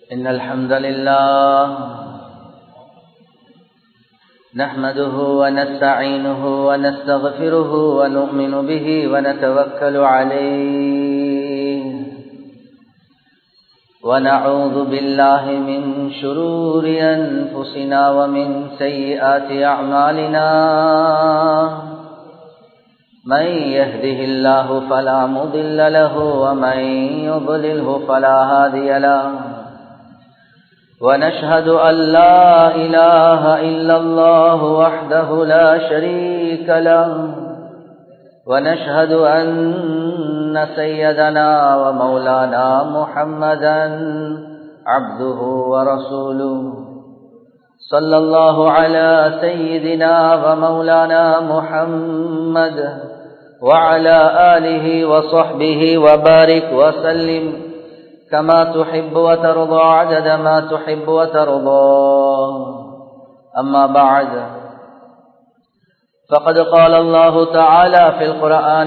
إن الحمد لله نحمده ونستعينه ونستغفره ونؤمن به ونتوكل عليه ونعوذ بالله من شرور أنفسنا ومن سيئات أعمالنا من يهده الله فلا مضل له ومن يضلله فلا هادي له ونشهد أن لا إله إلا الله وحده لا شريك له ونشهد أن سيدنا ومولانا محمدا عبده ورسوله صلى الله على سيدنا ومولانا محمد وعلى آله وصحبه وبارك وسلم كما تحب وترضى عدد ما تحب وترضى أما بعد فقد قال الله تعالى في القرآن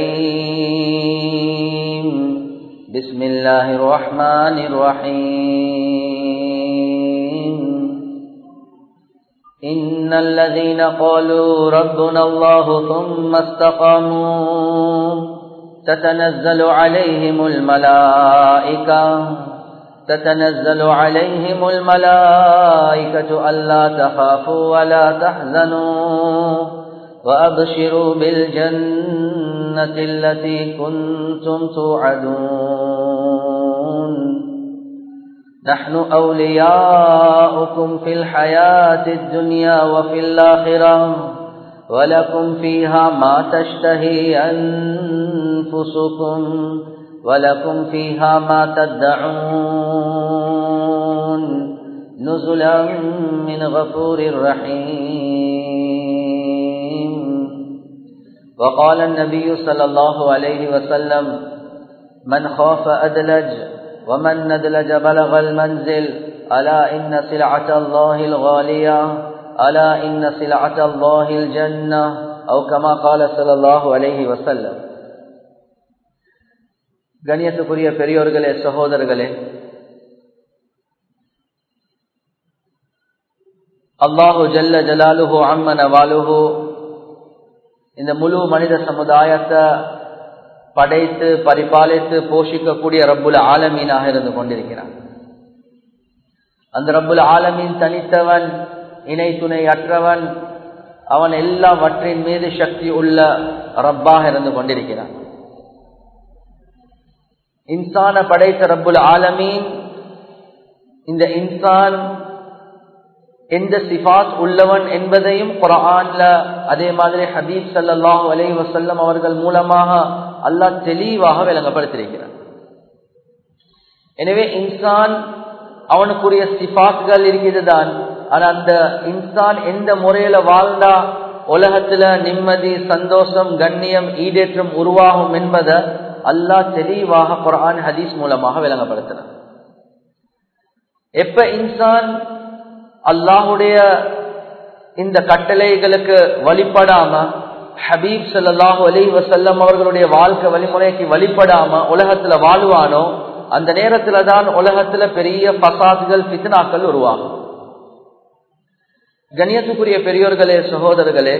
الكريم بسم الله الرحمن الرحيم إن الذين قالوا ربنا الله ثم استقاموا تتنزل عليهم الملائكة تتنزل عليهم الملائكة ألا تخافوا ولا تحزنوا وأبشروا بالجنة التي كنتم توعدون نحن أولياؤكم في الحياة الدنيا وفي الآخرة ولكم فيها ما تشتهي أنفسكم ولكم فيها ما تدعون نزلا من غفور رحيم وقال النبي صلى الله عليه وسلم من خاف أدلج ومن ندلج بلغ المنزل ألا إن سلعة الله الغالية ألا إن سلعة الله الجنة أو كما قال صلى الله عليه وسلم கணியத்துக்குரிய பெரியோர்களே சகோதரர்களே அல்லாஹு ஜல்ல ஜலாலுஹு அம்மன வாலுஹு இந்த முழு மனித சமுதாயத்தை படைத்து பரிபாலித்து போஷிக்கக்கூடிய ரப்புல ஆலமீனாக இருந்து கொண்டிருக்கிறான் அந்த ரப்புல ஆலமீன் தனித்தவன் இணை துணை அற்றவன் அவன் எல்லாவற்றின் மீது சக்தி உள்ள ரப்பாக இருந்து கொண்டிருக்கிறான் இன்சான படைத்த ரப்புல் ஆலமீன் இந்த இன்சான் எந்த சிபாத் உள்ளவன் என்பதையும் குரான்ல அதே மாதிரி ஹபீப் சல்லாஹூ அலை வசல்லம் அவர்கள் மூலமாக அல்லாஹ் தெளிவாக விளங்கப்படுத்திருக்கிறார் எனவே இன்சான் அவனுக்குரிய சிபாத்கள் இருக்கிறது தான் ஆனா அந்த இன்சான் எந்த முறையில வாழ்ந்தா உலகத்துல நிம்மதி சந்தோஷம் கண்ணியம் ஈடேற்றம் உருவாகும் என்பதை அல்லாஹ் தெளிவாக குரான் ஹதீஸ் மூலமாக விளங்கப்படுத்தினார் எப்ப இன்சான் அல்லாஹுடைய இந்த கட்டளைகளுக்கு வழிபடாம ஹபீப் சல்லாஹூ அலி வசல்லம் அவர்களுடைய வாழ்க்கை வழிமுறைக்கு வழிபடாம உலகத்துல வாழ்வானோ அந்த நேரத்துல தான் உலகத்துல பெரிய பசாதுகள் பித்னாக்கள் உருவாகும் கணியத்துக்குரிய பெரியோர்களே சகோதரர்களே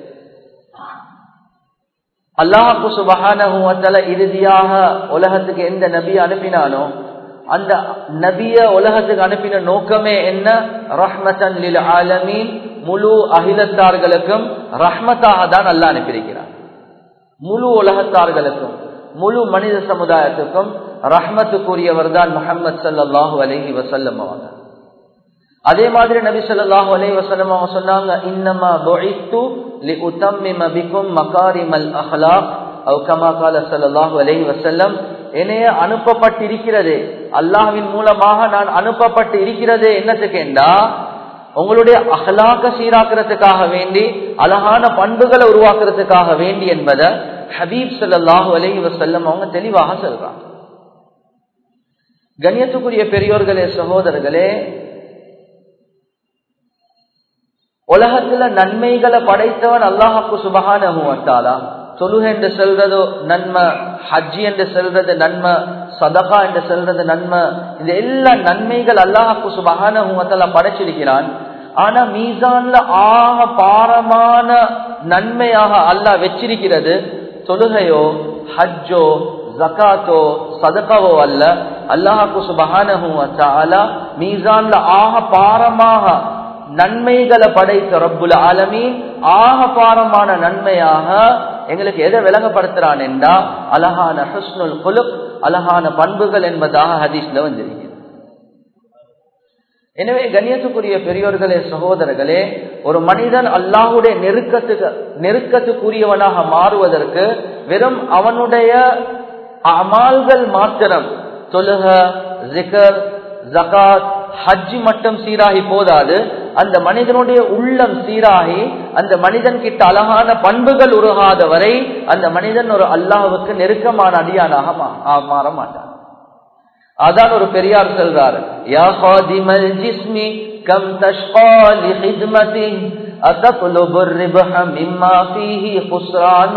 அல்லாஹு சுபகான இறுதியாக உலகத்துக்கு எந்த நபி அனுப்பினானோ அந்த நபிய உலகத்துக்கு அனுப்பின நோக்கமே என்ன ரஹ்மதன் லில் ஆலமீன் முழு அகிலத்தார்களுக்கும் ரஹ்மத்தாக தான் அல்லா அனுப்பியிருக்கிறார் முழு உலகத்தார்களுக்கும் முழு மனித சமுதாயத்துக்கும் ரஹ்மத்துக்குரியவர் தான் முகமது சல்லாஹூ அலஹி வசல்லம் அவங்க அதே மாதிரி நபி சொல்லாஹு அலி வசல்லம் அவங்க சொன்னாங்க இன்னமா பொழித்து லி உத்தம்மிம பிக்கும் மகாரிமல் அஹ்லாக் அவு கமா கால சல்லாஹூ அலஹி வசல்லம் என்னைய அனுப்பப்பட்டிருக்கிறது அல்லாஹ்வின் மூலமாக நான் அனுப்பப்பட்டு இருக்கிறது என்னத்துக்கேண்டா உங்களுடைய அகலாக்க சீராக்கிறதுக்காக வேண்டி அழகான பண்புகளை உருவாக்குறதுக்காக வேண்டி என்பதை ஹபீப் சல்லாஹூ அலஹி வசல்லம் அவங்க தெளிவாக சொல்றாங்க கண்ணியத்துக்குரிய பெரியோர்களே சகோதரர்களே உலகத்துல நன்மைகளை படைத்தவன் அல்லாஹாக்கு சுபகான தொழுகை என்று செல்றதோ நன்மை ஹஜ்ஜி என்று செல்றது நன்மை சதகா என்று செல்றது நன்மை இந்த எல்லா நன்மைகள் அல்லாஹாக்கு சுபகான உங்கத்தல படைச்சிருக்கிறான் ஆனா மீசான்ல ஆக பாரமான நன்மையாக அல்லாஹ் வச்சிருக்கிறது தொழுகையோ ஹஜ்ஜோ ஜக்காத்தோ சதகாவோ அல்ல அல்லாஹாக்கு சுபகான மீசான்ல ஆக பாரமாக நன்மைகளை படைத்த ரப்புல் ஆலமி ஆக பாரமான நன்மையாக எங்களுக்கு எதை விளங்கப்படுத்துறான் என்றா அழகான ஹஸ்னுல் குலுக் அழகான பண்புகள் என்பதாக ஹதீஸ்ல வந்திருக்கிறது எனவே கண்ணியத்துக்குரிய பெரியோர்களே சகோதரர்களே ஒரு மனிதன் அல்லாஹுடைய நெருக்கத்துக்கு நெருக்கத்துக்குரியவனாக மாறுவதற்கு வெறும் அவனுடைய அமால்கள் மாத்திரம் தொழுக ஜிகர் ஜகாத் ஹஜ்ஜி மட்டும் சீராகி போதாது அந்த மனிதனுடைய உள்ளம் சீராகி அந்த மனிதன் கிட்ட அழகான பண்புகள் உருகாத வரை அந்த மனிதன் ஒரு அல்லாஹுக்கு நெருக்கமான அடியானாக மாற மாட்டான் அதான் ஒரு பெரியார் சொல்றார் யா ஹாதிமல் ஜிஸ்மி கம் தஷ்கா லி ஹித்மதி أتطلب الربح مما فيه خسران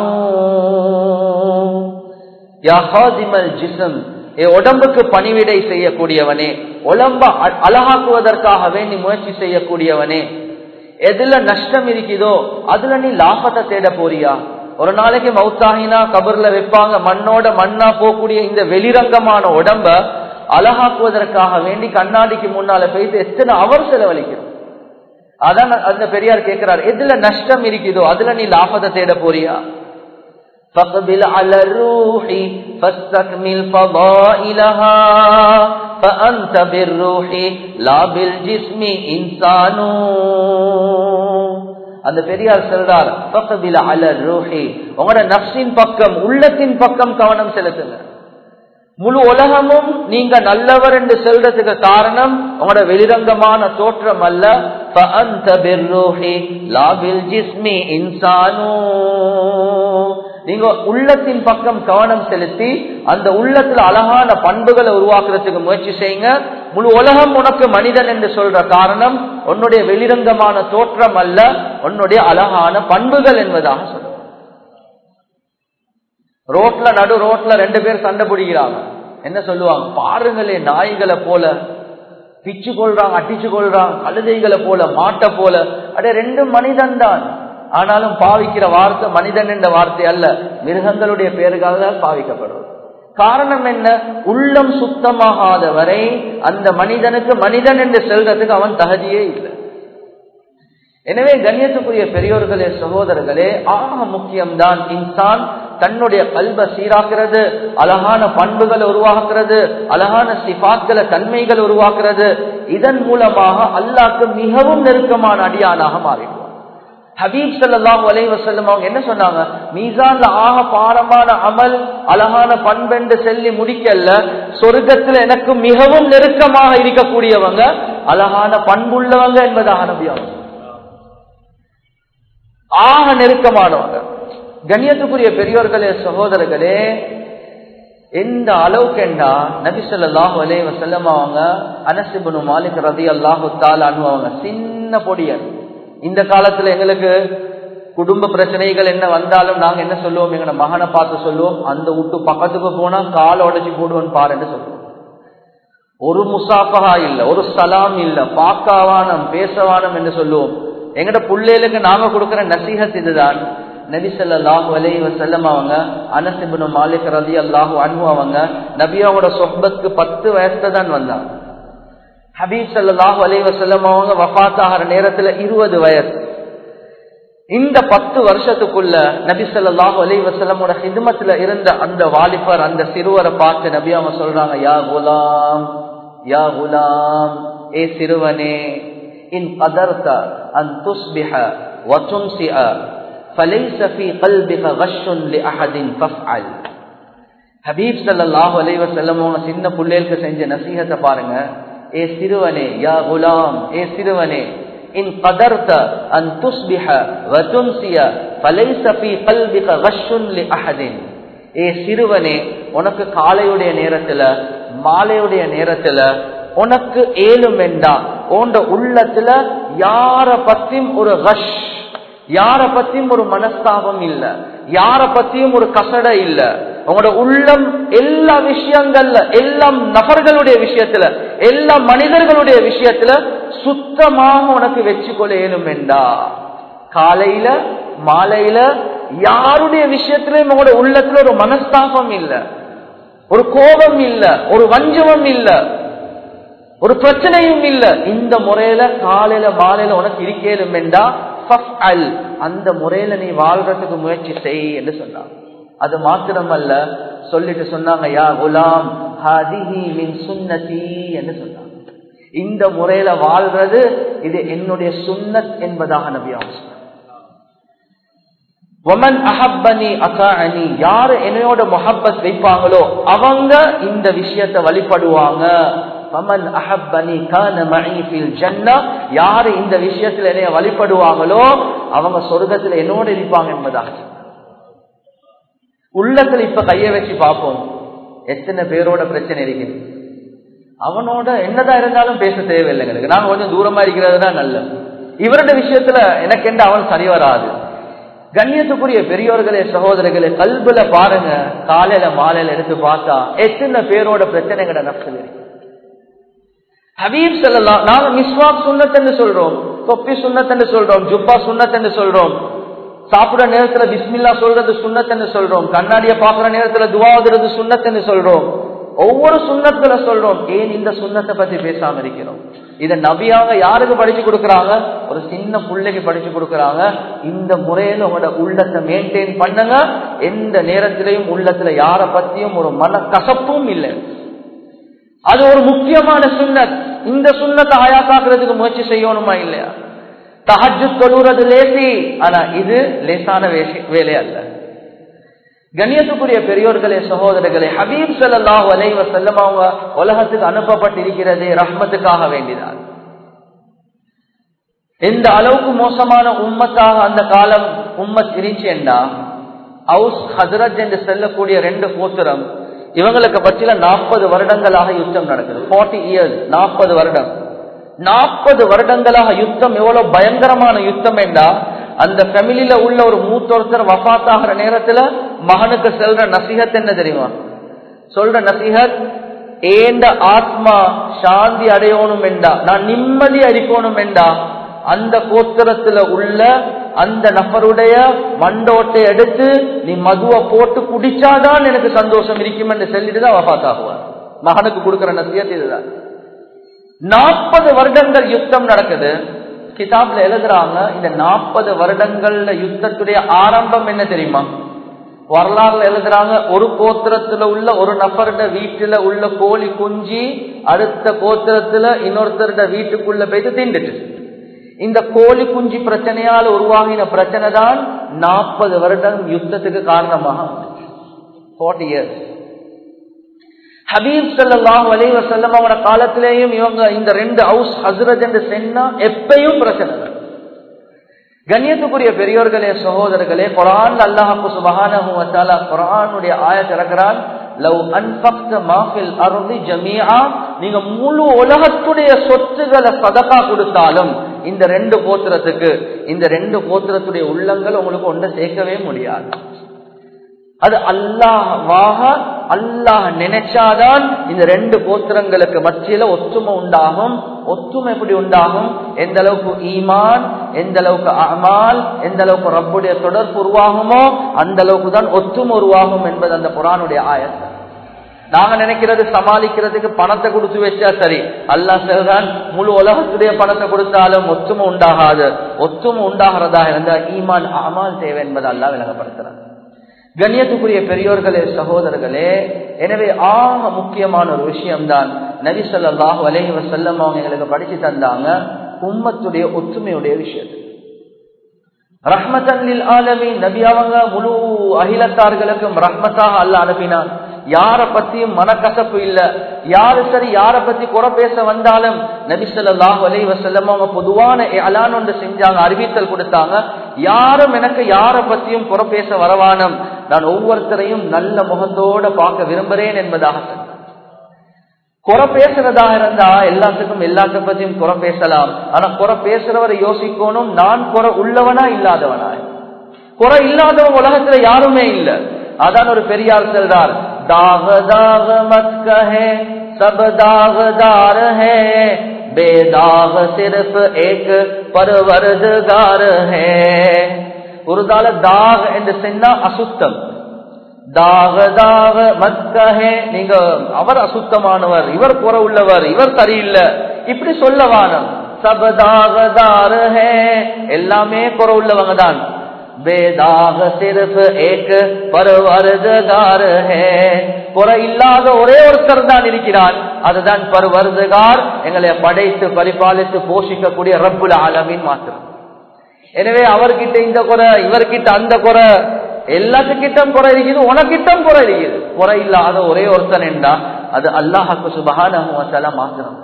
يا خادم الجسم ஏ உடம்புக்கு பணிவிடை செய்யக்கூடியவனே உடம்ப அழகாக்குவதற்காக வேண்டி முயற்சி செய்யக்கூடியவனே எதுல நஷ்டம் இருக்குதோ அதுல நீ லாபத்தை தேட போறியா ஒரு நாளைக்கு மவுத்தாகினா கபர்ல வைப்பாங்க மண்ணோட மண்ணா போகக்கூடிய இந்த வெளிரங்கமான உடம்ப அழகாக்குவதற்காக வேண்டி கண்ணாடிக்கு முன்னால போயிட்டு எத்தனை அவர் செலவழிக்கிறோம் அதான் அந்த பெரியார் கேட்கிறார் எதுல நஷ்டம் இருக்குதோ அதுல நீ லாபத்தை தேட போறியா فاقبل على الروح فاستكمل فضائلها فأنت بالروح لا بالجسم إنسان அந்த பெரியார் சொல்றார் பக்கபில அலர் ரூஹி உங்களோட நப்சின் பக்கம் உள்ளத்தின் பக்கம் கவனம் செலுத்துங்க முழு உலகமும் நீங்க நல்லவர் என்று சொல்றதுக்கு காரணம் உங்களோட வெளிரங்கமான தோற்றம் அல்ல நீங்க உள்ளத்தின் பக்கம் கவனம் செலுத்தி அந்த உள்ளத்துல அழகான பண்புகளை உருவாக்குறதுக்கு முயற்சி செய்யுங்க முழு உலகம் உனக்கு மனிதன் என்று சொல்ற காரணம் உன்னுடைய வெளிரங்கமான தோற்றம் அல்ல உன்னுடைய அழகான பண்புகள் என்பதாக சொல்ற ரோட்ல நடு ரோட்ல ரெண்டு பேர் சண்டை பிடிக்கிறாங்க என்ன சொல்லுவாங்க பாருங்களே நாய்களை போல பிச்சு கொள்றாங்க அடிச்சு கொள்றாங்க கழுதைகளை போல மாட்டை போல அடே ரெண்டும் மனிதன் தான் ஆனாலும் பாவிக்கிற வார்த்தை மனிதன் என்ற வார்த்தை அல்ல மிருகங்களுடைய பேருக்காக தான் பாவிக்கப்படுறது காரணம் என்ன உள்ளம் சுத்தமாகாத வரை அந்த மனிதனுக்கு மனிதன் என்று செல்றதுக்கு அவன் தகுதியே இல்லை எனவே கண்ணியத்துக்குரிய பெரியோர்களே சகோதரர்களே ஆக முக்கியம்தான் இன்சான் தன்னுடைய கல்வ சீராக்குறது அழகான பண்புகளை உருவாக்குறது அழகான சிபாத்களை தன்மைகளை உருவாக்குறது இதன் மூலமாக அல்லாக்கு மிகவும் நெருக்கமான அடியானாக மாறிடுவார் ஹபீப் சல்லாஹூ அலை வசல்லம் அவங்க என்ன சொன்னாங்க மீசான்ல ஆக பாரமான அமல் அழகான பண்பென்று சொல்லி முடிக்கல சொர்க்கத்துல எனக்கு மிகவும் நெருக்கமாக இருக்கக்கூடியவங்க அழகான பண்புள்ளவங்க என்பதாக நம்பியாங்க ஆக நெருக்கமானவங்க கண்ணியத்துக்குரிய பெரியோர்களே சகோதரர்களே எந்த அளவுக்கு என்றா நபி சொல்லாஹு அலே வசல்லம் அவங்க அனசிபனு மாலிக் ரதி அல்லாஹு தால் அவங்க சின்ன பொடியன் இந்த காலத்துல எங்களுக்கு குடும்ப பிரச்சனைகள் என்ன வந்தாலும் நாங்க என்ன சொல்லுவோம் எங்க மகனை பார்த்து சொல்லுவோம் அந்த வீட்டு பக்கத்துக்கு போனா கால் உடச்சி போடுவோம் பாருன்னு சொல்லுவோம் ஒரு முசாஃபகா இல்ல ஒரு சலாம் இல்ல பாக்காவானம் பேசவானம் என்று சொல்லுவோம் எங்கட பிள்ளைகளுக்கு நாங்க கொடுக்கிற நசீகத் இதுதான் நபி சொல்லாஹு அலை வசல்லம் அவங்க அனசிபுனு மாலிக் ரதி அல்லாஹு அன்பு அவங்க நபியாவோட சொஹபத்துக்கு பத்து வயசுல தான் வந்தாங்க ஹபீப் சல்லாஹு அலை வசல்லம் அவங்க வஃத்தாகிற நேரத்துல இருபது வயசு இந்த பத்து வருஷத்துக்குள்ள நபி சொல்லாஹு அலை வசல்லமோட ஹிதுமத்துல இருந்த அந்த வாலிபர் அந்த சிறுவரை பார்த்து நபி அவங்க சொல்றாங்க யா குலாம் யா குலாம் ஏ சிறுவனே இன் قدرت أن تصبح وتمسئ فليس في قلبك غش لأحد فافعل ஹபீப் சல்லாஹு அலைவ செல்லமோன சின்ன பிள்ளைகளுக்கு செஞ்ச நசீகத்தை பாருங்க ஏ சிறுவனே யா குலாம் ஏ சிறுவனே இன் قدرت أن تصبح وتمسي فليس في قلبك غش لأحد ஏ சிறுவனே உனக்கு காலையுடைய நேரத்துல மாலையுடைய நேரத்துல உனக்கு ஏழும் வேண்டா உண்ட உள்ளத்துல யார பத்தியும் ஒரு ஹஷ் யார பத்தியும் ஒரு மனஸ்தாபம் இல்ல யார பத்தியும் ஒரு கசட இல்ல உங்களோட உள்ளம் எல்லா விஷயங்கள்ல எல்லாம் நபர்களுடைய விஷயத்துல எல்லா மனிதர்களுடைய விஷயத்துல சுத்தமாக உனக்கு வச்சுக்கொள்ள இயலும் என்றா காலையில மாலையில யாருடைய விஷயத்திலும் உங்களோட உள்ளத்துல ஒரு மனஸ்தாபம் இல்ல ஒரு கோபம் இல்ல ஒரு வஞ்சகம் இல்ல ஒரு பிரச்சனையும் இல்ல இந்த முறையில காலையில மாலையில உனக்கு இருக்கேலும் என்றா அந்த முறையில நீ வாழ்றதுக்கு முயற்சி செய் என்று சொன்னாங்க அது மாத்திரமல்ல சொல்லிட்டு சொன்னாங்க யா குலாம் சுன்னதி என்று சொன்னாங்க இந்த முறையில வாழ்றது இது என்னுடைய சுன்னத் என்பதாக நபியாக ஒமன் அஹப்பனி அசாணி யாரு என்னையோட மொஹப்பத் வைப்பாங்களோ அவங்க இந்த விஷயத்தை வழிபடுவாங்க பமன் அஹப்பனி கான மஹீஃபில் ஜன்னா யாரு இந்த விஷயத்துல என்னைய வழிபடுவாங்களோ அவங்க சொர்க்கத்துல என்னோட இருப்பாங்க என்பதாக உள்ளத்துல இப்ப கைய வச்சு பார்ப்போம் எத்தனை பேரோட பிரச்சனை இருக்குது அவனோட என்னதான் இருந்தாலும் பேச தேவையில்லை எங்களுக்கு நாங்க கொஞ்சம் தூரமா இருக்கிறது தான் நல்ல இவருடைய விஷயத்துல எனக்கு எந்த அவன் சரி வராது கண்ணியத்துக்குரிய பெரியோர்களே சகோதரர்களே கல்புல பாருங்க காலையில மாலையில எடுத்து பார்த்தா எத்தனை பேரோட பிரச்சனைகளை நப்சல் இருக்கு ஹபீப் செல்லலாம் நாங்க மிஸ்வாக் சுண்ணத்தன்னு சொல்றோம் தொப்பி சுண்ணத்தன்னு சொல்றோம் ஜுப்பா சுண்ணத்தன்னு சொல்றோம் சாப்பிடுற நேரத்துல பிஸ்மில்லா சொல்றது சுண்ணத்தன்னு சொல்றோம் கண்ணாடிய பாக்குற நேரத்துல துவாதுறது சுண்ணத்தன்னு சொல்றோம் ஒவ்வொரு சுண்ணத்துல சொல்றோம் ஏன் இந்த சுண்ணத்தை பத்தி பேசாம இருக்கிறோம் இத நபியாக யாருக்கு படிச்சு கொடுக்கறாங்க ஒரு சின்ன பிள்ளைக்கு படிச்சு கொடுக்கறாங்க இந்த முறையில உங்களோட உள்ளத்தை மெயின்டைன் பண்ணுங்க எந்த நேரத்திலையும் உள்ளத்துல யார பத்தியும் ஒரு மன கசப்பும் இல்லை அது ஒரு முக்கியமான சுண்ணத் இந்த சுண்ணத்தை ஆயாக்காக்குறதுக்கு முயற்சி செய்யணுமா இல்லையா தஹஜு தொழுறது லேசி ஆனா இது லேசான வேலை அல்ல கண்ணியத்துக்குரிய பெரியோர்களே சகோதரர்களே ஹபீப் சல்லாஹ் அலைவ செல்லம் அவங்க உலகத்துக்கு அனுப்பப்பட்டிருக்கிறது ரஹ்மத்துக்காக வேண்டினார் எந்த அளவுக்கு மோசமான உம்மத்தாக அந்த காலம் உம்மத் இருந்துச்சு என்றா ஹவுஸ் ஹசரத் என்று செல்லக்கூடிய ரெண்டு கோத்திரம் இவங்களுக்கு பற்றில நாற்பது வருடங்களாக யுத்தம் நடக்குது ஃபார்ட்டி இயர்ஸ் நாற்பது வருடம் நாற்பது வருடங்களாக யுத்தம் எவ்வளவு பயங்கரமான யுத்தம் என்றா அந்த ஃபேமிலியில உள்ள ஒரு மூத்தொருத்தர் வபாத் ஆகிற நேரத்துல மகனுக்கு செல்ற நசிகத் என்ன தெரியுமா சொல்ற நசிகத் ஏண்ட ஆத்மா சாந்தி அடையணும் என்றா நான் நிம்மதி அடிக்கணும் என்றா அந்த கோத்திரத்துல உள்ள அந்த நபருடைய மண்டோட்டை எடுத்து நீ மதுவை போட்டு குடிச்சாதான் எனக்கு சந்தோஷம் இருக்கும் என்று சொல்லிட்டு தான் வபாத் ஆகுவார் மகனுக்கு கொடுக்கிற நசியத் இதுதான் நாற்பது வருடங்கள் யுத்தம் நடக்குது கிதாப்ல எழுதுறாங்க இந்த நாற்பது வருடங்கள்ல யுத்தத்துடைய ஆரம்பம் என்ன தெரியுமா வரலாறுல எழுதுறாங்க ஒரு கோத்திரத்துல உள்ள ஒரு நபருட வீட்டுல உள்ள கோழி குஞ்சி அடுத்த கோத்திரத்துல இன்னொருத்தருட வீட்டுக்குள்ள போயிட்டு திண்டுட்டு இந்த கோழி குஞ்சு பிரச்சனையால் உருவாகின பிரச்சனை தான் நாற்பது வருடம் யுத்தத்துக்கு காரணமாக ஃபார்ட்டி இயர்ஸ் ஹபீப் சல்லாஹ் அலைவ செல்லம் அவன காலத்திலேயும் இவங்க இந்த ரெண்டு ஹவுஸ் ஹசரத் என்று சென்னா எப்பயும் பிரச்சனை கண்ணியத்துக்குரிய பெரியோர்களே சகோதரர்களே குரான் அல்லாஹு சுபஹான குரானுடைய ஆய திறக்கிறான் லவ் அன்பக்த மாஃபில் அருந்தி ஜமியா நீங்க முழு உலகத்துடைய சொத்துக்களை சதக்கா கொடுத்தாலும் இந்த ரெண்டு கோத்திரத்துக்கு இந்த ரெண்டு கோத்திரத்துடைய உள்ளங்கள் உங்களுக்கு ஒன்றை சேர்க்கவே முடியாது அது அல்லாஹ்வாக அல்லாஹ் நினைச்சாதான் இந்த ரெண்டு கோத்திரங்களுக்கு மத்தியில ஒத்துமை உண்டாகும் ஒத்துமை எப்படி உண்டாகும் எந்த அளவுக்கு ஈமான் எந்த அளவுக்கு அமால் எந்த அளவுக்கு ரப்புடைய தொடர்பு உருவாகுமோ அந்த அளவுக்கு தான் ஒத்துமை உருவாகும் என்பது அந்த குரானுடைய ஆயத்தை நாங்க நினைக்கிறது சமாளிக்கிறதுக்கு பணத்தை கொடுத்து வச்சா சரி அல்லா செல்றான் முழு உலகத்துடைய பணத்தை கொடுத்தாலும் ஒத்துமை உண்டாகாது ஒத்துமை உண்டாகிறதா இருந்தா ஈமான் அமால் தேவை என்பதை அல்லா விளங்கப்படுத்துறான் கண்ணியத்துக்குரிய பெரியோர்களே சகோதரர்களே எனவே ஆக முக்கியமான ஒரு விஷயம்தான் நபி சொல்லாஹு அலேஹி வசல்லம் அவங்க எங்களுக்கு படிச்சு தந்தாங்க உம்மத்துடைய ஒற்றுமையுடைய விஷயத்து ரஹ்மத்தன்லில் ஆலமி நபி அவங்க முழு அகிலத்தார்களுக்கும் ரஹ்மத்தாக அல்ல அனுப்பினான் யார பத்தியும் மனக்கசப்பு இல்ல யாரு சரி யார பத்தி குறை பேச வந்தாலும் நபி சொல்லாஹு அலை வசல்லம் அவங்க பொதுவான அலான் ஒன்று செஞ்சாங்க அறிவித்தல் கொடுத்தாங்க யாரும் எனக்கு யார பத்தியும் குறை பேச வரவானம் நான் ஒவ்வொருத்தரையும் நல்ல முகத்தோட பார்க்க விரும்புகிறேன் என்பதாக சொன்னார் குறை பேசுறதா இருந்தா எல்லாத்துக்கும் எல்லாத்த பத்தியும் குறை பேசலாம் ஆனா குறை பேசுறவரை யோசிக்கணும் நான் குறை உள்ளவனா இல்லாதவனா குறை இல்லாதவன் உலகத்துல யாருமே இல்ல அதான் ஒரு பெரியார் செல்றார் தாக தாக மத் கஹே சப் தாகதார் ஹே बेदाग सिर्फ एक परवरदगार है உருதால தாக் என்று சொன்னா அசுத்தம் தாக தாக மக்கஹே நீங்க அவர் அசுத்தமானவர் இவர் குறை உள்ளவர் இவர் சரியில்லை இப்படி சொல்ல வானம் சபதாகதார் ஹே எல்லாமே குறை உள்ளவங்க தான் बेदाग सिर्फ एक परवरदगार है குறை இல்லாத ஒரே ஒருத்தர் தான் இருக்கிறார் அதுதான் பருவருதுகார் எங்களை படைத்து பரிபாலித்து போஷிக்கக்கூடிய ரப்புல் ஆலமின் மாத்திரம் எனவே அவர்கிட்ட இந்த குறை இவர்கிட்ட அந்த குறை எல்லாத்துக்கிட்டம் குறை இருக்குது உனக்கிட்டம் குறை இருக்குது குறை இல்லாத ஒரே ஒருத்தன் என்றா அது அல்லாஹாக்கு சுபகான மாத்திரம்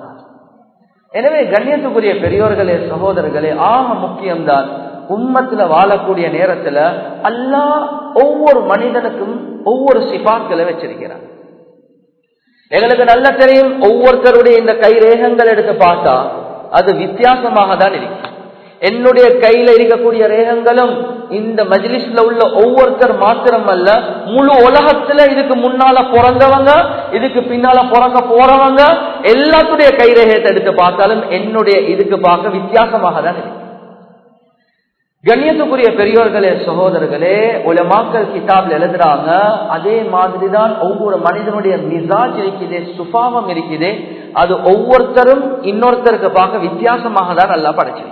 எனவே கண்ணியத்துக்குரிய பெரியோர்களே சகோதரர்களே ஆக முக்கியம்தான் உம்மத்துல வாழக்கூடிய நேரத்துல அல்லாஹ் ஒவ்வொரு மனிதனுக்கும் ஒவ்வொரு சிபாக்களை வச்சிருக்கிறார் எங்களுக்கு நல்ல தெரியும் ஒவ்வொருத்தருடைய இந்த கை ரேகங்கள் எடுத்து பார்த்தா அது வித்தியாசமாக தான் இருக்கு என்னுடைய கையில இருக்கக்கூடிய ரேகங்களும் இந்த மஜ்லிஸ்ல உள்ள ஒவ்வொருத்தர் மாத்திரம் அல்ல முழு உலகத்துல இதுக்கு முன்னால பிறந்தவங்க இதுக்கு பின்னால பிறக்க போறவங்க எல்லாத்துடைய கை ரேகத்தை எடுத்து பார்த்தாலும் என்னுடைய இதுக்கு பார்க்க வித்தியாசமாக தான் இருக்கு கண்ணியத்துக்குரிய பெரியோர்களே சகோதரர்களே உலமாக்கல் கிதாப்ல எழுதுறாங்க அதே மாதிரிதான் ஒவ்வொரு மனிதனுடைய மிசாஜ் இருக்குதே சுபாவம் இருக்குதே அது ஒவ்வொருத்தரும் இன்னொருத்தருக்கு பார்க்க வித்தியாசமாக தான் நல்லா படைச்சிருக்கிறார்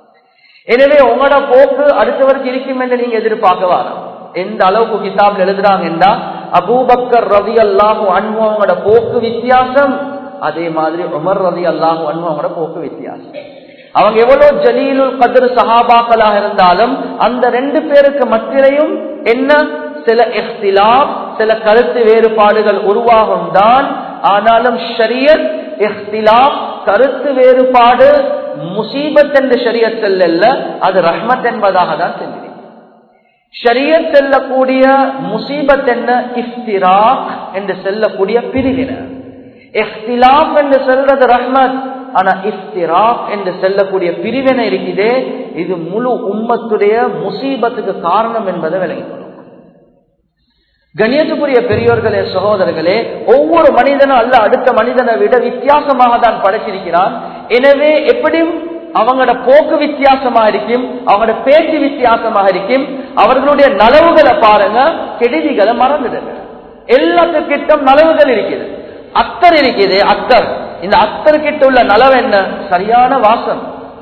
எனவே உங்களோட போக்கு அடுத்தவருக்கு இருக்கும் என்று நீங்க எதிர்பார்க்க வாரம் எந்த அளவுக்கு கிதாப்ல எழுதுறாங்கன்னா அபூபக்கர் ரவி அல்லாஹு அன்பவங்களோட போக்கு வித்தியாசம் அதே மாதிரி உமர் ரவி அல்லாஹு அன்பவங்களோட போக்கு வித்தியாசம் அவங்க எவ்வளவு ஜலீலுல் கதிர் சஹாபாக்களாக இருந்தாலும் அந்த ரெண்டு பேருக்கு மத்தியிலையும் என்ன சில இஃப்திலாப் சில கருத்து வேறுபாடுகள் உருவாகும் தான் ஆனாலும் ஷரியத் இஃப்திலாப் கருத்து வேறுபாடு முசீபத் என்று ஷரியத் செல்ல அது ரஹ்மத் என்பதாக தான் செல்கிறேன் ஷரியத் செல்லக்கூடிய முசீபத் என்ன இஃப்திராக் என்று செல்லக்கூடிய பிரிவினர் இஃப்திலாப் என்று செல்றது ரஹ்மத் ஆனா இஃப்திராக் என்று செல்லக்கூடிய பிரிவினை இருக்குதே இது முழு உம்மத்துடைய முசீபத்துக்கு காரணம் என்பதை விளங்கிக்கணும் கணியத்துக்குரிய பெரியோர்களே சகோதரர்களே ஒவ்வொரு மனிதனும் அல்ல அடுத்த மனிதனை விட வித்தியாசமாக தான் படைச்சிருக்கிறான் எனவே எப்படியும் அவங்களோட போக்கு வித்தியாசமா இருக்கும் அவங்களோட பேச்சு வித்தியாசமாக இருக்கும் அவர்களுடைய நலவுகளை பாருங்க கெடுதிகளை மறந்துடுங்க எல்லாத்துக்கிட்டும் நலவுகள் இருக்குது அத்தர் இருக்குது அத்தர் இந்த அத்தர் கிட்ட உள்ள நலவு என்ன சரியான வாசம்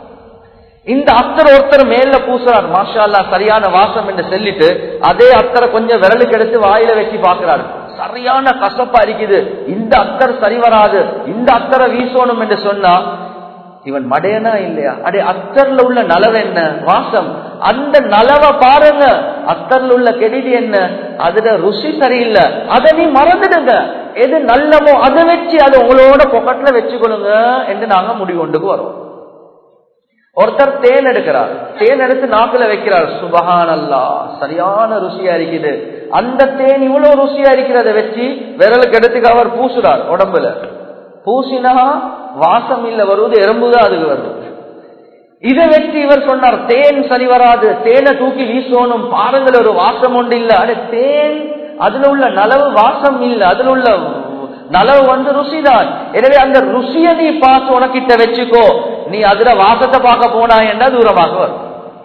இந்த அத்தர் ஒருத்தர் மேல பூசுறார் மாஷா அல்லா சரியான வாசம் என்று சொல்லிட்டு அதே அத்தரை கொஞ்சம் விரலுக்கு எடுத்து வாயில வச்சு பாக்குறாரு சரியான கசப்பா இருக்குது இந்த அத்தர் சரி வராது இந்த அத்தரை வீசணும் என்று சொன்னா இவன் மடையனா இல்லையா அடே அத்தர்ல உள்ள நலவு என்ன வாசம் அந்த நலவை பாருங்க அத்தர்ல உள்ள கெடிதி என்ன அதுல ருசி சரியில்லை அதை நீ மறந்துடுங்க எது நல்லமோ அதை வச்சு அதை உங்களோட பொக்கெட்ல வச்சுக்கொள்ளுங்க என்று நாங்க முடிவு கொண்டுக்கு வரோம் ஒருத்தர் தேன் எடுக்கிறார் தேன் எடுத்து நாக்குல வைக்கிறார் சுபகான் அல்லா சரியான ருசியா இருக்குது அந்த தேன் இவ்வளவு ருசியா இருக்கிறத வச்சு விரலுக்கு எடுத்துக்கு அவர் பூசுறார் உடம்புல பூசினா வாசம் இல்ல வருவது எறும்புதான் அதுக்கு வருது இதை வச்சு இவர் சொன்னார் தேன் சரி வராது தேனை தூக்கி வீசணும் பாருங்கள் ஒரு வாசம் ஒன்று இல்ல அட தேன் அதுல உள்ள நலவு வாசம் இல்ல அதுல உள்ள நலவு வந்து ருசிதான் எனவே அந்த ருசியை நீ பார்த்து உனக்கிட்ட வச்சுக்கோ நீ அதுல வாசத்தை பார்க்க போனா என்ன தூரமாக வரும்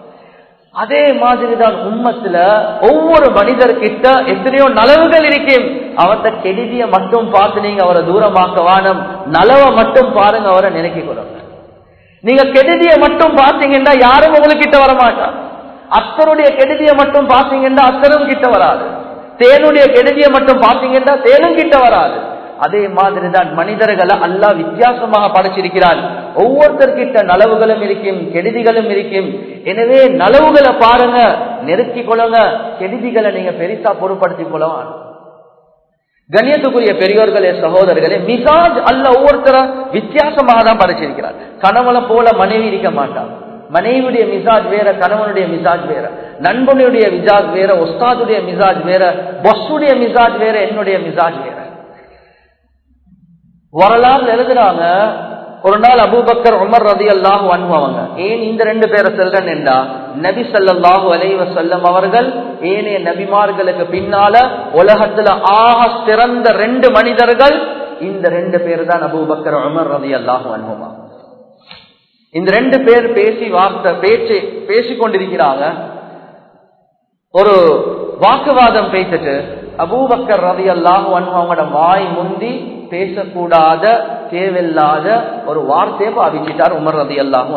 அதே மாதிரிதான் உண்மத்துல ஒவ்வொரு மனிதர்கிட்ட எத்தனையோ நலவுகள் இருக்கும் அவர்த்த கெடுதிய மட்டும் பார்த்து நீங்க அவரை தூரமாக்க வானம் நலவை மட்டும் பாருங்க அவரை நினைக்க கொடுங்க நீங்க கெடுதிய மட்டும் பார்த்தீங்கன்னா யாரும் உங்களுக்கிட்ட வர மாட்டான் அத்தருடைய கெடுதிய மட்டும் பார்த்தீங்கன்னா அத்தரும் கிட்ட வராது தேனுடைய கெடுதிய மட்டும் பார்த்தீங்கன்னா தேனும் கிட்ட வராது அதே மாதிரிதான் மனிதர்களை அல்லா வித்தியாசமாக படைச்சிருக்கிறான் ஒவ்வொருத்தர்கிட்ட நலவுகளும் இருக்கும் கெடுதிகளும் இருக்கும் எனவே நலவுகளை பாருங்க நெருக்கி கொள்ளுங்க கெடுதிகளை நீங்க பெருசா பொருட்படுத்திக் கொள்ளலாம் கண்ணியத்துக்குரிய பெரியோர்களே சகோதரர்களே மிசாஜ் அல்ல ஒவ்வொருத்தர வித்தியாசமாக தான் படைச்சிருக்கிறார் கணவனை போல மனைவி இருக்க மாட்டான் மனைவியுடைய மிசாஜ் வேற கணவனுடைய மிசாஜ் வேற நண்பனுடைய மிசாஜ் வேற ஒஸ்தாதுடைய மிசாஜ் வேற பொஸ்ஸுடைய மிசாஜ் வேற என்னுடைய மிசாஜ் வேற வரலாறு எழுதுறாங்க ஒரு நாள் அபூபக்கர் உமர் ரதி அல்லாஹு அனுபவங்க ஏன் இந்த ரெண்டு பேரை செல்றன் என்றா நபி சல்லாஹு அலைவ செல்லம் அவர்கள் ஏனைய நபிமார்களுக்கு பின்னால உலகத்துல ஆக சிறந்த ரெண்டு மனிதர்கள் இந்த ரெண்டு பேர் தான் அபூபக்கர் உமர் ரதி அல்லாஹு அனுபவா இந்த ரெண்டு பேர் பேசி வார்த்தை பேச்சு பேசிக் கொண்டிருக்கிறாங்க ஒரு வாக்குவாதம் பேசிட்டு அபூபக்கர் ரதி அல்லாஹு அவங்களோட வாய் முந்தி பேசக்கூடாத தேவையில்லாத ஒரு வார்த்தையை பாவிச்சிட்டார் உமர் ரதி அல்லாஹு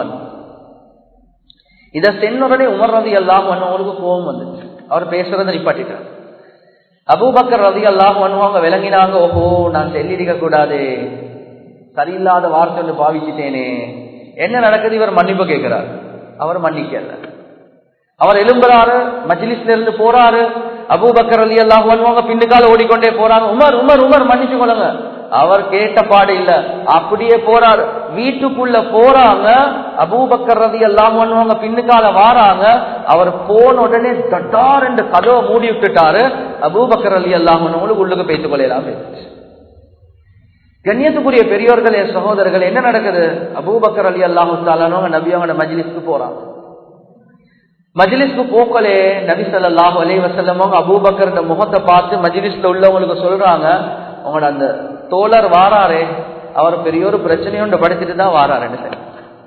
இத சென்னுடனே உமர் ரதி அல்லாஹு அவங்களுக்கு கோபம் வந்துச்சு அவர் பேசுறத நிப்பாட்டிட்டார் அபூபக்கர் ரதி அல்லாஹு அவங்க விளங்கினாங்க ஓஹோ நான் செல்லிருக்க கூடாது சரியில்லாத வார்த்தை ஒன்று பாவிச்சிட்டேனே என்ன நடக்குது இவர் மன்னிப்பு கேட்கிறார் அவர் மன்னிக்கல அவர் எழும்புறாரு மஜ்லிஸ்ல இருந்து போறாரு அபூபக்கர் அலி அல்லாஹ் வருவாங்க பின்னுக்கால ஓடிக்கொண்டே போறாங்க உமர் உமர் உமர் மன்னிச்சு கொள்ளுங்க அவர் கேட்ட பாடு இல்ல அப்படியே போறாரு வீட்டுக்குள்ள போறாங்க அபூபக்கர் ரதி எல்லாம் பண்ணுவாங்க பின்னுக்கால வாராங்க அவர் போன உடனே தட்டார் என்று கதவை மூடி விட்டுட்டாரு அபூபக்கர் அலி எல்லாம் உள்ளுக்கு பேசிக் கொள்ளலாம் கண்ணியத்துக்குரிய பெரியோர்களே சகோதரர்கள் என்ன நடக்குது அபூபக்கர் அலி அல்லாஹு தாலானவங்க நபியாவோட மஜ்லிஸ்க்கு போறாங்க மஜ்லிஸ்க்கு போக்கலே நபி சல்லாஹூ அலி வசல்லமவங்க அபூபக்கர் இந்த முகத்தை பார்த்து மஜ்லிஸ்ல உள்ளவங்களுக்கு சொல்றாங்க உங்களோட அந்த தோழர் வாராரே அவர் பெரிய ஒரு பிரச்சனையோண்டு படுத்திட்டு தான் வாராருன்னு சொல்லி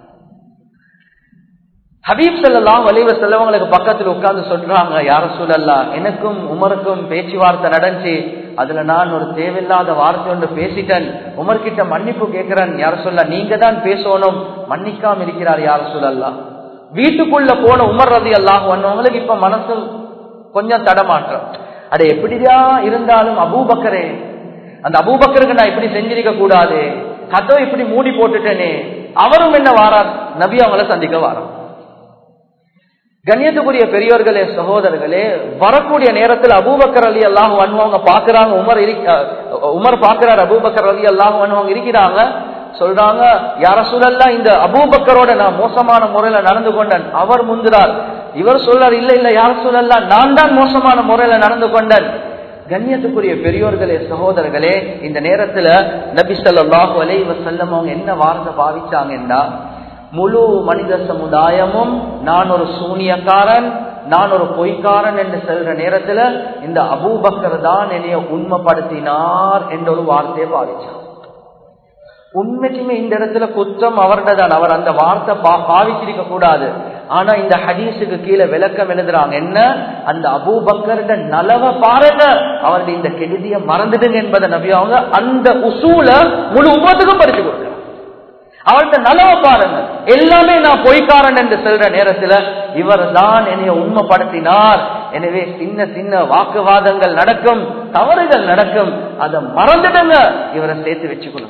ஹபீப் சல்லாம் வலிவ செல்லவங்களுக்கு பக்கத்தில் உட்கார்ந்து சொல்றாங்க யார சூழல்லா எனக்கும் உமருக்கும் பேச்சுவார்த்தை நடந்துச்சு அதுல நான் ஒரு தேவையில்லாத வார்த்தை ஒன்று பேசிட்டேன் உமர்கிட்ட மன்னிப்பு கேட்கிறேன் யார சொல்ல நீங்க தான் பேசணும் மன்னிக்காம இருக்கிறார் யார சூழல்லா வீட்டுக்குள்ள போன உமர் ரதி அல்லாஹ் வந்தவங்களுக்கு இப்ப மனசு கொஞ்சம் தடமாற்றம் அட எப்படியா இருந்தாலும் அபூபக்கரே அந்த அபூபக்கருக்கு நான் இப்படி செஞ்சிருக்க கூடாது கதவை இப்படி மூடி போட்டுட்டேனே அவரும் என்ன வாரார் நபி அவங்கள சந்திக்க வாரம் கண்ணியத்துக்குரிய பெரியோர்களே சகோதரர்களே வரக்கூடிய நேரத்தில் அபூபக்கர் அலி அல்லாஹ் அனுபவங்க பாக்குறாங்க உமர் உமர் பாக்குறாரு அபூபக்கர் அலி அல்லாஹ் அனுபவங்க இருக்கிறாங்க சொல்றாங்க யார சூழல்லாம் இந்த அபூபக்கரோட நான் மோசமான முறையில நடந்து கொண்டேன் அவர் முந்துறார் இவர் சொல்றார் இல்ல இல்ல யார சூழல்லாம் நான் தான் மோசமான முறையில நடந்து கொண்டேன் கண்ணியத்துக்குரிய பெரியோர்களே சகோதரர்களே இந்த நேரத்துல நபி சொல்லாஹு அலை வசல்லம் அவங்க என்ன வார்த்தை பாவிச்சாங்கன்னா முழு மனித சமுதாயமும் நான் ஒரு சூனியக்காரன் நான் ஒரு பொய்க்காரன் என்று செல்ற நேரத்துல இந்த அபூபக்கர் தான் என்னைய உண்மைப்படுத்தினார் என்ற ஒரு வார்த்தையை பாவிச்சான் உண்மைக்குமே இந்த இடத்துல குற்றம் அவர்தான் அவர் அந்த வார்த்தை பாவிச்சிருக்க கூடாது ஆனா இந்த ஹதீஸுக்கு கீழே விளக்கம் எழுதுறாங்க என்ன அந்த அபூபக்கருட நலவ பாருங்க அவருடைய இந்த கெடுதிய மறந்துடுங்க என்பதை நபி அவங்க அந்த உசூல முழு உமத்துக்கும் படிச்சு கொடுக்கிறார் அவர்கிட்ட நலவ பாருங்க எல்லாமே நான் பொய்க்காரன் என்று செல்ற நேரத்துல இவர் தான் என்னைய உண்மைப்படுத்தினார் எனவே சின்ன சின்ன வாக்குவாதங்கள் நடக்கும் தவறுகள் நடக்கும் அதை மறந்துடுங்க இவரை சேர்த்து வச்சுக்கொள்ளுங்க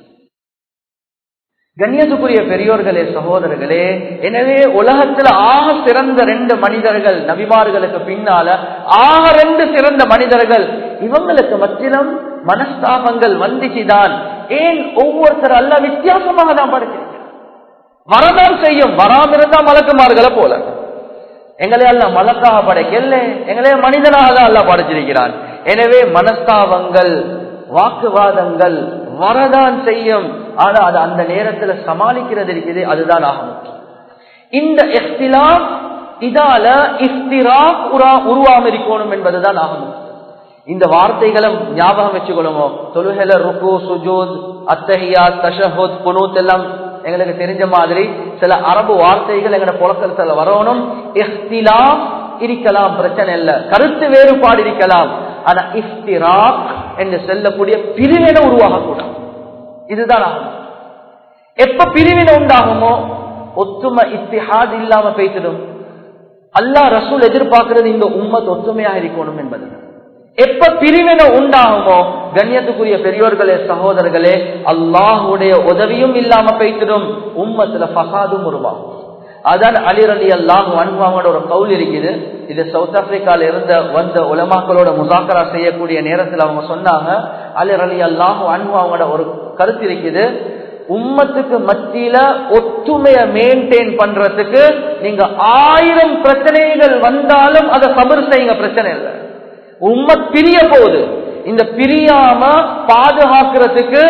கண்ணியத்துக்குரிய பெரியோர்களே சகோதரர்களே எனவே உலகத்துல ஆக சிறந்த ரெண்டு மனிதர்கள் நபிமார்களுக்கு பின்னால ஆக ரெண்டு சிறந்த மனிதர்கள் இவங்களுக்கு மத்தியிலும் மனஸ்தாபங்கள் வந்துச்சுதான் ஏன் ஒவ்வொருத்தர் அல்ல வித்தியாசமாக தான் படைச்சிருக்கிறார் வரதான் செய்யும் வராம இருந்தா மலக்குமார்களை போல எங்களை அல்ல மலக்காக படைக்கல எங்களே மனிதனாக தான் அல்ல படைச்சிருக்கிறான் எனவே மனஸ்தாபங்கள் வாக்குவாதங்கள் வரதான் செய்யும் ஆனா அது அந்த நேரத்துல சமாளிக்கிறது இருக்குது அதுதான் ஆகும் இந்த இஃப்திலா இதால இஃப்திராக் உருவாம இருக்கணும் என்பதுதான் ஆகும் இந்த வார்த்தைகளை ஞாபகம் வச்சுக்கொள்ளுமோ தொழுகல ருக்கு சுஜூத் அத்தஹியா தஷஹுத் குனூத் எல்லாம் எங்களுக்கு தெரிஞ்ச மாதிரி சில அரபு வார்த்தைகள் எங்களோட புழக்கத்துல வரணும் இஃப்திலா இருக்கலாம் பிரச்சனை இல்ல கருத்து வேறுபாடு இருக்கலாம் ஆனா இஃப்திராக் என்று செல்லக்கூடிய பிரிவினை உருவாகக்கூடாது இதுதான் ஆகும் எப்ப பிரிவினை உண்டாகுமோ ஒத்துமை இத்திஹாத் இல்லாம பேசிடும் அல்லா ரசூல் எதிர்பார்க்கிறது இந்த உம்மத் ஒத்துமையாக இருக்கணும் என்பது எப்ப பிரிவினை உண்டாகுமோ கண்ணியத்துக்குரிய பெரியோர்களே சகோதரர்களே அல்லாஹுடைய உதவியும் இல்லாம பேசிடும் உம்மத்துல பசாதும் உருவாகும் அதான் அலிர் அலி அல்லாஹ் அனுபவங்களோட ஒரு கவுல் இருக்குது இது சவுத் ஆப்பிரிக்கால இருந்த வந்த உலமாக்களோட முசாக்கரா செய்யக்கூடிய நேரத்தில் அவங்க சொன்னாங்க அலிர் அலி அல்லாஹ் அனுபவங்களோட ஒரு கருத்து இருக்குது உம்மத்துக்கு மத்தியில ஒற்றுமைய மெயின்டைன் பண்றதுக்கு நீங்க ஆயிரம் பிரச்சனைகள் வந்தாலும் அதை சபர் செய்யுங்க பிரச்சனை இல்லை உம்மத் பிரிய போகுது இந்த பிரியாம பாதுகாக்கிறதுக்கு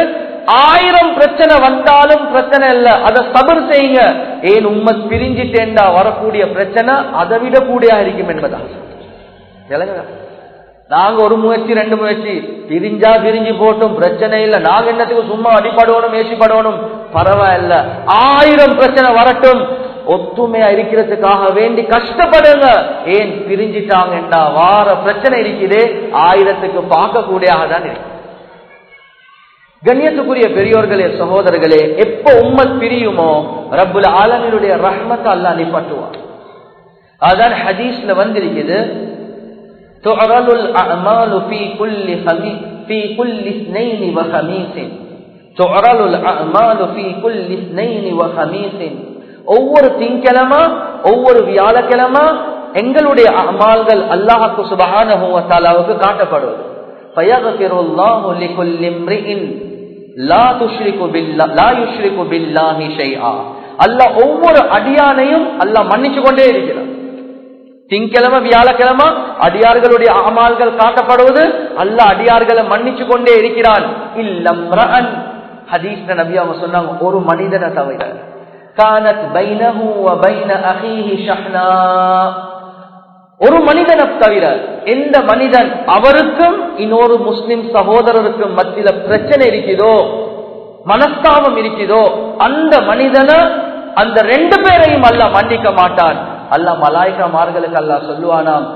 ஆயிரம் பிரச்சனை வந்தாலும் பிரச்சனை இல்ல அதை சபர் செய்யுங்க ஏன் உம்மத் பிரிஞ்சிட்டேண்டா வரக்கூடிய பிரச்சனை அதை விட கூடியா இருக்கும் என்பதா விளங்குதா? நாங்க ஒரு முயற்சி ரெண்டு முயற்சி பிரிஞ்சா பிரிஞ்சு போட்டும் பிரச்சனை இல்ல நாங்க என்னத்துக்கு சும்மா அடிப்படணும் ஏசிப்படணும் பரவாயில்ல ஆயிரம் பிரச்சனை வரட்டும் ஒத்துமையா இருக்கிறதுக்காக வேண்டி கஷ்டப்படுங்க ஏன் பிரிஞ்சிட்டாங்கண்டா வார பிரச்சனை இருக்குது ஆயிரத்துக்கு பார்க்கக்கூடியதாக தான் இருக்கு கண்ணியத்துக்குரிய பெரியோர்களே சகோதரர்களே எப்ப உம்மத் பிரியுமோ ரப்புல் ஆலமினுடைய ரஹ்மத்தை அல்லா நிப்பட்டுவான் அதான் ஹதீஸ்ல வந்திருக்குது تعرض الأعمال في كل خميس في كل اثنين وخميس تعرض الأعمال في كل اثنين وخميس ஒவ்வொரு திங்கிழமை ஒவ்வொரு வியாழக்கிழமை எங்களுடைய அமால்கள் அல்லாஹுக்கு சுபஹானஹு வ தஆலாவுக்கு காட்டப்படுவது ஃபயக்ஃபிருல்லாஹு லிகுல்லி இம்ரிஇன் லா துஷ்ரிகு பில்லா லா யுஷ்ரிகு பில்லாஹி ஷைஆ அல்லாஹ் ஒவ்வொரு அடியானையும் அல்லாஹ் மன்னிச்சு கொண்டே இருக்கிறான் திங்கிழமை வியாழக்கிழமை அடியார்களுடைய அமால்கள் காட்டப்படுவது அல்ல அடியார்களை மன்னிச்சு கொண்டே இருக்கிறான் இல்லம் ஹதீஸ் நபி அவங்க சொன்னாங்க ஒரு மனிதனை தவிர கானத் பைனஹு வ பைன அஹீஹி ஷஹ்னா ஒரு மனிதனை தவிர எந்த மனிதன் அவருக்கும் இன்னொரு முஸ்லிம் சகோதரருக்கும் மத்தியில பிரச்சனை இருக்குதோ மனஸ்தாபம் இருக்குதோ அந்த மனிதனை அந்த ரெண்டு பேரையும் அல்ல மன்னிக்க மாட்டான் அல்ல மலாய்க்கமார்களுக்கு அல்லா சொல்லுவானாம்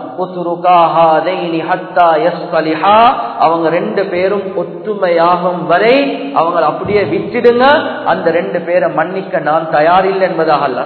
அவங்க ரெண்டு பேரும் ஒற்றுமையாகும் வரை அவங்க அப்படியே விட்டுடுங்க அந்த ரெண்டு பேரை மன்னிக்க நான் தயாரில்லை என்பதாக அல்ல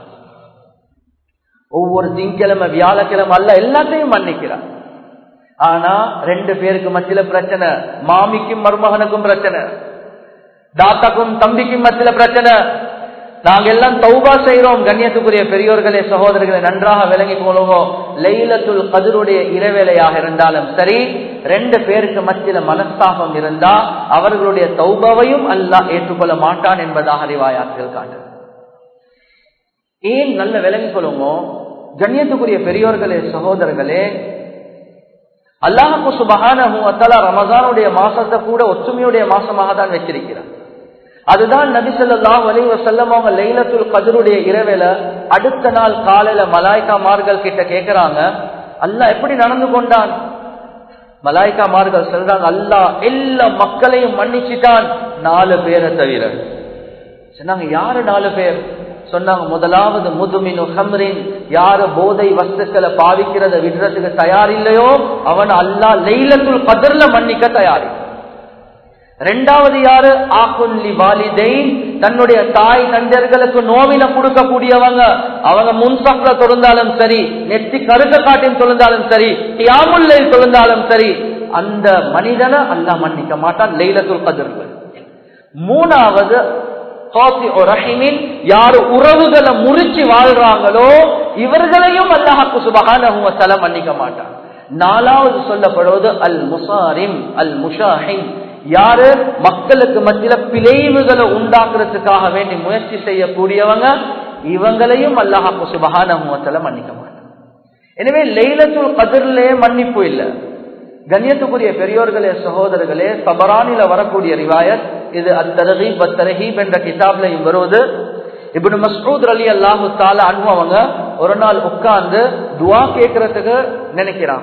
ஒவ்வொரு திங்கிழமை வியாழக்கிழமை அல்ல எல்லாத்தையும் மன்னிக்கிறான் ஆனா ரெண்டு பேருக்கு மத்தியில பிரச்சனை மாமிக்கும் மருமகனுக்கும் பிரச்சனை தாத்தாக்கும் தம்பிக்கும் மத்தியில பிரச்சனை நாங்க எல்லாம் தௌபா செய்யறோம் கண்ணியத்துக்குரிய பெரியோர்களே சகோதரர்களை நன்றாக விளங்கிக் கொள்வோம் லைலத்துல் கதிருடைய இரவேளையாக இருந்தாலும் சரி ரெண்டு பேருக்கு மத்தியில மனஸ்தாபம் இருந்தா அவர்களுடைய தௌபாவையும் அல்லாஹ் ஏற்றுக்கொள்ள மாட்டான் என்பதாக அறிவாயாக்கள் காட்டு ஏன் நல்ல விளங்கிக் கொள்ளுமோ கண்ணியத்துக்குரிய பெரியோர்களே சகோதரர்களே அல்லாஹு சுபகான ரமதானுடைய மாசத்தை கூட ஒற்றுமையுடைய மாசமாக தான் வச்சிருக்கிறார் அதுதான் நபிசல்லாஹ் அலி வசல்லம் அவங்க லைலத்துல் கதருடைய இரவேல அடுத்த நாள் காலையில மலாய்க்காமார்கள் கிட்ட கேக்குறாங்க அல்லாஹ் எப்படி நடந்து கொண்டான் மலாய்க்காமார்கள் சொல்றாங்க அல்லாஹ் எல்லா மக்களையும் மன்னிச்சுட்டான் நாலு பேரை தவிர சொன்னாங்க யாரு நாலு பேர் சொன்னாங்க முதலாவது முதுமினு ஹம்ரின் யாரு போதை வஸ்துக்களை பாவிக்கிறத விடுறதுக்கு தயார் இல்லையோ அவன் அல்லா லைலத்துல் கதர்ல மன்னிக்க தயாரி ரெண்டாவது யாரு ஆக்குல்லி வாலிதைன் தன்னுடைய தாய் தந்தர்களுக்கு நோவின கொடுக்கக்கூடியவங்க அவங்க முன்சாப்ல தொழுந்தாலும் சரி நெத்தி கருக்க காட்டின் தொழுந்தாலும் சரி தியாமுல்லை தொழுந்தாலும் சரி அந்த மனிதனை அல்லா மன்னிக்க மாட்டான் லைலத்துல் கதிர்கள் மூணாவது யாரு உறவுகளை முறிச்சு வாழ்றாங்களோ இவர்களையும் அல்லாஹாக்கு சுபகான மன்னிக்க மாட்டான் நாலாவது சொல்லப்படுவது அல் முசாரிம் அல் முஷாஹிம் யாரு மக்களுக்கு மத்தியில பிழைவுகளை உண்டாக்குறதுக்காக வேண்டி முயற்சி செய்யக்கூடியவங்க இவங்களையும் அல்லாஹாக்கு சுபகான மன்னிக்க மாட்டாங்க எனவே லைலத்துல் கதிரிலே மன்னிப்பு இல்லை கண்ணியத்துக்குரிய பெரியோர்களே சகோதரர்களே சபரானில வரக்கூடிய ரிவாயத் இது அத்தரகீப் அத்தரகீப் என்ற கிதாப்லையும் வருவது இப்படி மஸ்ரூத் அலி அல்லாஹு தால அனுபவங்க ஒரு நாள் உட்கார்ந்து துவா கேட்கறதுக்கு நினைக்கிறான்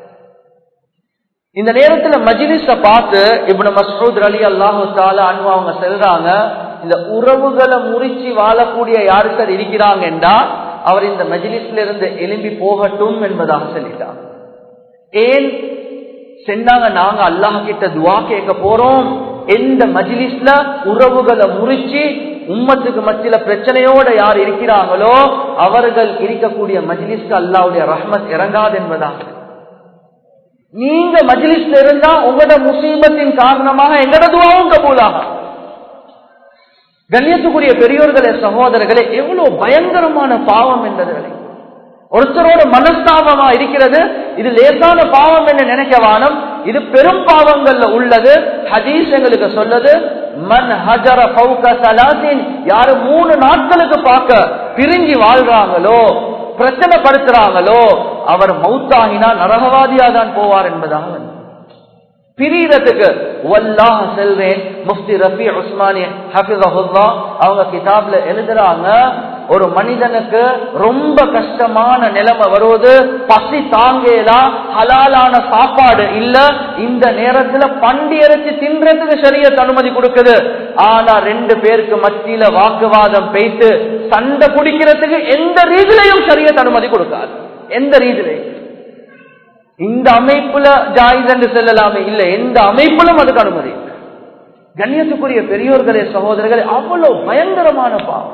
இந்த நேரத்துல மஜிலிஸ பார்த்து இப்படி மஸ்ரூத் அலி அல்லாஹு தால அனுபவங்க செல்றாங்க இந்த உறவுகளை முறிச்சு வாழக்கூடிய யாரு சார் இருக்கிறாங்கன்றா அவர் இந்த மஜிலிஸ்ல இருந்து எழும்பி போகட்டும் என்பதாக சொல்லிட்டாங்க ஏன் சென்னாங்க நாங்க அல்லாஹ் கிட்ட துவா கேட்க போறோம் எந்த மஜிலிஸ்ல உறவுகளை முறிச்சு உம்மத்துக்கு மத்தியில பிரச்சனையோட யார் இருக்கிறாங்களோ அவர்கள் இருக்கக்கூடிய மஜிலிஸ்க்கு அல்லாவுடைய ரஹ்மத் இறங்காது என்பதாக நீங்க மஜிலிஸ்ல இருந்தா உங்களோட முசீபத்தின் காரணமாக எங்கட துவாவும் கபூலாகும் கண்ணியத்துக்குரிய பெரியோர்களே சகோதரர்களே எவ்வளவு பயங்கரமான பாவம் என்றது ஒருத்தரோட மனஸ்தாபமா இருக்கிறது இது லேசான பாவம் என்று நினைக்க வானம் இது பெரும் பாவங்கள்ல உள்ளது ஹதீஸ் எங்களுக்கு சொல்லது மன் ஹஜர சலாசின் யாரு மூணு நாட்களுக்கு பார்க்க பிரிஞ்சு வாழ்றாங்களோ பிரச்சனை படுத்துறாங்களோ அவர் மௌத்தாகினா நரகவாதியா தான் போவார் என்பதாக பிரியறதுக்கு வல்லாஹ் செல்வேன் முஃப்தி ரஃபி உஸ்மானி ஹபிதஹுல்லா அவங்க கிதாப்ல எழுதுறாங்க ஒரு மனிதனுக்கு ரொம்ப கஷ்டமான நிலைமை வருவது பசி தாங்கேலா ஹலாலான சாப்பாடு இல்ல இந்த நேரத்துல பண்டி இறைச்சி தின்றதுக்கு சரியத் அனுமதி கொடுக்குது ஆனா ரெண்டு பேருக்கு மத்தியில வாக்குவாதம் பேய்த்து சண்டை குடிக்கிறதுக்கு எந்த ரீதியிலையும் சரியத் அனுமதி கொடுக்காது எந்த ரீதியிலையும் இந்த அமைப்புல ஜாயிஸ் என்று செல்லலாமே இல்ல எந்த அமைப்பிலும் அதுக்கு அனுமதி இல்லை. கண்ணியத்துக்குரிய பெரியோர்களே சகோதரர்களே அவ்வளவு பயங்கரமான பாவம்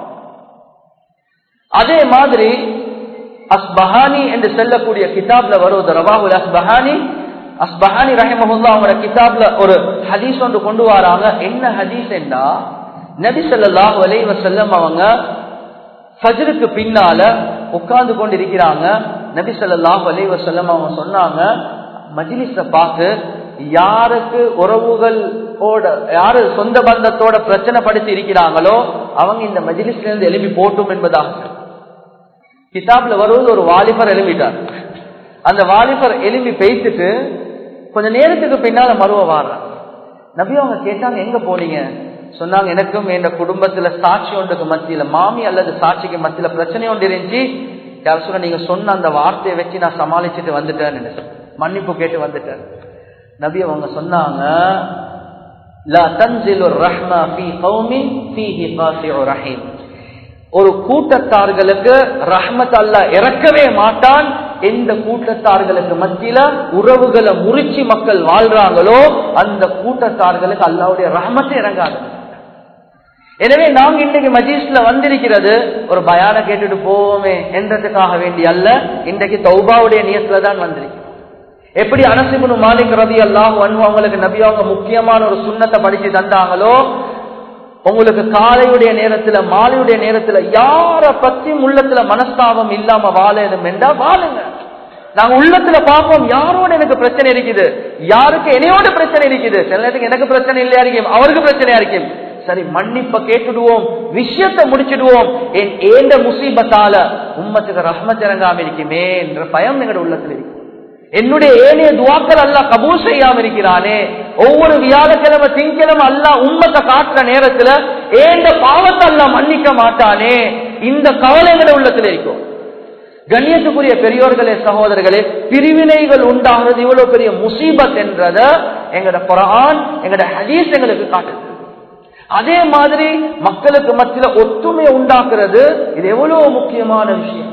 அதே மாதிரி அஸ்பஹானி என்று செல்லக்கூடிய கிதாப்ல வருவது ரவாஹுல் அஸ்பஹானி அஸ்பஹானி ரஹமஹுல்லா அவங்களோட கிதாப்ல ஒரு ஹதீஸ் ஒன்று கொண்டு வராங்க என்ன ஹதீஸ் என்றா நபி ஸல்லல்லாஹு அலைஹி வஸல்லம் அவங்க ஃபஜ்ருக்கு பின்னால உட்கார்ந்து கொண்டு இருக்கிறாங்க நபி ஸல்லல்லாஹு அலைஹி வஸல்லம் அவங்க சொன்னாங்க மஜ்லிஸ பார்த்து யாருக்கு உறவுகள் யாரு சொந்த பந்தத்தோட பிரச்சனை படுத்தி இருக்கிறாங்களோ அவங்க இந்த மஜ்லிஸ்ல இருந்து எழுப்பி போட்டும் என்பதாக கிதாப்ல வருவது ஒரு வாலிபர் எழுப்பிட்டார் அந்த வாலிபர் எழுப்பி பேசிட்டு கொஞ்ச நேரத்துக்கு பின்னால மருவ வாடுறாங்க நபி அவங்க கேட்டாங்க எங்க போனீங்க சொன்னாங்க எனக்கும் என் குடும்பத்துல சாட்சி ஒன்றுக்கு மத்தியில மாமி அல்லது சாட்சிக்கு மத்தியில பிரச்சனை ஒன்று இருந்துச்சு யார் சொல்ல நீங்க சொன்ன அந்த வார்த்தையை வச்சு நான் சமாளிச்சுட்டு வந்துட்டேன் மன்னிப்பு கேட்டு வந்துட்டேன் நபி அவங்க சொன்னாங்க லா தன்சிலு ரஹ்மா ஃபீ கௌமின் ஃபீஹி காசிஉ ரஹீம் ஒரு கூட்டத்தார்களுக்கு ரஹ்மத் அல்ல இறக்கவே மாட்டான் எந்த கூட்டத்தார்களுக்கு மத்தியில உறவுகளை முறிச்சு மக்கள் வாழ்றாங்களோ அந்த கூட்டத்தார்களுக்கு அல்லாவுடைய ரஹமத்தை இறங்காது எனவே நாங்க இன்றைக்கு மஜீஸ்ல வந்திருக்கிறது ஒரு பயான கேட்டுட்டு போவோமே என்றதுக்காக வேண்டி அல்ல இன்றைக்கு தௌபாவுடைய நியத்துல தான் வந்திருக்கிறோம் எப்படி அனசிபுனு மாலிக் ரவி அல்லாஹ் அவங்களுக்கு நபி அவங்க முக்கியமான ஒரு சுண்ணத்தை படிச்சு தந்தாங்களோ உங்களுக்கு காலையுடைய நேரத்துல மாலையுடைய நேரத்துல யார பத்தியும் உள்ளத்துல மனஸ்தாபம் இல்லாம வாழணும் என்றா வாழுங்க நாங்க உள்ளத்துல பார்ப்போம் யாரோட எனக்கு பிரச்சனை இருக்குது யாருக்கு என்னையோட பிரச்சனை இருக்குது சில நேரத்துக்கு எனக்கு பிரச்சனை இல்லையா இருக்கும் அவருக்கு பிரச்சனையா இருக்கும் சரி மன்னிப்ப கேட்டுடுவோம் விஷயத்தை முடிச்சிடுவோம் என் ஏண்ட முசீபத்தால உம்மத்துக்கு ரஹ்மத் இறங்காம இருக்குமே என்ற பயம் எங்களோட உள்ளத்துல இருக்கு என்னுடைய ஏனைய துவாக்கள் அல்ல கபூல் செய்யாம இருக்கிறானே ஒவ்வொரு வியாழக்கிழமை திங்கிழமை அல்ல உண்மத்தை காட்டுற நேரத்துல ஏண்ட பாவத்தை அல்ல மன்னிக்க மாட்டானே இந்த கவலைகளை உள்ளத்துல இருக்கும் கண்ணியத்துக்குரிய பெரியோர்களே சகோதரர்களே பிரிவினைகள் உண்டாகிறது இவ்வளவு பெரிய முசீபத் என்றத எங்கட குரான் எங்கட ஹதீஸ் எங்களுக்கு காட்டுது அதே மாதிரி மக்களுக்கு மத்தியில ஒத்துமை உண்டாக்குறது இது எவ்வளவு முக்கியமான விஷயம்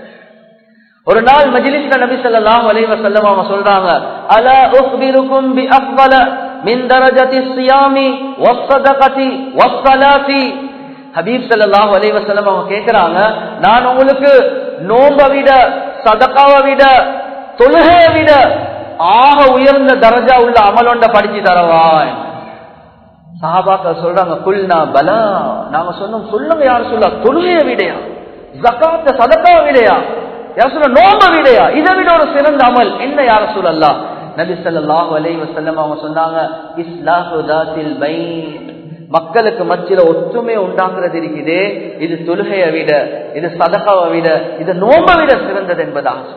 ஒரு நாள் மஜ்லிஸ்ல நபி ஸல்லல்லாஹு அலைஹி வஸல்லம் அவங்க சொல்றாங்க அலா உக்பிருக்கும் பி அஃபல மின் தரஜதி ஸியாமி வஸ்ஸதகதி வஸ்ஸலாத்தி ஹபீப் ஸல்லல்லாஹு அலைஹி வஸல்லம் அவங்க கேக்குறாங்க நான் உங்களுக்கு நோம்ப விட சதகாவை விட தொழுகையை விட ஆக உயர்ந்த தரஜா உள்ள அமலொண்ட படிச்சு தரவா சஹாபாக்கள் சொல்றாங்க குல்னா பலா நாங்க சொன்னோம் சொல்லுங்க யார் சொல்ல தொழுகையை விடையா ஜக்காத்த சதக்காவை விடையா யார் சொல்ல நோம்ப விடையா இதை விட ஒரு சிறந்த அமல் என்ன யார சொல்லலா நபி ஸல்லல்லாஹு அலைஹி வஸல்லம் அவங்க சொன்னாங்க இஸ்லாஹு தாத்தில் பைன் மக்களுக்கு மத்தியில ஒற்றுமை உண்டாக்குறது இருக்குது இது தொழுகையை விட இது சதகாவை விட இது நோம்ப விட சிறந்தது என்பதாக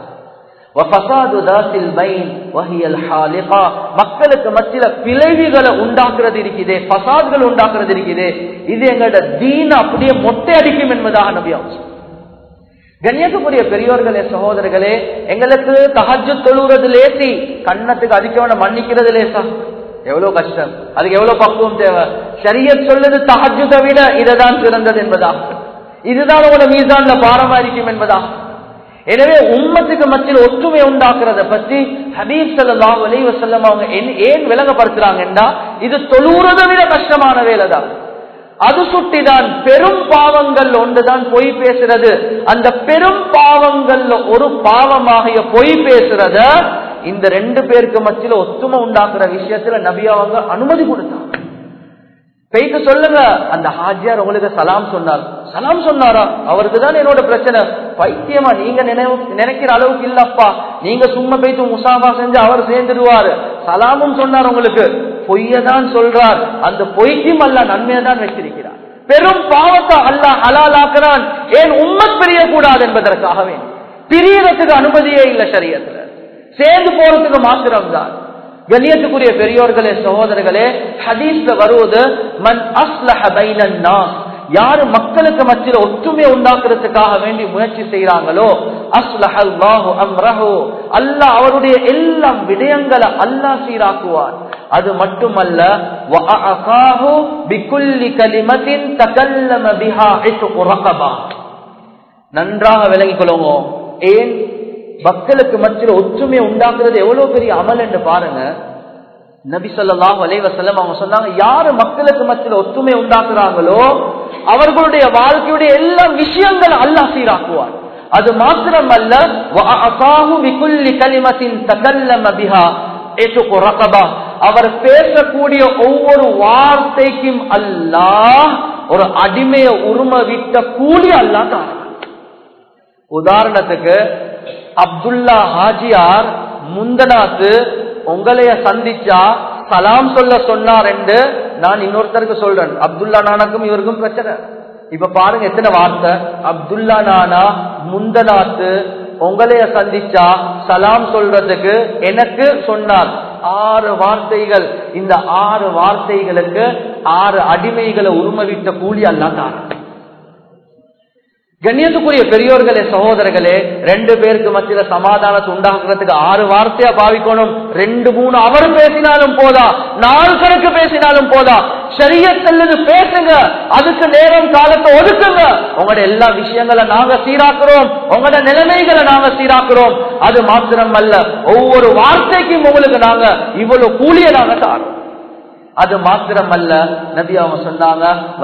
மக்களுக்கு மத்தியில பிழைவுகளை உண்டாக்குறது இருக்குது பசாதுகள் உண்டாக்குறது இருக்குது இது எங்களோட தீன அப்படியே மொட்டை அடிக்கும் என்பதாக நபியம் கண்ணியத்துக்குரிய பெரியோர்களே சகோதரர்களே எங்களுக்கு தகஜு தொழுறது லேசி கண்ணத்துக்கு அதிகமான மன்னிக்கிறது லேசா எவ்வளவு கஷ்டம் அதுக்கு எவ்வளவு பக்குவம் தேவை சரிய சொல்லுது தகஜத்தை விட இதுதான் சிறந்தது என்பதா இதுதான் உங்களோட மீசான்ல பாரமா இருக்கும் என்பதா எனவே உம்மத்துக்கு மத்தியில் ஒற்றுமை உண்டாக்குறத பத்தி ஹபீப் சல்லாஹ் அலி வசல்லம் அவங்க ஏன் விளங்கப்படுத்துறாங்கன்னா இது தொழுறதை விட கஷ்டமான வேலை தான் அது சுட்டிதான் பெரும் பாவங்கள் ஒன்றுதான் பொய் பேசுறது அந்த பெரும் பாவங்கள்ல ஒரு பாவமாகிய பொய் பேசுறத இந்த ரெண்டு பேருக்கு மத்தியில ஒத்துமை உண்டாக்குற விஷயத்துல நபி அவங்க அனுமதி கொடுத்தாங்க பெய்து சொல்லுங்க அந்த ஹாஜியார் உங்களுக்கு சலாம் சொன்னார் சலாம் சொன்னாரா அவருக்கு தான் என்னோட பிரச்சனை பைத்தியமா நீங்க நினைவு நினைக்கிற அளவுக்கு இல்லப்பா நீங்க சும்மா போயிட்டு முசாஃபா செஞ்சு அவர் சேர்ந்துடுவாரு சலாமும் சொன்னார் உங்களுக்கு பொய்யதான் சொல்றார் அந்த பொய்க்கும் அல்ல நன்மையை தான் வச்சிருக்கிறார் பெரும் பாவத்தை அல்ல ஹலாலாக்குறான் ஏன் உண்மை பிரிய கூடாது என்பதற்காகவே பிரியறதுக்கு அனுமதியே இல்லை சரியத்துல சேர்ந்து போறதுக்கு மாத்திரம் தான் கண்ணியத்துக்குரிய பெரியோர்களே சகோதரர்களே ஹதீஸ்ல வருவது மன் அஸ்லஹ பைனன் நாஸ் யாரு மக்களுக்கு மத்தியில் ஒற்றுமை உண்டாக்குறதுக்காக வேண்டி முயற்சி செய்யறாங்களோ அஸ்லஹல்லாஹு அம்ரஹு அல்லாஹ் அவருடைய எல்லா விடயங்களை அல்லாஹ் சீராக்குவார் அது மட்டுமல்ல வஅஅகாஹு பிகுல்லி கலிமத்தின் தகல்லம பிஹா இத்கு ரகபா நன்றாக விளங்கிக் கொள்ளுங்க ஏன் மக்களுக்கு மத்தியில் ஒற்றுமை உண்டாக்குறது எவ்வளவு பெரிய அமல் என்று பாருங்க நபி சொல்லாஹ் அலைவசல்லம் அவங்க சொன்னாங்க யாரு மக்களுக்கு மத்தியில் ஒற்றுமை உண்டாக்குறாங்களோ அவர்களுடைய வாழ்க்கையுடைய எல்லா விஷயங்களும் அல்லாஹ் சீராக்குவார் அது மாத்திரமல்ல அவர் பேசக்கூடிய ஒவ்வொரு வார்த்தைக்கும் அல்லாஹ் ஒரு அடிமைய உரிமை விட்ட கூலி அல்லா தான் உதாரணத்துக்கு அப்துல்லா ஹாஜியார் முந்தனாத்து உங்களைய சந்திச்சா சலாம் சொல்ல சொன்னார் என்று நான் இன்னொருத்தருக்கு சொல்றேன் அப்துல்லா நானாக்கும் இவருக்கும் பிரச்சனை இப்ப பாருங்க எத்தனை வார்த்தை அப்துல்லா நானா முந்தனாத்து உங்களைய சந்திச்சா சலாம் சொல்றதுக்கு எனக்கு சொன்னார் ஆறு வார்த்தைகள் இந்த ஆறு வார்த்தைகளுக்கு ஆறு அடிமைகளை உரிமைவிட்ட கூலி அல்லாதான் கண்ணியத்துக்குரிய பெரியோர்களே சகோதரர்களே ரெண்டு பேருக்கு மத்தியில சமாதானத்தை உண்டாக்குறதுக்கு ஆறு வார்த்தையா பாவிக்கணும் ரெண்டு மூணு அவர் பேசினாலும் போதா நாலு கணக்கு பேசினாலும் போதா சரிய செல்லுது பேசுங்க அதுக்கு நேரம் காலத்தை ஒதுக்குங்க உங்களோட எல்லா விஷயங்களை நாங்க சீராக்குறோம் உங்களோட நிலைமைகளை நாங்க சீராக்குறோம் அது மாத்திரம் அல்ல ஒவ்வொரு வார்த்தைக்கும் உங்களுக்கு நாங்க இவ்வளவு கூலிய நாங்க தாரோம் அது மாத்திரம் அல்ல நபி அவங்க சொன்னாங்க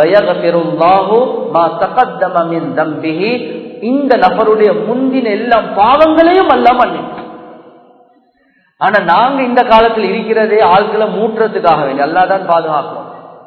இந்த நபருடைய முந்தின எல்லாம் பாவங்களையும் அல்ல மன்னிக்கும் ஆனா நாங்க இந்த காலத்தில் இருக்கிறதே ஆட்களை மூட்டுறதுக்காக வேண்டிய அல்லாதான் பாதுகாக்கிறோம்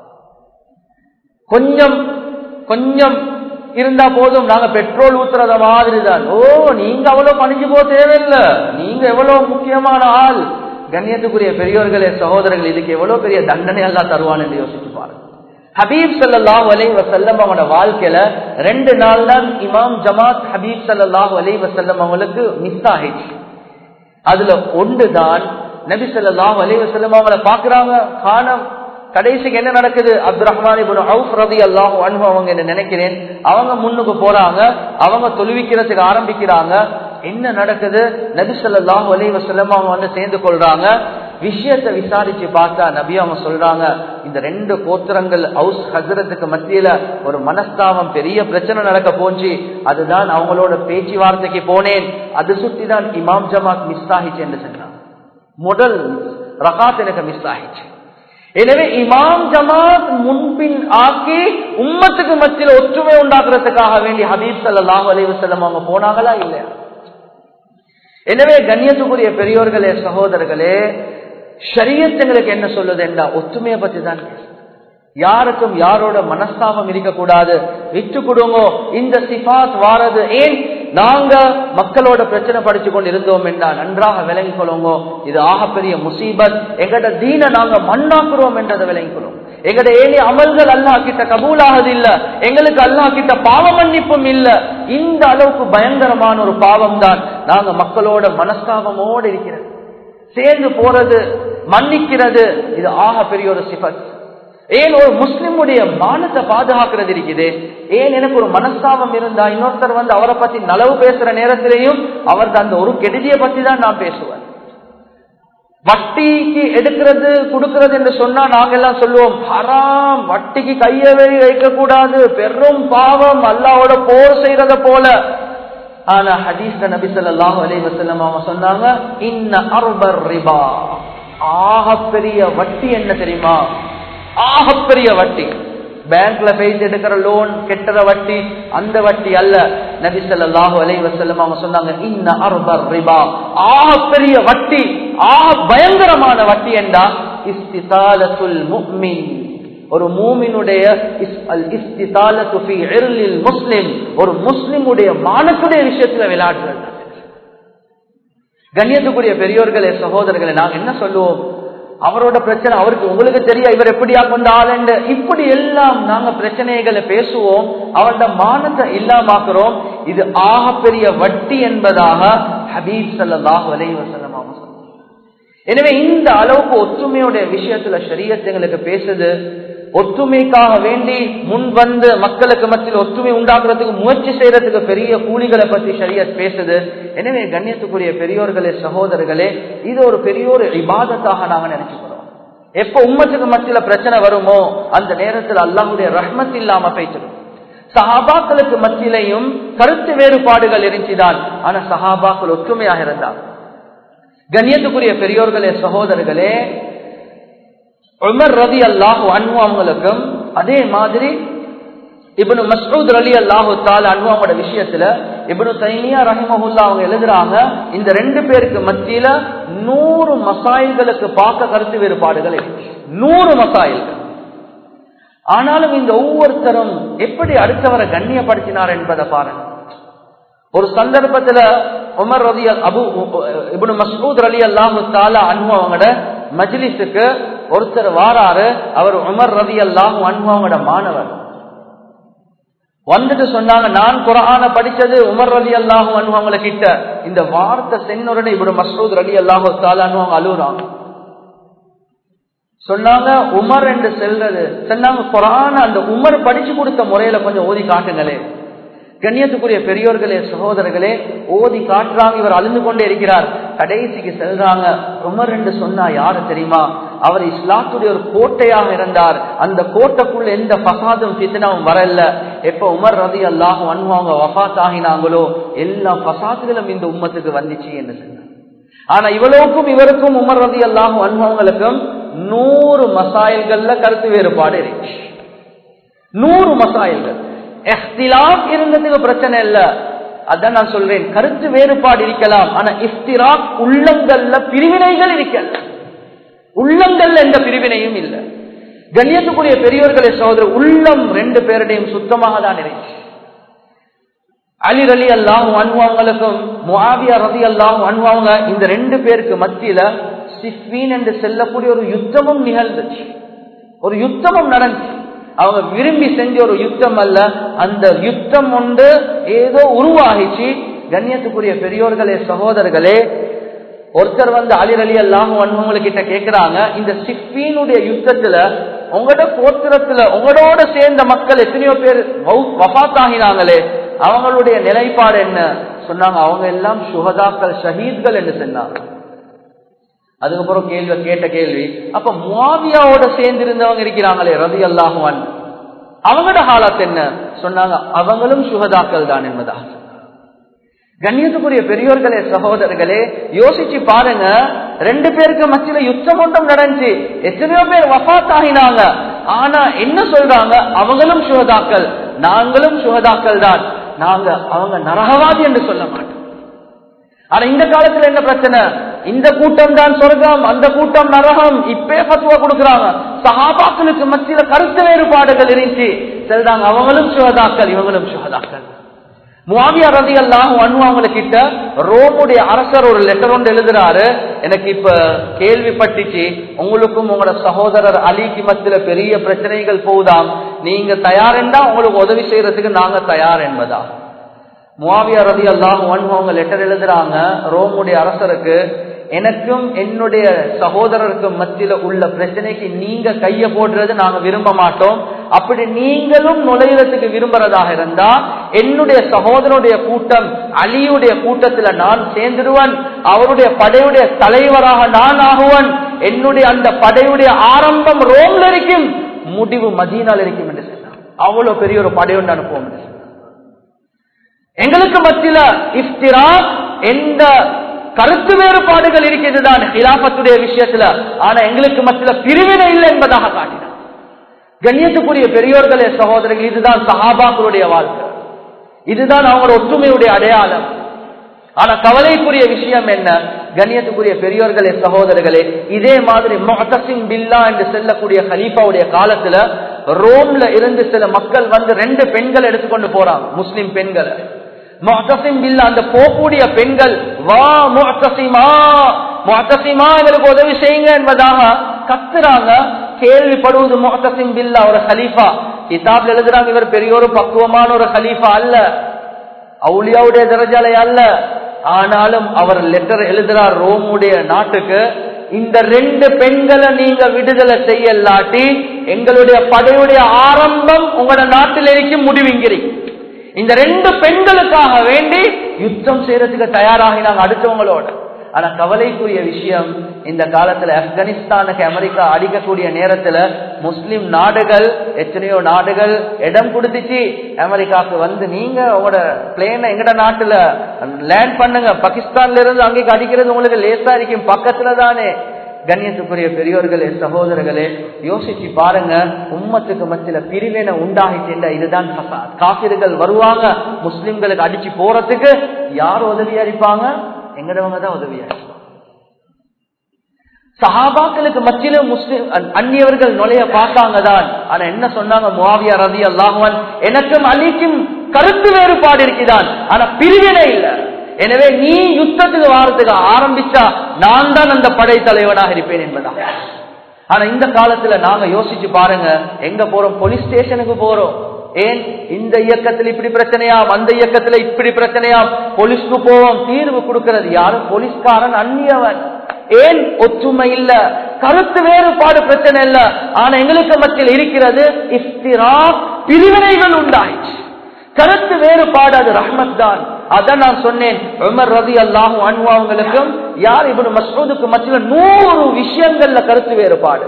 கொஞ்சம் கொஞ்சம் இருந்தா போதும் நாங்க பெட்ரோல் ஊத்துறத மாதிரி தான் ஓ நீங்க அவ்வளவு பணிஞ்சு போக தேவையில்லை நீங்க எவ்வளவு முக்கியமான ஆள் கண்ணியத்துக்குரிய பெரியோர்களே சகோதரர்கள் இதுக்கு எவ்வளவு பெரிய தண்டனை எல்லாம் தருவான் என்று யோசிச்சு பாருங்க ஹபீப் சல்லாஹ் அலை வசல்லம் அவனோட வாழ்க்கையில ரெண்டு நாள் தான் இமாம் ஜமாத் ஹபீப் சல்லாஹ் அலை வசல்லம் அவங்களுக்கு மிஸ் ஆயிடுச்சு அதுல ஒன்றுதான் நபி சொல்லாஹ் அலை வசல்லம் அவங்கள பாக்குறாங்க காணம் கடைசிக்கு என்ன நடக்குது அப்துல் ரஹ்மான் அவுஃப் ரதி அல்லாஹ் அன்பு அவங்க என்ன நினைக்கிறேன் அவங்க முன்னுக்கு போறாங்க அவங்க தொழுவிக்கிறதுக்கு ஆரம்பிக்கிறாங்க என்ன நடக்குது நபிசல்லாஹு அலி வசல்லம் அவங்க வந்து சேர்ந்து கொள்றாங்க விஷயத்தை விசாரிச்சு பார்த்தா நபி அவங்க சொல்றாங்க இந்த ரெண்டு கோத்திரங்கள் ஹவுஸ் ஹசரத்துக்கு மத்தியில ஒரு மனஸ்தாபம் பெரிய பிரச்சனை நடக்க போச்சு அதுதான் அவங்களோட பேச்சுவார்த்தைக்கு போனேன் அது சுட்டி தான் இமாம் ஜமாத் மிஸ் ஆகிச்சு என்று சொன்னாங்க முதல் ரகாத் எனக்கு மிஸ் ஆகிச்சு எனவே இமாம் ஜமாத் முன்பின் ஆக்கி உம்மத்துக்கு மத்தியில் ஒற்றுமை உண்டாக்குறதுக்காக வேண்டி ஹபீப் சல்லாஹூ அலி வசல்லம் அவங்க போனாங்களா இல்லையா எனவே கண்ணியத்துக்குரிய பெரியோர்களே சகோதரர்களே ஷரியத்துங்களுக்கு என்ன சொல்லுது என்றா ஒற்றுமையை பத்தி தான் யாருக்கும் யாரோட மனஸ்தாபம் இருக்கக்கூடாது விட்டு கொடுங்க இந்த சிபாத் வாரது ஏன் நாங்க மக்களோட பிரச்சனை படிச்சு கொண்டு இருந்தோம் என்றா நன்றாக விளங்கிக் கொள்ளுங்க இது ஆகப்பெரிய முசீபத் எங்கட தீன நாங்க மண்ணாக்குறோம் என்றதை விளங்கிக் கொள்ளும் எங்கட ஏழை அமல்கள் அல்லா கிட்ட கபூலாகது இல்ல எங்களுக்கு அல்லா கிட்ட பாவ மன்னிப்பும் இல்ல இந்த அளவுக்கு பயங்கரமான ஒரு பாவம் தான் நாங்க மக்களோட மனஸ்தாபமோடு இருக்கிறது சேர்ந்து போறது மன்னிக்கிறது இது ஆக பெரிய ஒரு சிபத் ஏன் ஒரு முஸ்லிமுடைய மானத்தை பாதுகாக்கிறது இருக்குது ஏன் எனக்கு ஒரு மனஸ்தாபம் இருந்தா இன்னொருத்தர் வந்து அவரை பத்தி நலவு பேசுற நேரத்திலேயும் அவர் அந்த ஒரு கெடுதியை பத்தி தான் நான் பேசுவேன் வட்டிக்கு எடுக்கிறது கொடுக்கிறது என்று சொன்னா நாங்க எல்லாம் சொல்லுவோம் ஹராம் வட்டிக்கு கையவே வைக்க கூடாது பெரும் பாவம் அல்லாவோட போர் செய்யறத போல ஆனா ஹதீஸ் நபி சொல்லாஹு அலி வசல்லம் அவங்க சொன்னாங்க இன்ன அர்பர் ரிபா ஆகப்பெரிய வட்டி என்ன தெரியுமா ஆகப்பெரிய வட்டி பேங்க்ல போயிட்டு எடுக்கிற லோன் கெட்டுற வட்டி அந்த வட்டி அல்ல நபி சொல்லாஹு அலை வசல்லம் அவங்க சொன்னாங்க இன்ன அர்பர் ரிபா ஆகப்பெரிய வட்டி ஆக பயங்கரமான வட்டி என்றா இஸ்திதாலத்துல் முக்மின் ஒரு மூமினுடைய முஸ்லிம் ஒரு முஸ்லிமுடைய மானத்துடைய விஷயத்துல விளையாடுறது கண்ணியத்துக்குரிய பெரியோர்களே சகோதரர்களே நாங்க என்ன சொல்லுவோம் அவரோட பிரச்சனை அவருக்கு உங்களுக்கு தெரியா இவர் எப்படியா கொண்ட ஆளுண்டு இப்படி எல்லாம் நாங்க பிரச்சனைகளை பேசுவோம் அவரோட மானத்தை இல்லாமாக்குறோம் இது ஆக பெரிய வட்டி என்பதாக ஹபீப் சல்லாஹ் அலை வசலம் எனவே இந்த அளவுக்கு ஒற்றுமையுடைய விஷயத்துல சரியத் எங்களுக்கு பேசுது ஒற்றுமைக்காக வேண்டி முன் வந்து மக்களுக்கு மத்தியில் ஒற்றுமை உண்டாக்குறதுக்கு முயற்சி செய்யறதுக்கு பெரிய கூலிகளை பத்தி சரியத் பேசுது எனவே கண்ணியத்துக்குரிய பெரியோர்களே சகோதரர்களே இது ஒரு பெரிய ஒரு இபாதத்தாக நாங்க நினைச்சுக்கிறோம் எப்ப உம்மத்துக்கு மத்தியில பிரச்சனை வருமோ அந்த நேரத்தில் அல்லாஹுடைய ரஹ்மத் இல்லாம பேசிடும் சஹாபாக்களுக்கு மத்தியிலையும் கருத்து வேறுபாடுகள் இருந்துச்சுதான் ஆனா சஹாபாக்கள் ஒற்றுமையாக இருந்தாங்க கண்ணியத்துக்குரிய பெரியோர்களே சகோதரர்களே உமர் ரதி அல்லாஹு அன்பு அவங்களுக்கும் அதே மாதிரி இபனு மசூத் அலி அல்லாஹு தால் அன்பு அவங்களோட விஷயத்துல இபனு தைமியா ரஹிமஹுல்லா அவங்க எழுதுறாங்க இந்த ரெண்டு பேருக்கு மத்தியில நூறு மசாயில்களுக்கு பார்க்க கருத்து வேறுபாடுகள் இருக்கு நூறு மசாயில்கள் ஆனாலும் இந்த ஒவ்வொருத்தரும் எப்படி அடுத்தவரை கண்ணியப்படுத்தினார் என்பதை பாருங்க ஒரு சந்தர்ப்பத்துல உமர் ரதி அபு இபனு மசூத் அலி அல்லாஹு தாலா அன்பு அவங்களோட மஜ்லிஸுக்கு ஒருத்தர் வாராரு அவர் உமர் ரதி அல்லாஹு அன்பு அவங்களோட மாணவர் வந்துட்டு சொன்னாங்க நான் குரான படிச்சது உமர் ரலி அல்லாஹு அனுபவங்களை கிட்ட இந்த வார்த்தை சென்னுடனே இப்படி மசூத் ரலி அல்லாஹு தாலான்னு அவங்க அழுகுறாங்க சொன்னாங்க உமர் என்று செல்றது சொன்னாங்க குரான அந்த உமர் படிச்சு கொடுத்த முறையில கொஞ்சம் ஓதி காட்டுங்களே கண்ணியத்துக்குரிய பெரியோர்களே சகோதரர்களே ஓதி காட்டுறாங்க இவர் அழுந்து கொண்டே இருக்கிறார் கடைசிக்கு செல்றாங்க உமர் என்று சொன்னா யாரு தெரியுமா அவர் இஸ்லாத்துடைய ஒரு கோட்டையாக இருந்தார் அந்த கோட்டைக்குள்ள எந்த பசாதும் பித்தனாவும் வரல எப்ப உமர் ரதி அல்லாஹும் அன்பவங்க வஃத் ஆகினாங்களோ எல்லா பசாத்துகளும் இந்த உம்மத்துக்கு வந்துச்சு என்று சொன்னார் ஆனா இவ்வளவுக்கும் இவருக்கும் உமர் ரதி அல்லாஹும் அன்பவங்களுக்கும் நூறு மசாயல்கள்ல கருத்து வேறுபாடு இருக்கு நூறு மசாயல்கள் எஹ்திலாப் இருந்ததுக்கு பிரச்சனை இல்ல அதான் நான் சொல்றேன் கருத்து வேறுபாடு இருக்கலாம் ஆனா இஃப்திராக் உள்ளங்கள்ல பிரிவினைகள் இருக்கல உள்ளங்கள்ல எந்த பிரிவினையும் இல்லை கண்ணியத்துக்குரிய பெரியோர்களே சகோதரர் உள்ளம் ரெண்டு பேருடையும் சுத்தமாக தான் இருக்கு அலி ரலி அல்லாஹும் அன்வாங்களுக்கும் முஆவியா ரதி அல்லாஹும் அன்வாங்க இந்த ரெண்டு பேருக்கு மத்தியில சிஃபீன் என்று செல்லக்கூடிய ஒரு யுத்தமும் நிகழ்ந்துச்சு ஒரு யுத்தமும் நடந்துச்சு அவங்க விரும்பி செஞ்ச ஒரு யுத்தம் அல்ல அந்த யுத்தம் ஒன்று ஏதோ உருவாகிச்சு கண்ணியத்துக்குரிய பெரியோர்களே சகோதரர்களே ஒருத்தர் வந்து அலிர் அலி அல்லாஹும் அன்பவங்ககிட்ட கேட்கிறாங்க இந்த சிஃபீனுடைய யுத்தத்துல உங்களோட கோத்திரத்துல உங்களோட சேர்ந்த மக்கள் எத்தனையோ பேர் வபாத்தாகினாங்களே அவங்களுடைய நிலைப்பாடு என்ன சொன்னாங்க அவங்க எல்லாம் சுகதாக்கள் ஷஹீத்கள் என்று சொன்னாங்க அதுக்கப்புறம் கேள்வி கேட்ட கேள்வி அப்ப முவாவியாவோட சேர்ந்து இருந்தவங்க இருக்கிறாங்களே ரவி அல்லாஹுவான் அவங்களோட ஹாலத் என்ன சொன்னாங்க அவங்களும் சுகதாக்கள் தான் என்பதா கண்ணியத்துக்குரிய பெரியோர்களே சகோதரர்களே யோசிச்சு பாருங்க ரெண்டு பேருக்கு மத்தியில யுத்தம் ஒன்றும் நடந்துச்சு எத்தனையோ பேர் வஃத் ஆகினாங்க ஆனா என்ன சொல்றாங்க அவங்களும் சுகதாக்கள் நாங்களும் சுகதாக்கள் தான் நாங்க அவங்க நரகவாதி என்று சொல்ல மாட்டோம் ஆனா இந்த காலத்துல என்ன பிரச்சனை இந்த கூட்டம் தான் சொர்க்கம் அந்த கூட்டம் நரகம் இப்பே பத்துவா கொடுக்கறாங்க சஹாபாக்களுக்கு மத்தியில கருத்து வேறுபாடுகள் இருந்துச்சு சொல்றாங்க அவங்களும் சுகதாக்கள் இவங்களும் சுகதாக்கள் முவாவியா ரதி எல்லாம் கிட்ட ரோமுடைய அரசர் ஒரு லெட்டர் ஒன்று எழுதுறாரு எனக்கு இப்ப கேள்விப்பட்டுச்சு உங்களுக்கும் உங்களோட சகோதரர் அலிக்கு மத்தியில பெரிய பிரச்சனைகள் போகுதாம் நீங்க தயார் என்றா உங்களுக்கு உதவி செய்யறதுக்கு நாங்க தயார் என்பதா முவாவியா ரதி அல்லாஹ் அவங்க லெட்டர் எழுதுறாங்க ரோமுடைய அரசருக்கு எனக்கும் என்னுடைய சகோதரருக்கும் மத்தியில உள்ள பிரச்சனைக்கு நீங்க கைய போடுறது நாங்க விரும்ப மாட்டோம் அப்படி நீங்களும் நுழையிறதுக்கு விரும்புறதாக இருந்தா என்னுடைய சகோதரனுடைய கூட்டம் அலியுடைய கூட்டத்துல நான் சேர்ந்துடுவன் அவருடைய படையுடைய தலைவராக நான் ஆகுவன் என்னுடைய அந்த படையுடைய ஆரம்பம் ரோம்ல இருக்கும் முடிவு மதீனால் இருக்கும் என்று சொன்னார் அவ்வளவு பெரிய ஒரு படையொன்று அனுப்புவோம் என்று சொன்னார் எங்களுக்கு மத்தியில இஃப்திரா எந்த கருத்து வேறுபாடுகள் இருக்கிறது தான் ஹிலாபத்துடைய விஷயத்துல ஆனா எங்களுக்கு மத்தியில பிரிவினை இல்லை என்பதாக காட்டினார் கண்ணியத்துக்குரிய பெரியோர்களே சகோதரர்கள் இதுதான் சஹாபாக்களுடைய வாழ்க்கை இதுதான் அவங்களோட ஒற்றுமையுடைய அடையாளம் ஆனா கவலைக்குரிய விஷயம் என்ன கண்ணியத்துக்குரிய பெரியோர்களே சகோதரர்களே இதே மாதிரி மொஹசிம் பில்லா என்று செல்லக்கூடிய ஹலீஃபாவுடைய காலத்துல ரோம்ல இருந்து சில மக்கள் வந்து ரெண்டு பெண்கள் எடுத்துக்கொண்டு போறாங்க முஸ்லிம் பெண்களை முஅத்தசிம் பில்லா அந்த போகக்கூடிய பெண்கள் வா முஅத்தசிமா முஅத்தசிமா எங்களுக்கு உதவி செய்யுங்க என்பதாக கத்துறாங்க கேள்விப்படுவது முஅத்தசிம் பில்லா ஒரு ஹலீஃபா கிதாப்ல எழுதுறாங்க இவர் பெரிய ஒரு பக்குவமான ஒரு ஹலீஃபா அல்ல அவுளியாவுடைய தரஜாலை அல்ல ஆனாலும் அவர் லெட்டர் எழுதுறார் ரோமுடைய நாட்டுக்கு இந்த ரெண்டு பெண்களை நீங்க விடுதலை செய்யலாட்டி எங்களுடைய படையுடைய ஆரம்பம் உங்களோட நாட்டில் இருக்கும் முடிவுங்கிறீ இந்த ரெண்டு பெண்களுக்காக வேண்டி யுத்தம் செய்யறதுக்கு தயாராகினாங்க அடுத்தவங்களோட ஆனா கவலைக்குரிய விஷயம் இந்த காலத்துல ஆப்கானிஸ்தானுக்கு அமெரிக்கா அடிக்கக்கூடிய நேரத்துல முஸ்லிம் நாடுகள் எத்தனையோ நாடுகள் இடம் கொடுத்துச்சு அமெரிக்காவுக்கு வந்து நீங்க உங்களோட பிளேனை எங்கட நாட்டுல லேண்ட் பண்ணுங்க பாகிஸ்தான்ல இருந்து அங்கேக்கு அடிக்கிறது உங்களுக்கு லேசா இருக்கும் பக்கத்துல தானே கண்ணியத்துக்குரிய பெரியோர்களே சகோதரர்களே யோசிச்சு பாருங்க உம்மத்துக்கு மத்தியில பிரிவினை உண்டாகிட்டு இதுதான் ஃபசாத் காபிர்கள் வருவாங்க முஸ்லிம்களுக்கு அடிச்சு போறதுக்கு யார் உதவியா இருப்பாங்க எங்கடவங்க தான் உதவியா இருப்பாங்க சஹாபாக்களுக்கு மத்தியில முஸ்லிம் அந்நியவர்கள் நுழைய பார்த்தாங்க தான் ஆனா என்ன சொன்னாங்க முவாவியா ரதி அல்லாஹுவான் எனக்கும் அலிக்கும் கருத்து வேறுபாடு இருக்குதான் ஆனா பிரிவினை இல்லை எனவே நீ யுத்தத்துக்கு வாரத்துக்கு ஆரம்பிச்சா நான் தான் அந்த படை தலைவனாக இருப்பேன் என்பதா ஆனா இந்த காலத்துல நாங்க யோசிச்சு பாருங்க எங்க போறோம் போலீஸ் ஸ்டேஷனுக்கு போறோம் ஏன் இந்த இயக்கத்துல இப்படி பிரச்சனையா அந்த இயக்கத்துல இப்படி பிரச்சனையா போலீஸ்க்கு போவோம் தீர்வு கொடுக்கிறது யாரும் போலீஸ்காரன் அந்நியவன் ஏன் ஒற்றுமை இல்ல கருத்து வேறுபாடு பிரச்சனை இல்ல ஆனா எங்களுக்கு மத்தியில் இருக்கிறது இஃப்திரா பிரிவினைகள் உண்டாயிடுச்சு கருத்து வேறுபாடு அது ரஹ்மத் தான் அதான் நான் சொன்னேன் உமர் ரதி அல்லாஹும் அன்வாவங்களுக்கும் யார் இவனு மசூதுக்கு மத்தியில் நூறு விஷயங்கள்ல கருத்து வேறுபாடு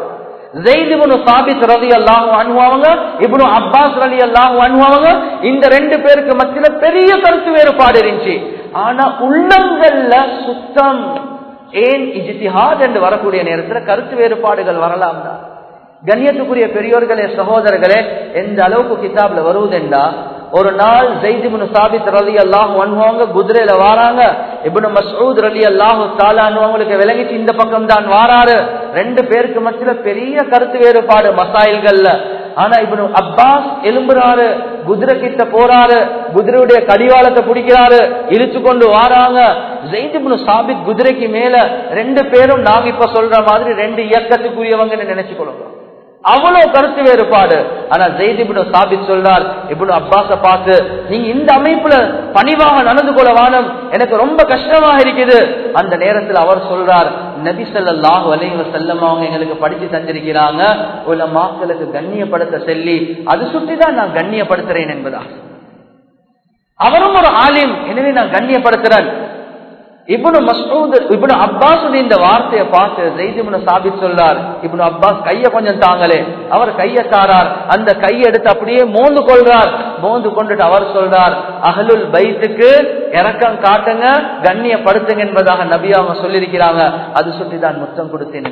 இந்த ரெண்டு பேருக்கு மத்தியில பெரிய கருத்து வேறுபாடு இருந்துச்சு ஆனா உள்ளங்கள்ல சுத்தம் ஏன் இஜித்திஹாத் என்று வரக்கூடிய நேரத்துல கருத்து வேறுபாடுகள் வரலாம் தான் கண்ணியத்துக்குரிய பெரியோர்களே சகோதரர்களே எந்த அளவுக்கு கிதாப்ல வருவதென்றா ஒரு நாள் ஜெய்திபுன் சாபித் ரலி அல்லாஹ் அனுவாங்க குதிரையில வாராங்க இபுன் மசூத் ரலி அல்லாஹு தாலானுவங்களுக்கு விளங்கிச்சு இந்த பக்கம் தான் வாராரு ரெண்டு பேருக்கு மத்தியில பெரிய கருத்து வேறுபாடு மசாயில்கள்ல ஆனா இவனு அப்பாஸ் எலும்புறாரு குதிரை கிட்ட போறாரு குதிரையுடைய கடிவாளத்தை பிடிக்கிறாரு இழுச்சு கொண்டு வாராங்க ஜெய்திபுன் சாபித் குதிரைக்கு மேல ரெண்டு பேரும் நாங்க இப்ப சொல்ற மாதிரி ரெண்டு இயக்கத்துக்குரியவங்கன்னு நினைச்சு கொள்ளுங்க அவ்வளவு கருத்து வேறுபாடு ஆனா ஜெய்திபுன் சாபித் சொல்றார் இப்படி அப்பாஸ பார்த்து நீங்க இந்த அமைப்புல பணிவாக நடந்து கொள்ள வானம் எனக்கு ரொம்ப கஷ்டமாக இருக்குது அந்த நேரத்தில் அவர் சொல்றார் நபி சொல்லாஹு அலைவ செல்லம் அவங்க எங்களுக்கு படிச்சு தந்திருக்கிறாங்க உள்ள மாக்களுக்கு கண்ணியப்படுத்த சொல்லி அது சுற்றிதான் நான் கண்ணியப்படுத்துறேன் என்பதா அவரும் ஒரு ஆலிம் எனவே நான் கண்ணியப்படுத்துறேன் இப்னு மசூத் இப்னு அப்பாஸ் இந்த வார்த்தையை பார்த்து ஜெய்திபுன சாபித் சொல்லார் இப்னு அப்பாஸ் கைய கொஞ்சம் தாங்களே அவர் கைய தாரார் அந்த கையை எடுத்து அப்படியே மோந்து கொள்றார் மோந்து கொண்டுட்டு அவர் சொல்றார் அகலுல் பைத்துக்கு இறக்கம் காட்டுங்க கண்ணியப்படுத்துங்க என்பதாக நபி அவங்க சொல்லியிருக்கிறாங்க அது சுற்றி தான் முத்தம் கொடுத்தேன்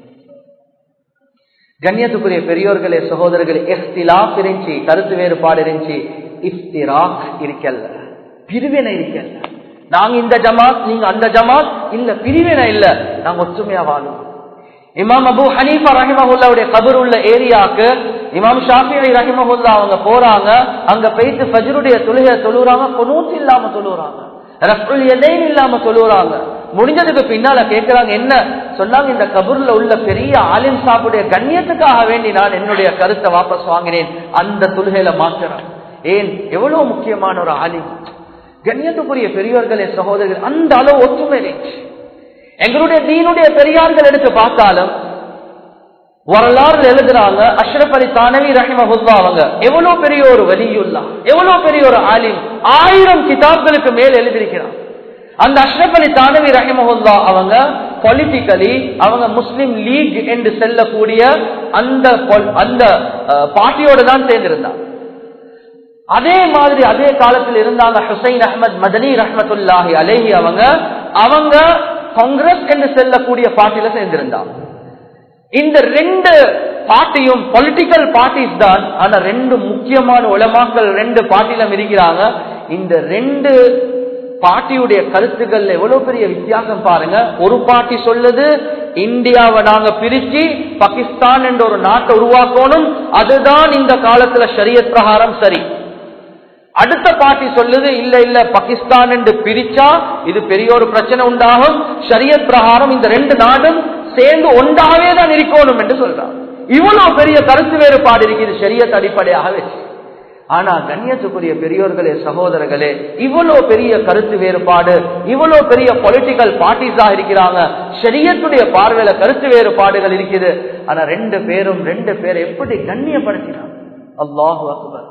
கண்ணியத்துக்குரிய பெரியோர்களே சகோதரர்களே இஃப்திலாப் இருந்துச்சு கருத்து வேறுபாடு இருந்துச்சு இஃப்திராக் இருக்கல்ல பிரிவினை இருக்கல்ல நாங்க இந்த ஜமாத் நீங்க அந்த ஜமாத் இல்ல பிரிவினை இல்ல நாங்க ஒற்றுமையா வாழும் இமாம் அபு ஹனீஃபா ரஹிமஹுல்லாவுடைய கபர் உள்ள ஏரியாக்கு இமாம் ஷாஃபி ரஹிமஹுல்லா அவங்க போறாங்க அங்க போயிட்டு ஃபஜ்ருடைய தொழுகை தொழுறாங்க கொனூத்து இல்லாம தொழுறாங்க ரஃபுல் எதையும் இல்லாம தொழுறாங்க முடிஞ்சதுக்கு பின்னால கேட்கிறாங்க என்ன சொன்னாங்க இந்த கபூர்ல உள்ள பெரிய ஆலிம் சாப்புடைய கண்ணியத்துக்காக வேண்டி நான் என்னுடைய கருத்தை வாபஸ் வாங்கினேன் அந்த தொழுகையில மாத்துறேன் ஏன் எவ்வளவு முக்கியமான ஒரு ஆலிம் கண்ணியத்துக்குரிய பெரியோர்களே சகோதரர்கள் அந்த அளவு ஒற்றுமை இருந்துச்சு எங்களுடைய தீனுடைய பெரியார்கள் எடுத்து பார்த்தாலும் வரலாறு எழுதுறாங்க அஷ்ரப் அலி தானவி ரஹிமஹுல்லா அவங்க எவ்வளவு பெரிய ஒரு வலியுல்லா எவ்வளவு பெரிய ஒரு ஆலிம் ஆயிரம் கிதாப்களுக்கு மேல் எழுதியிருக்கிறாங்க அந்த அஷ்ரப் அலி தானவி ரஹிமஹுல்லா அவங்க பொலிட்டிக்கலி அவங்க முஸ்லிம் லீக் என்று செல்லக்கூடிய அந்த அந்த பார்ட்டியோட தான் சேர்ந்திருந்தாங்க அதே மாதிரி அதே காலத்தில் இருந்தாங்க ஹுசைன் அஹமத் மதனி ரஹமத்துல்லாஹி அலேஹி அவங்க அவங்க காங்கிரஸ் என்று செல்லக்கூடிய பார்ட்டியில சேர்ந்திருந்தாங்க இந்த ரெண்டு பார்ட்டியும் பொலிட்டிக்கல் பார்ட்டிஸ் தான் ஆனா ரெண்டு முக்கியமான உலமாக்கள் ரெண்டு பார்ட்டியிலும் இருக்கிறாங்க இந்த ரெண்டு பார்ட்டியுடைய கருத்துக்கள் எவ்வளவு பெரிய வித்தியாசம் பாருங்க ஒரு பார்ட்டி சொல்லுது இந்தியாவை நாங்க பிரிச்சு பாகிஸ்தான் என்ற ஒரு நாட்டை உருவாக்கணும் அதுதான் இந்த காலத்துல ஷரியத் பிரகாரம் சரி அடுத்த பார்ட்டி சொல்லுது இல்ல இல்ல பாகிஸ்தான் என்று பிரிச்சா இது பெரிய ஒரு பிரச்சனை உண்டாகும் ஷரியத் பிரகாரம் இந்த ரெண்டு நாடும் சேர்ந்து ஒன்றாவே தான் இருக்கணும் என்று சொல்றாங்க இவ்வளவு பெரிய கருத்து வேறுபாடு இருக்குது ஷரியத் அடிப்படையாக வச்சு ஆனா கண்ணியத்துக்குரிய பெரியோர்களே சகோதரர்களே இவ்வளவு பெரிய கருத்து வேறுபாடு இவ்வளவு பெரிய பொலிட்டிக்கல் பார்ட்டிஸா இருக்கிறாங்க ஷரியத்துடைய பார்வையில கருத்து வேறுபாடுகள் இருக்குது ஆனா ரெண்டு பேரும் ரெண்டு பேரை எப்படி கண்ணியப்படுத்தினாங்க அல்லாஹு அக்பர்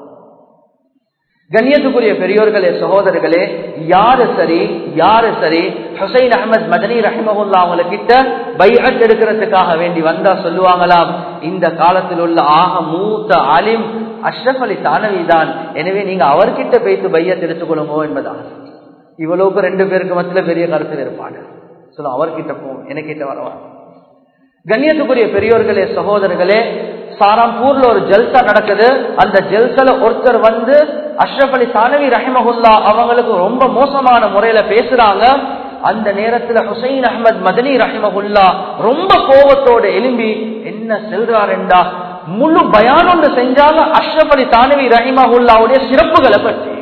கண்ணியத்துக்குரிய பெரியோர்களே சகோதரர்களே யாரு சரி யாரு சரி ஹுசைன் அஹமத் மதனி ரஹிமகுல்லா அவங்க கிட்ட பைஅத் எடுக்கிறதுக்காக வேண்டி வந்தா சொல்லுவாங்களாம் இந்த காலத்தில் உள்ள ஆக மூத்த அலிம் அஷ்ரப் அலி தானவி தான் எனவே நீங்க அவர்கிட்ட பேசி பையத் எடுத்துக்கொள்ளுமோ என்பதாக இவ்வளவுக்கு ரெண்டு பேருக்கு மத்தியில பெரிய கருத்து வேறுபாடு சொல்லும் அவர்கிட்ட போ எனக்கிட்ட வரவா கண்ணியத்துக்குரிய பெரியோர்களே சகோதரர்களே சாராம்பூர்ல ஒரு ஜல்சா நடக்குது அந்த ஜல்சல ஒருத்தர் வந்து அஷ்ரப் அலி தானவி ரஹிமகுல்லா அவங்களுக்கு ரொம்ப மோசமான முறையில பேசுறாங்க அந்த நேரத்துல ஹுசைன் அஹமத் மதனி ரஹிமகுல்லா ரொம்ப கோபத்தோட எழும்பி என்ன செல்றாருண்டா முழு பயான் ஒன்று செஞ்சாங்க அஷ்ரப் அலி தானவி ரஹிமகுல்லாவுடைய சிறப்புகளை பற்றி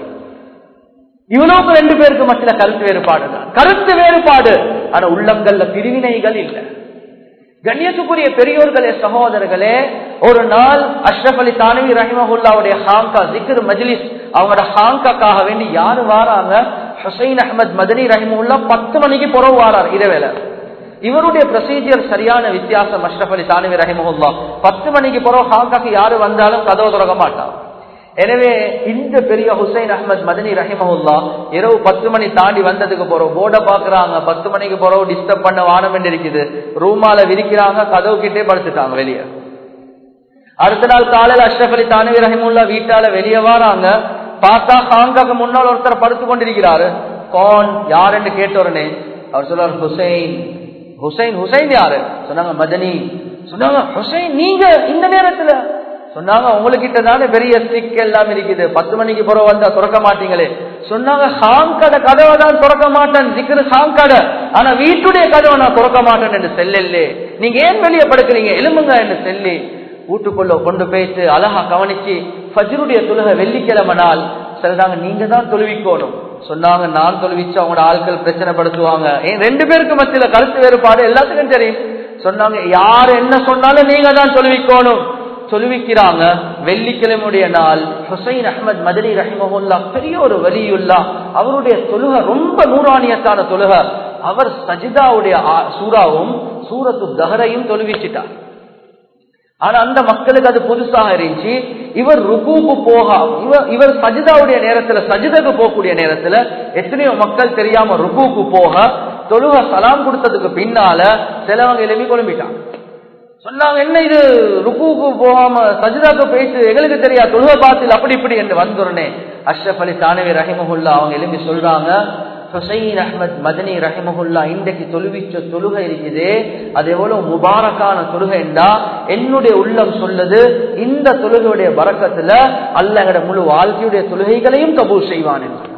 இவனுக்கு ரெண்டு பேருக்கு மத்தியில கருத்து வேறுபாடு தான் கருத்து வேறுபாடு ஆனா உள்ளங்கள்ல பிரிவினைகள் இல்லை கண்ணியத்துக்குரிய பெரியோர்களே சகோதரர்களே ஒரு நாள் அஷ்ரப் அலி தானவி ரஹிமஹுல்லாவுடைய ஹாங்கா ஜிக்ரு மஜ்லிஸ் அவங்களோட ஹாங்காக்காக வேண்டி யாரு வாராங்க ஹுசைன் அஹமத் மதனி ரஹிமுல்லா பத்து மணிக்கு புறவு வாரார் இரவேல இவருடைய ப்ரொசீஜர் சரியான வித்தியாசம் அஷ்ரப் அலி தானவி ரஹிமஹுல்லா பத்து மணிக்கு புறவு ஹாங்காக்கு யாரு வந்தாலும் கதவு திறக்க மாட்டான் எனவே இந்த பெரிய ஹுசைன் அஹமத் மதனி ரஹிமஹுல்லா இரவு பத்து மணி தாண்டி வந்ததுக்கு போறோம் போர்டை பாக்குறாங்க பத்து மணிக்கு போறோம் டிஸ்டர்ப் பண்ண வானம் என்று இருக்குது ரூமால விரிக்கிறாங்க கதவு கிட்டே படுத்துட்டாங்க வெளியே அடுத்த நாள் காலையில் அஷ்ரப் அலி தானவி ரஹிமுல்லா வீட்டால வெளியே வராங்க பார்த்தா ஹாங்காக்கு முன்னால் ஒருத்தர் படுத்து கொண்டிருக்கிறாரு கோன் யாருன்னு கேட்டோடனே அவர் சொல்றாரு ஹுசைன் ஹுசைன் ஹுசைன் யாரு சொன்னாங்க மதனி சொன்னாங்க ஹுசைன் நீங்க இந்த நேரத்துல சொன்னாங்க உங்ககிட்ட தானே பெரிய ஸ்டிக் எல்லாம் இருக்குது பத்து மணிக்கு புற வந்தா திறக்க மாட்டீங்களே சொன்னாங்க ஹாங் கடை கதவை தான் திறக்க மாட்டேன் சிக்கரு ஹாங் கடை ஆனா வீட்டுடைய கதவை நான் திறக்க மாட்டேன் என்று செல்லலே நீங்க ஏன் வெளியே படுக்கிறீங்க எலும்புங்க என்று சொல்லி வீட்டுக்குள்ள கொண்டு போயிட்டு அழகா கவனிச்சு ஃபஜ்ருடைய தொழுகை வெள்ளிக்கிழமை நாள் சொல்றாங்க நீங்க தான் தொழுவிக்கணும் சொன்னாங்க நான் தொழுவிச்சு அவங்களோட ஆட்கள் பிரச்சனைப்படுத்துவாங்க ஏன் ரெண்டு பேருக்கு மத்தியில கருத்து வேறுபாடு எல்லாத்துக்கும் தெரியும் சொன்னாங்க யார் என்ன சொன்னாலும் நீங்க தான் தொழுவிக்கணும் சொல்லுவிக்கிறாங்க வெள்ளிக்கிழமையுடைய நாள் ஹுசைன் அஹமத் மதனி ரஹிமஹுல்லா பெரிய ஒரு வலியுல்லா அவருடைய தொழுகை ரொம்ப நூறானியத்தான தொழுகை அவர் சஜிதாவுடைய சூறாவும் சூரத்து தஹரையும் தொழுவிச்சிட்டார் ஆனா அந்த மக்களுக்கு அது புதுசாக இருந்துச்சு இவர் ருகுக்கு போக இவர் இவர் சஜிதாவுடைய நேரத்துல சஜிதக்கு போகக்கூடிய நேரத்துல எத்தனையோ மக்கள் தெரியாம ருகுக்கு போக தொழுக சலாம் கொடுத்ததுக்கு பின்னால சிலவங்க எழுப்பி குழம்பிட்டாங்க சொன்னாங்க என்ன இது ருக்குக்கு போகாம சஜிதாக்கு போயிட்டு எங்களுக்கு தெரியா தொழுக பாத்தில் அப்படி இப்படி என்று வந்துடனே அஷ்ரப் அலி தானவி ரஹிமஹுல்லா அவங்க எழுப்பி சொல்றாங்க ஹுசைன் அஹமத் மதனி ரஹிமஹுல்லா இன்றைக்கு தொழுவிச்ச தொழுகை இருக்குது அது எவ்வளவு முபாரக்கான தொழுகைண்டா என்னுடைய உள்ளம் சொல்லுது இந்த தொழுகையுடைய வரக்கத்துல அல்ல எங்கட முழு வாழ்க்கையுடைய தொழுகைகளையும் கபூல் செய்வான் என்று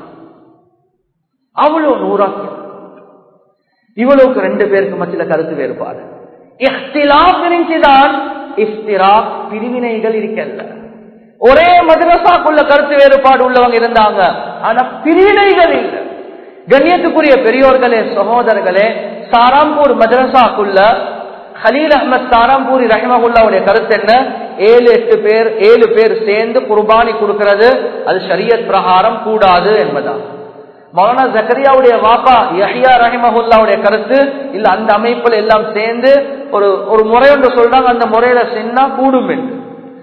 அவ்வளவு நூறாக்கியம் இவ்வளவுக்கு ரெண்டு பேருக்கு மத்தியில கருத்து வேறுபாடு இஃப்திலாப் இருந்துச்சுதான் இஃப்திராக் பிரிவினைகள் இருக்கல்ல ஒரே மதரசாக்குள்ள கருத்து வேறுபாடு உள்ளவங்க இருந்தாங்க ஆனா பிரிவினைகள் இல்லை கண்ணியத்துக்குரிய பெரியோர்களே சகோதரர்களே சாராம்பூர் மதரசாக்குள்ள ஹலீல் அஹமத் சாராம்பூரி ரஹிமகுல்லாவுடைய கருத்து என்ன ஏழு எட்டு பேர் ஏழு பேர் சேர்ந்து குர்பானி கொடுக்கிறது அது ஷரியத் பிரகாரம் கூடாது என்பதான் மௌலானா ஜக்கரியாவுடைய வாப்பா யஹியா ரஹிமஹுல்லாவுடைய கருத்து இல்ல அந்த அமைப்புல எல்லாம் சேர்ந்து ஒரு ஒரு முறை ஒன்று சொல்றாங்க அந்த முறையில சென்னா கூடும் என்று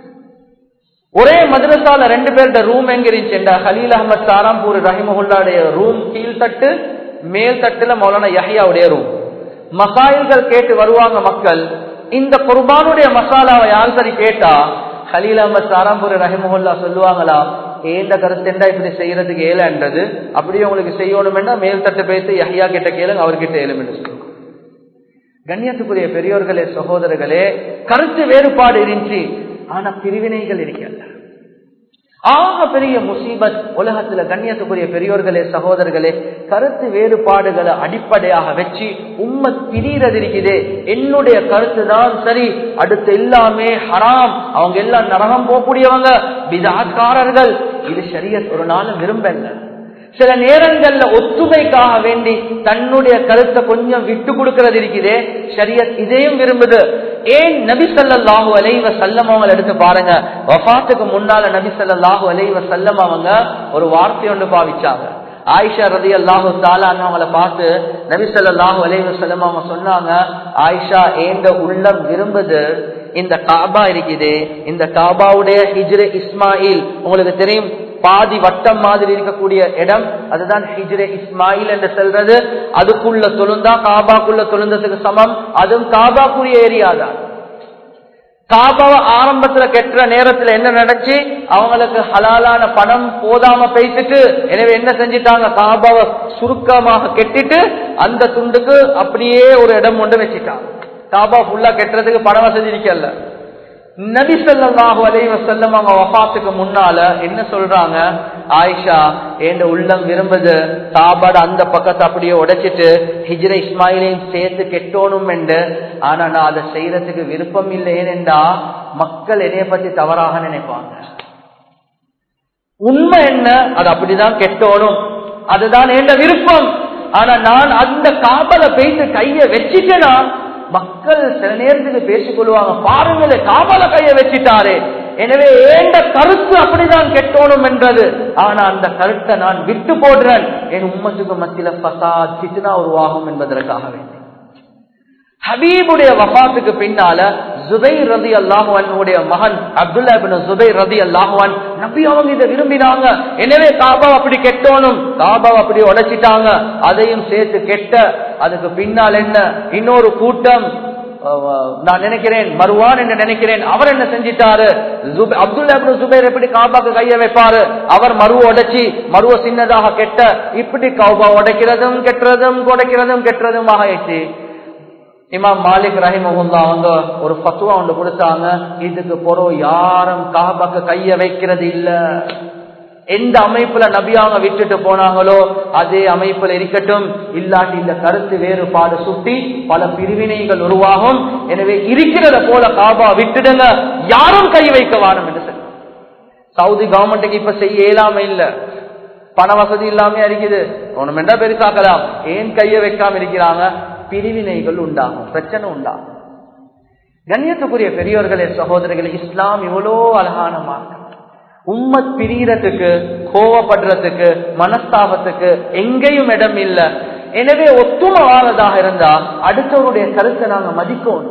ஒரே மதரசால ரெண்டு பேருடைய ரூம் எங்க இருந்துச்சு ஹலீல் அஹமத் சாராம்பூர் ரஹிமஹுல்லாவுடைய ரூம் கீழ்த்தட்டு மேல் தட்டுல மௌலானா யஹியாவுடைய ரூம் மசாயில்கள் கேட்டு வருவாங்க மக்கள் இந்த குர்பானுடைய மசாலாவை யார் சரி கேட்டா ஹலீல் அஹமத் சாராம்பூர் ரஹிமஹுல்லா சொல்லுவாங்களா ஏந்த கருத்தெண்டா இப்படி செய்யறதுக்கு ஏலன்றது அப்படியே உங்களுக்கு செய்யணும்னா மேல் தட்டு பேத்து யஹியா கிட்ட கேளுங்க அவர்கிட்ட ஏழும் என்று சொல்லுவாங்க கண்ணியத்துக்குரிய பெரியோர்களே சகோதரர்களே கருத்து வேறுபாடு இருந்துச்சு ஆனா பிரிவினைகள் இருக்கல்ல ஆக பெரிய முசீபத் உலகத்துல கண்ணியத்துக்குரிய பெரியோர்களே சகோதரர்களே கருத்து வேறுபாடுகளை அடிப்படையாக வச்சு உண்மை பிரியறது இருக்குதே என்னுடைய கருத்து தான் சரி அடுத்து எல்லாமே ஹராம் அவங்க எல்லாம் நரகம் போகக்கூடியவங்க விதாக்காரர்கள் இது சரியத் ஒரு நாளும் விரும்பல சில நேரங்கள்ல ஒத்துமைக்காக வேண்டி தன்னுடைய கருத்தை கொஞ்சம் விட்டு கொடுக்கறது இருக்குதே ஷரியத் இதையும் விரும்புது ஏன் நபி ஸல்லல்லாஹு அலைஹி வஸல்லம் அவங்க எடுத்து பாருங்க வஃபாத்துக்கு முன்னால நபி ஸல்லல்லாஹு அலைஹி வஸல்லம் அவங்க ஒரு வார்த்தை ஒன்று பாவிச்சாங்க ஆயிஷா ரதி அல்லாஹு அவங்கள பார்த்து நபி ஸல்லல்லாஹு அலைஹி வஸல்லம் அவங்க சொன்னாங்க ஆயிஷா ஏந்த உள்ளம் விரும்புது இந்த காபா இருக்குது இந்த காபாவுடைய ஹிஜ்ரே இஸ்மாயில் உங்களுக்கு தெரியும் பாதி வட்டம் மாதிரி இருக்கக்கூடிய இடம் அதுதான் ஹிஜ்ரே இஸ்மாயில் என்று சொல்றது அதுக்குள்ள தொழுந்தா காபாக்குள்ள தொழுந்ததுக்கு சமம் அதுவும் காபாக்குரிய ஏரியா தான் காபாவை ஆரம்பத்துல கெட்டுற நேரத்துல என்ன நடந்துச்சு அவங்களுக்கு ஹலாலான பணம் போதாம பேசிட்டு எனவே என்ன செஞ்சிட்டாங்க காபாவை சுருக்கமாக கெட்டிட்டு அந்த துண்டுக்கு அப்படியே ஒரு இடம் கொண்டு வச்சுட்டாங்க காபா ஃபுல்லா கெட்டுறதுக்கு பண வசதி இருக்கல நபி ஸல்லல்லாஹு அலைஹி வஸல்லம் அவங்க வஃபாத்துக்கு முன்னால என்ன சொல்றாங்க ஆயிஷா என் உள்ளம் விரும்புது காபாட அந்த பக்கத்தை அப்படியே உடைச்சிட்டு ஹிஜ்ர இஸ்மாயிலையும் சேர்த்து கெட்டோணும் என்று ஆனா நான் அதை செய்யறதுக்கு விருப்பம் இல்லை ஏனென்றா மக்கள் என்னைய பத்தி தவறாக நினைப்பாங்க உண்மை என்ன அது அப்படிதான் கெட்டோணும் அதுதான் என் விருப்பம் ஆனா நான் அந்த காபல பேசி கைய வச்சுட்டேனா மக்கள் சில நேரத்துக்கு பேசிக் கொள்வாங்க பாருங்களே காபல கைய வச்சிட்டாரே எனவே ஏண்ட கருத்து அப்படிதான் கெட்டோணும் என்றது ஆனா அந்த கருத்தை நான் விட்டு போடுறேன் என் உம்மத்துக்கு மத்தியில பசாத் சித்னா உருவாகும் என்பதற்காக வேண்டி ஹபீபுடைய வஃபாத்துக்கு பின்னால ஜுபை ரதி அல்லாஹுவனுடைய மகன் அப்துல்லா பின் ஜுபை ரதி அல்லாஹுவன் நபி அவங்க இதை விரும்பினாங்க எனவே காபா அப்படி கெட்டோனும் காபா அப்படி உடைச்சிட்டாங்க அதையும் சேர்த்து கெட்ட அதுக்கு பின்னால் என்ன இன்னொரு கூட்டம் அஹ், நான் நினைக்கிறேன் மருவான் என்று நினைக்கிறேன் அவர் என்ன செஞ்சிட்டாரு ஜுபை- அப்துல்லா இப்னு ஜுபைர் எப்படி காபாக்கு கைய வைப்பாரு அவர் மருவ உடைச்சி மருவ சின்னதாக கெட்ட இப்படி காபா உடைக்கிறதும் கெட்டுறதும் உடைக்கிறதும் கெட்டுறதும் ஆயிடுச்சு இமாம் மாலிக் ரஹிமஹுல்லா அவங்க ஒரு பத்துவா ஒன்று கொடுத்தாங்க இதுக்கு பொறவு யாரும் காபாக்கு கைய வைக்கிறது இல்ல எந்த அமைப்புல நபியாங்க விட்டுட்டு போனாங்களோ அதே அமைப்புல இருக்கட்டும் இல்லாட்டி இந்த கருத்து வேறுபாடு சுட்டி பல பிரிவினைகள் உருவாகும் எனவே இருக்கிறத போல காபா விட்டுடுங்க யாரும் கை வைக்க வாரம் என்று சொல்லி சவுதி கவர்மெண்ட்டுக்கு இப்ப செய்ய இயலாம இல்ல பண வசதி இல்லாம இருக்குது ஒண்ணுமெண்டா பெருசாக்கலாம் ஏன் கைய வைக்காம இருக்கிறாங்க பிரிவினைகள் உண்டாகும் பிரச்சனை உண்டாகும் கண்ணியத்துக்குரிய பெரியோர்களே சகோதரர்களே இஸ்லாம் இவ்வளோ அழகான மார்க்கம் உம்மத் பிரியறதுக்கு கோவப்படுறதுக்கு மனஸ்தாபத்துக்கு எங்கேயும் இடம் இல்ல எனவே ஒத்துமை வாரதாக இருந்தா அடுத்தவருடைய கருத்தை நாங்க மதிக்கணும்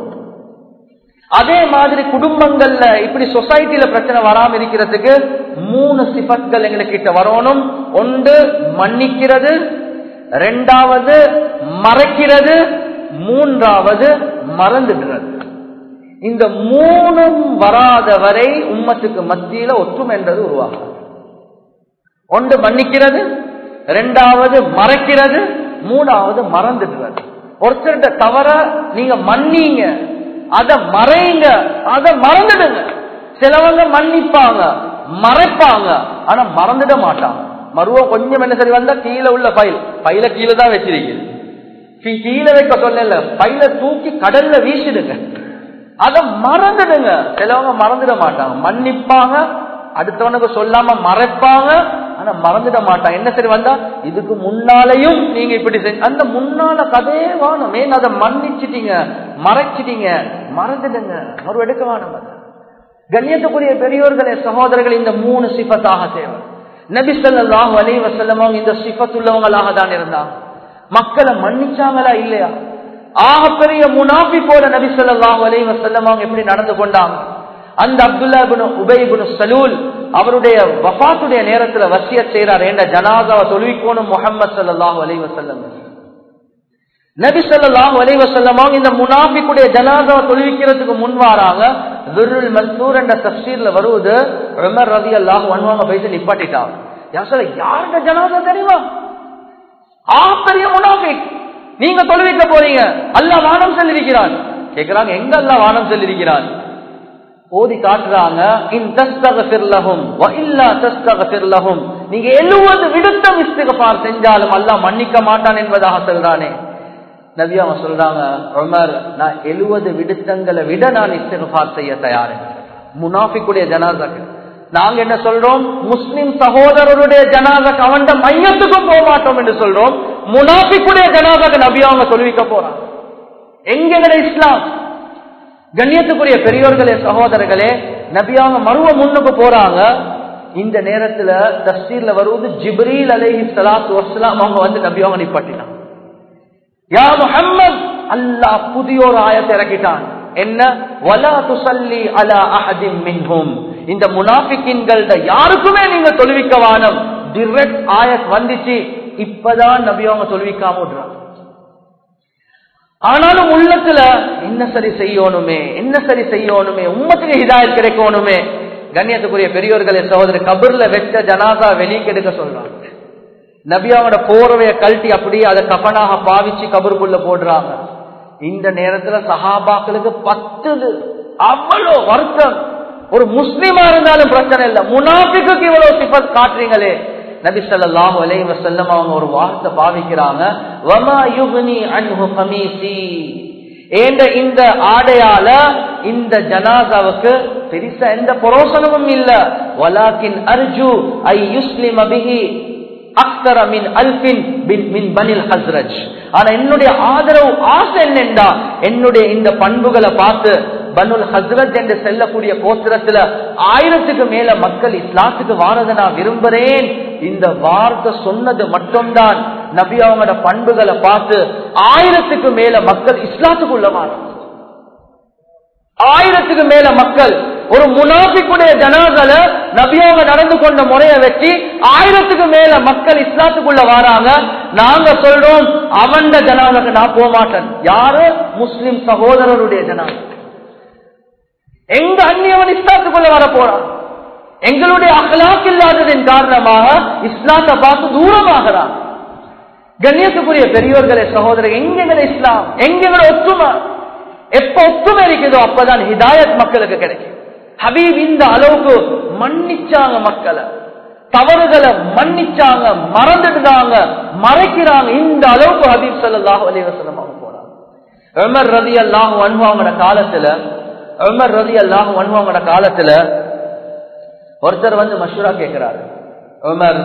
அதே மாதிரி குடும்பங்கள்ல இப்படி சொசைட்டில பிரச்சனை வராம இருக்கிறதுக்கு மூணு சிபத்கள் எங்களுக்கு கிட்ட வரணும் ஒன்று மன்னிக்கிறது ரெண்டாவது மறைக்கிறது மூன்றாவது மறந்துடுறது இந்த மூணும் வராத வரை உம்மத்துக்கு மத்தியில ஒற்றுமை என்றது உருவாகும் ஒன்று மன்னிக்கிறது ரெண்டாவது மறைக்கிறது மூணாவது மறந்துடுறது ஒருத்தர்கிட்ட தவற நீங்க மன்னிங்க அத மறைங்க அத மறந்துடுங்க சிலவங்க மன்னிப்பாங்க மறைப்பாங்க ஆனா மறந்துட மாட்டாங்க மறுவ கொஞ்சம் என்ன சரி வந்தா கீழே உள்ள பைல் பையில கீழே தான் வச்சிருக்கீங்க கீ- கீழே வைக்க சொல்லல பையில தூக்கி கடல்ல வீசிடுங்க அத மறந்துடுங்க சிலவங்க மறந்துட மாட்டாங்க மன்னிப்பாங்க அடுத்தவனுக்கு சொல்லாம மறைப்பாங்க ஆனா மறந்துட மாட்டாங்க என்ன சரி வந்தா இதுக்கு முன்னாலையும் நீங்க இப்படி செஞ்ச அந்த முன்னால கதையே வாணும் ஏன் அதை மன்னிச்சிட்டீங்க மறைச்சிட்டீங்க மறந்துடுங்க மறு எடுக்க வேணும் அதை. கண்ணியத்துக்குரிய பெரியோர்களே சகோதரர்கள் இந்த மூணு சிபத்தாக தேவை நபி ஸல்லல்லாஹு அலைஹி வஸல்லம் அவங்க இந்த சிபத்துள்ளவங்களாக தான் இருந்தாங்க மக்களை மன்னிச்சாங்களா இல்லையா ஆகப்பெரிய முனாஃபிக்கோட நபி ஸல்லல்லாஹு அலைஹி வஸல்லம் அவங்க எப்படி நடந்து கொண்டாங்க அந்த அப்துல்லா இப்னு உபை இப்னு சலூல் அவருடைய வஃபாத்துடைய நேரத்துல வசியத் செய்றார் என்ற ஜனாதாவை தொழுவிக்கோணும் முஹம்மது ஸல்லல்லாஹு அலைஹி வஸல்லம் நபி ஸல்லல்லாஹு அலைஹி வஸல்லம் அவங்க இந்த முனாஃபிக்குடைய ஜனாதாவை தொழுவிக்கிறதுக்கு முன் வராங்க துருல் மன்சூர் என்ற தஃசீர்ல வருவது உமர் ரலியல்லாஹு அன்ஹு அவங்க போய் நிப்பாட்டிட்டாங்க யார் சொல்ல யாருடைய ஜனாதா தெரியுமா ஆ பெரிய முனாஃபிக் நீங்க தொழுவிக்க போறீங்க அல்லாஹ் வானம் செல்லிருக்கிறான் கேக்குறாங்க எங்க அல்லாஹ் வானம் செல்லிருக்கிறான் ஓதி காட்டுறாங்க இன் தஸ்தகஃபிர் லஹும் வ இல்லா தஸ்தகஃபிர் லஹும் நீங்க 70 விடுத்தம் இஸ்திக்ஃபார் செஞ்சாலும் அல்லாஹ் மன்னிக்க மாட்டான் என்பதாக சொல்றானே நபி அவங்க சொல்றாங்க உமர் நான் 70 விடுத்தங்களை விட நான் இஸ்திக்ஃபார் செய்ய தயார் முனாஃபிக்குடைய ஜனாசாக்கு நாங்க என்ன சொல்றோம் முஸ்லிம் சகோதரருடைய ஜனாதக்கு அவன் மையத்துக்கும் போக மாட்டோம் என்று சொல்றோம் முனாபிக்குடைய ஜனாதக்கு நபி அவங்க சொல்லிக்க போறாங்க எங்கட இஸ்லாம் கண்ணியத்துக்குரிய பெரியோர்களே சகோதரர்களே நபியாங்க மருவ முன்னுக்கு போறாங்க இந்த நேரத்துல தஸ்தீர்ல வருவது ஜிப்ரீல் அலைஹி ஸலாத்து வஸ்ஸலாம் அவங்க வந்து நபியாங்க நிப்பாட்டினாங்க யா முஹம்மத் அல்லாஹ் புதிய ஒரு ஆயத்தை இறக்கிட்டான் என்ன வலா துசல்லி அலா அஹதின் மின்ஹும் இந்த முனாஃபிக்கின்கள்ட யாருக்குமே நீங்க தொழுவிக்க வானம் டிரெக்ட் ஆயத் வந்துச்சு இப்பதான் நபி அவங்க தொழுவிக்காம விடுறாங்க ஆனாலும் உள்ளத்துல என்ன சரி செய்யணுமே என்ன சரி செய்யணுமே உம்மத்துக்கு ஹிதாயத் கிடைக்கணுமே கண்ணியத்துக்குரிய பெரியோர்களே சகோதரி கபர்ல வெச்ச ஜனாதா வெளிக்கெடுக்க சொல்றாங்க நபியாவோட போர்வைய கழட்டி அப்படியே அதை கபனாக பாவிச்சு கபருக்குள்ள போடுறாங்க இந்த நேரத்துல சஹாபாக்களுக்கு பத்துது அவ்வளவு வருத்தம் ஒரு முஸ்லிமா இருந்தாலும் பிரச்சனை இல்ல முனாஃபிக்கு இவ்வளவு சிபத் காட்டுறீங்களே நபி ஸல்லல்லாஹு அலைஹி வஸல்லம் அவங்க ஒரு வார்த்தை பாவிக்கிறாங்க வமா யுக்னி அன்ஹு கமீசி ஏண்ட இந்த ஆடையால இந்த ஜனாசாவுக்கு பெருசா எந்த புரோசனமும் இல்ல வலாக்கின் அர்ஜு ஐ யுஸ்லிம பிஹி அக்தர மின் அல்பின் மின் பனில் ஹஸ்ரஜ் ஆனா என்னுடைய ஆதரவு ஆசை என்னென்றா என்னுடைய இந்த பண்புகளை பார்த்து பனுல் ஹஸ்ரத் என்று செல்லக்கூடிய கோத்திரத்துல ஆயிரத்துக்கு மேல மக்கள் இஸ்லாத்துக்கு வாரதை நான் விரும்புறேன் இந்த வார்த்தை சொன்னது மட்டும்தான் நபி அவங்களோட பண்புகளை பார்த்து ஆயிரத்துக்கு மேல மக்கள் இஸ்லாத்துக்குள்ள வாரம் ஆயிரத்துக்கு மேல மக்கள் ஒரு முனாஃபிக்குடைய ஜனாதல நபியாக நடந்து கொண்ட முறையை வச்சு ஆயிரத்துக்கு மேல மக்கள் இஸ்லாத்துக்குள்ள வராங்க நாங்க சொல்றோம் அவன் ஜனாதக்கு நான் போக மாட்டேன் யாரு முஸ்லிம் சகோதரருடைய ஜனாதம் எங்க அந்நியவன் இஸ்லாத்துக்குள்ள வர போறான் எங்களுடைய அகலாக் இல்லாததின் காரணமாக இஸ்லாத்தை பார்த்து தூரமாகிறான் கண்ணியத்துக்குரிய பெரியோர்களே சகோதரர் எங்கெங்கட இஸ்லாம் எங்கெங்கட ஒற்றுமை எப்ப ஒற்றுமை இருக்குதோ அப்பதான் ஹிதாயத் மக்களுக்கு கிடைக்கும் ஹபீப் இந்த அளவுக்கு மன்னிச்சாங்க மக்களை தவறுகளை மன்னிச்சாங்க மறந்துடுறாங்க மறைக்கிறாங்க இந்த அளவுக்கு ஹபீப் சல்லாஹ் அலிவசலம் அவங்க போறாங்க உமர் ரதி அல்லாஹ் அனுபவங்களோட காலத்துல உமர் ரதி அல்லாஹ் அனுபவங்களோட காலத்துல ஒருத்தர் வந்து மஷூரா கேட்கிறாரு உமர்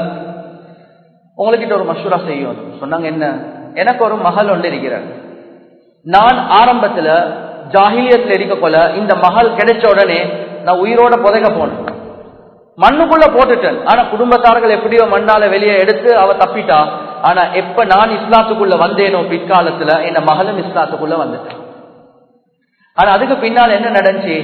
உங்ககிட்ட ஒரு மஷூரா செய்யும் சொன்னாங்க என்ன எனக்கு ஒரு மகள் ஒன்று இருக்கிறார் நான் ஆரம்பத்துல ஜாகிலியத்துல இருக்க போல இந்த மகள் கிடைச்ச உடனே நான் உயிரோட புதைக்க போனேன் மண்ணுக்குள்ள போட்டுட்டேன் ஆனா குடும்பத்தார்கள் எப்படியோ மண்ணால வெளியே எடுத்து அவ தப்பிட்டா ஆனா எப்ப நான் இஸ்லாத்துக்குள்ள வந்தேனோ பிற்காலத்துல என் மகளும் இஸ்லாத்துக்குள்ள வந்துட்டான் ஆனா அதுக்கு பின்னால் என்ன நடந்துச்சு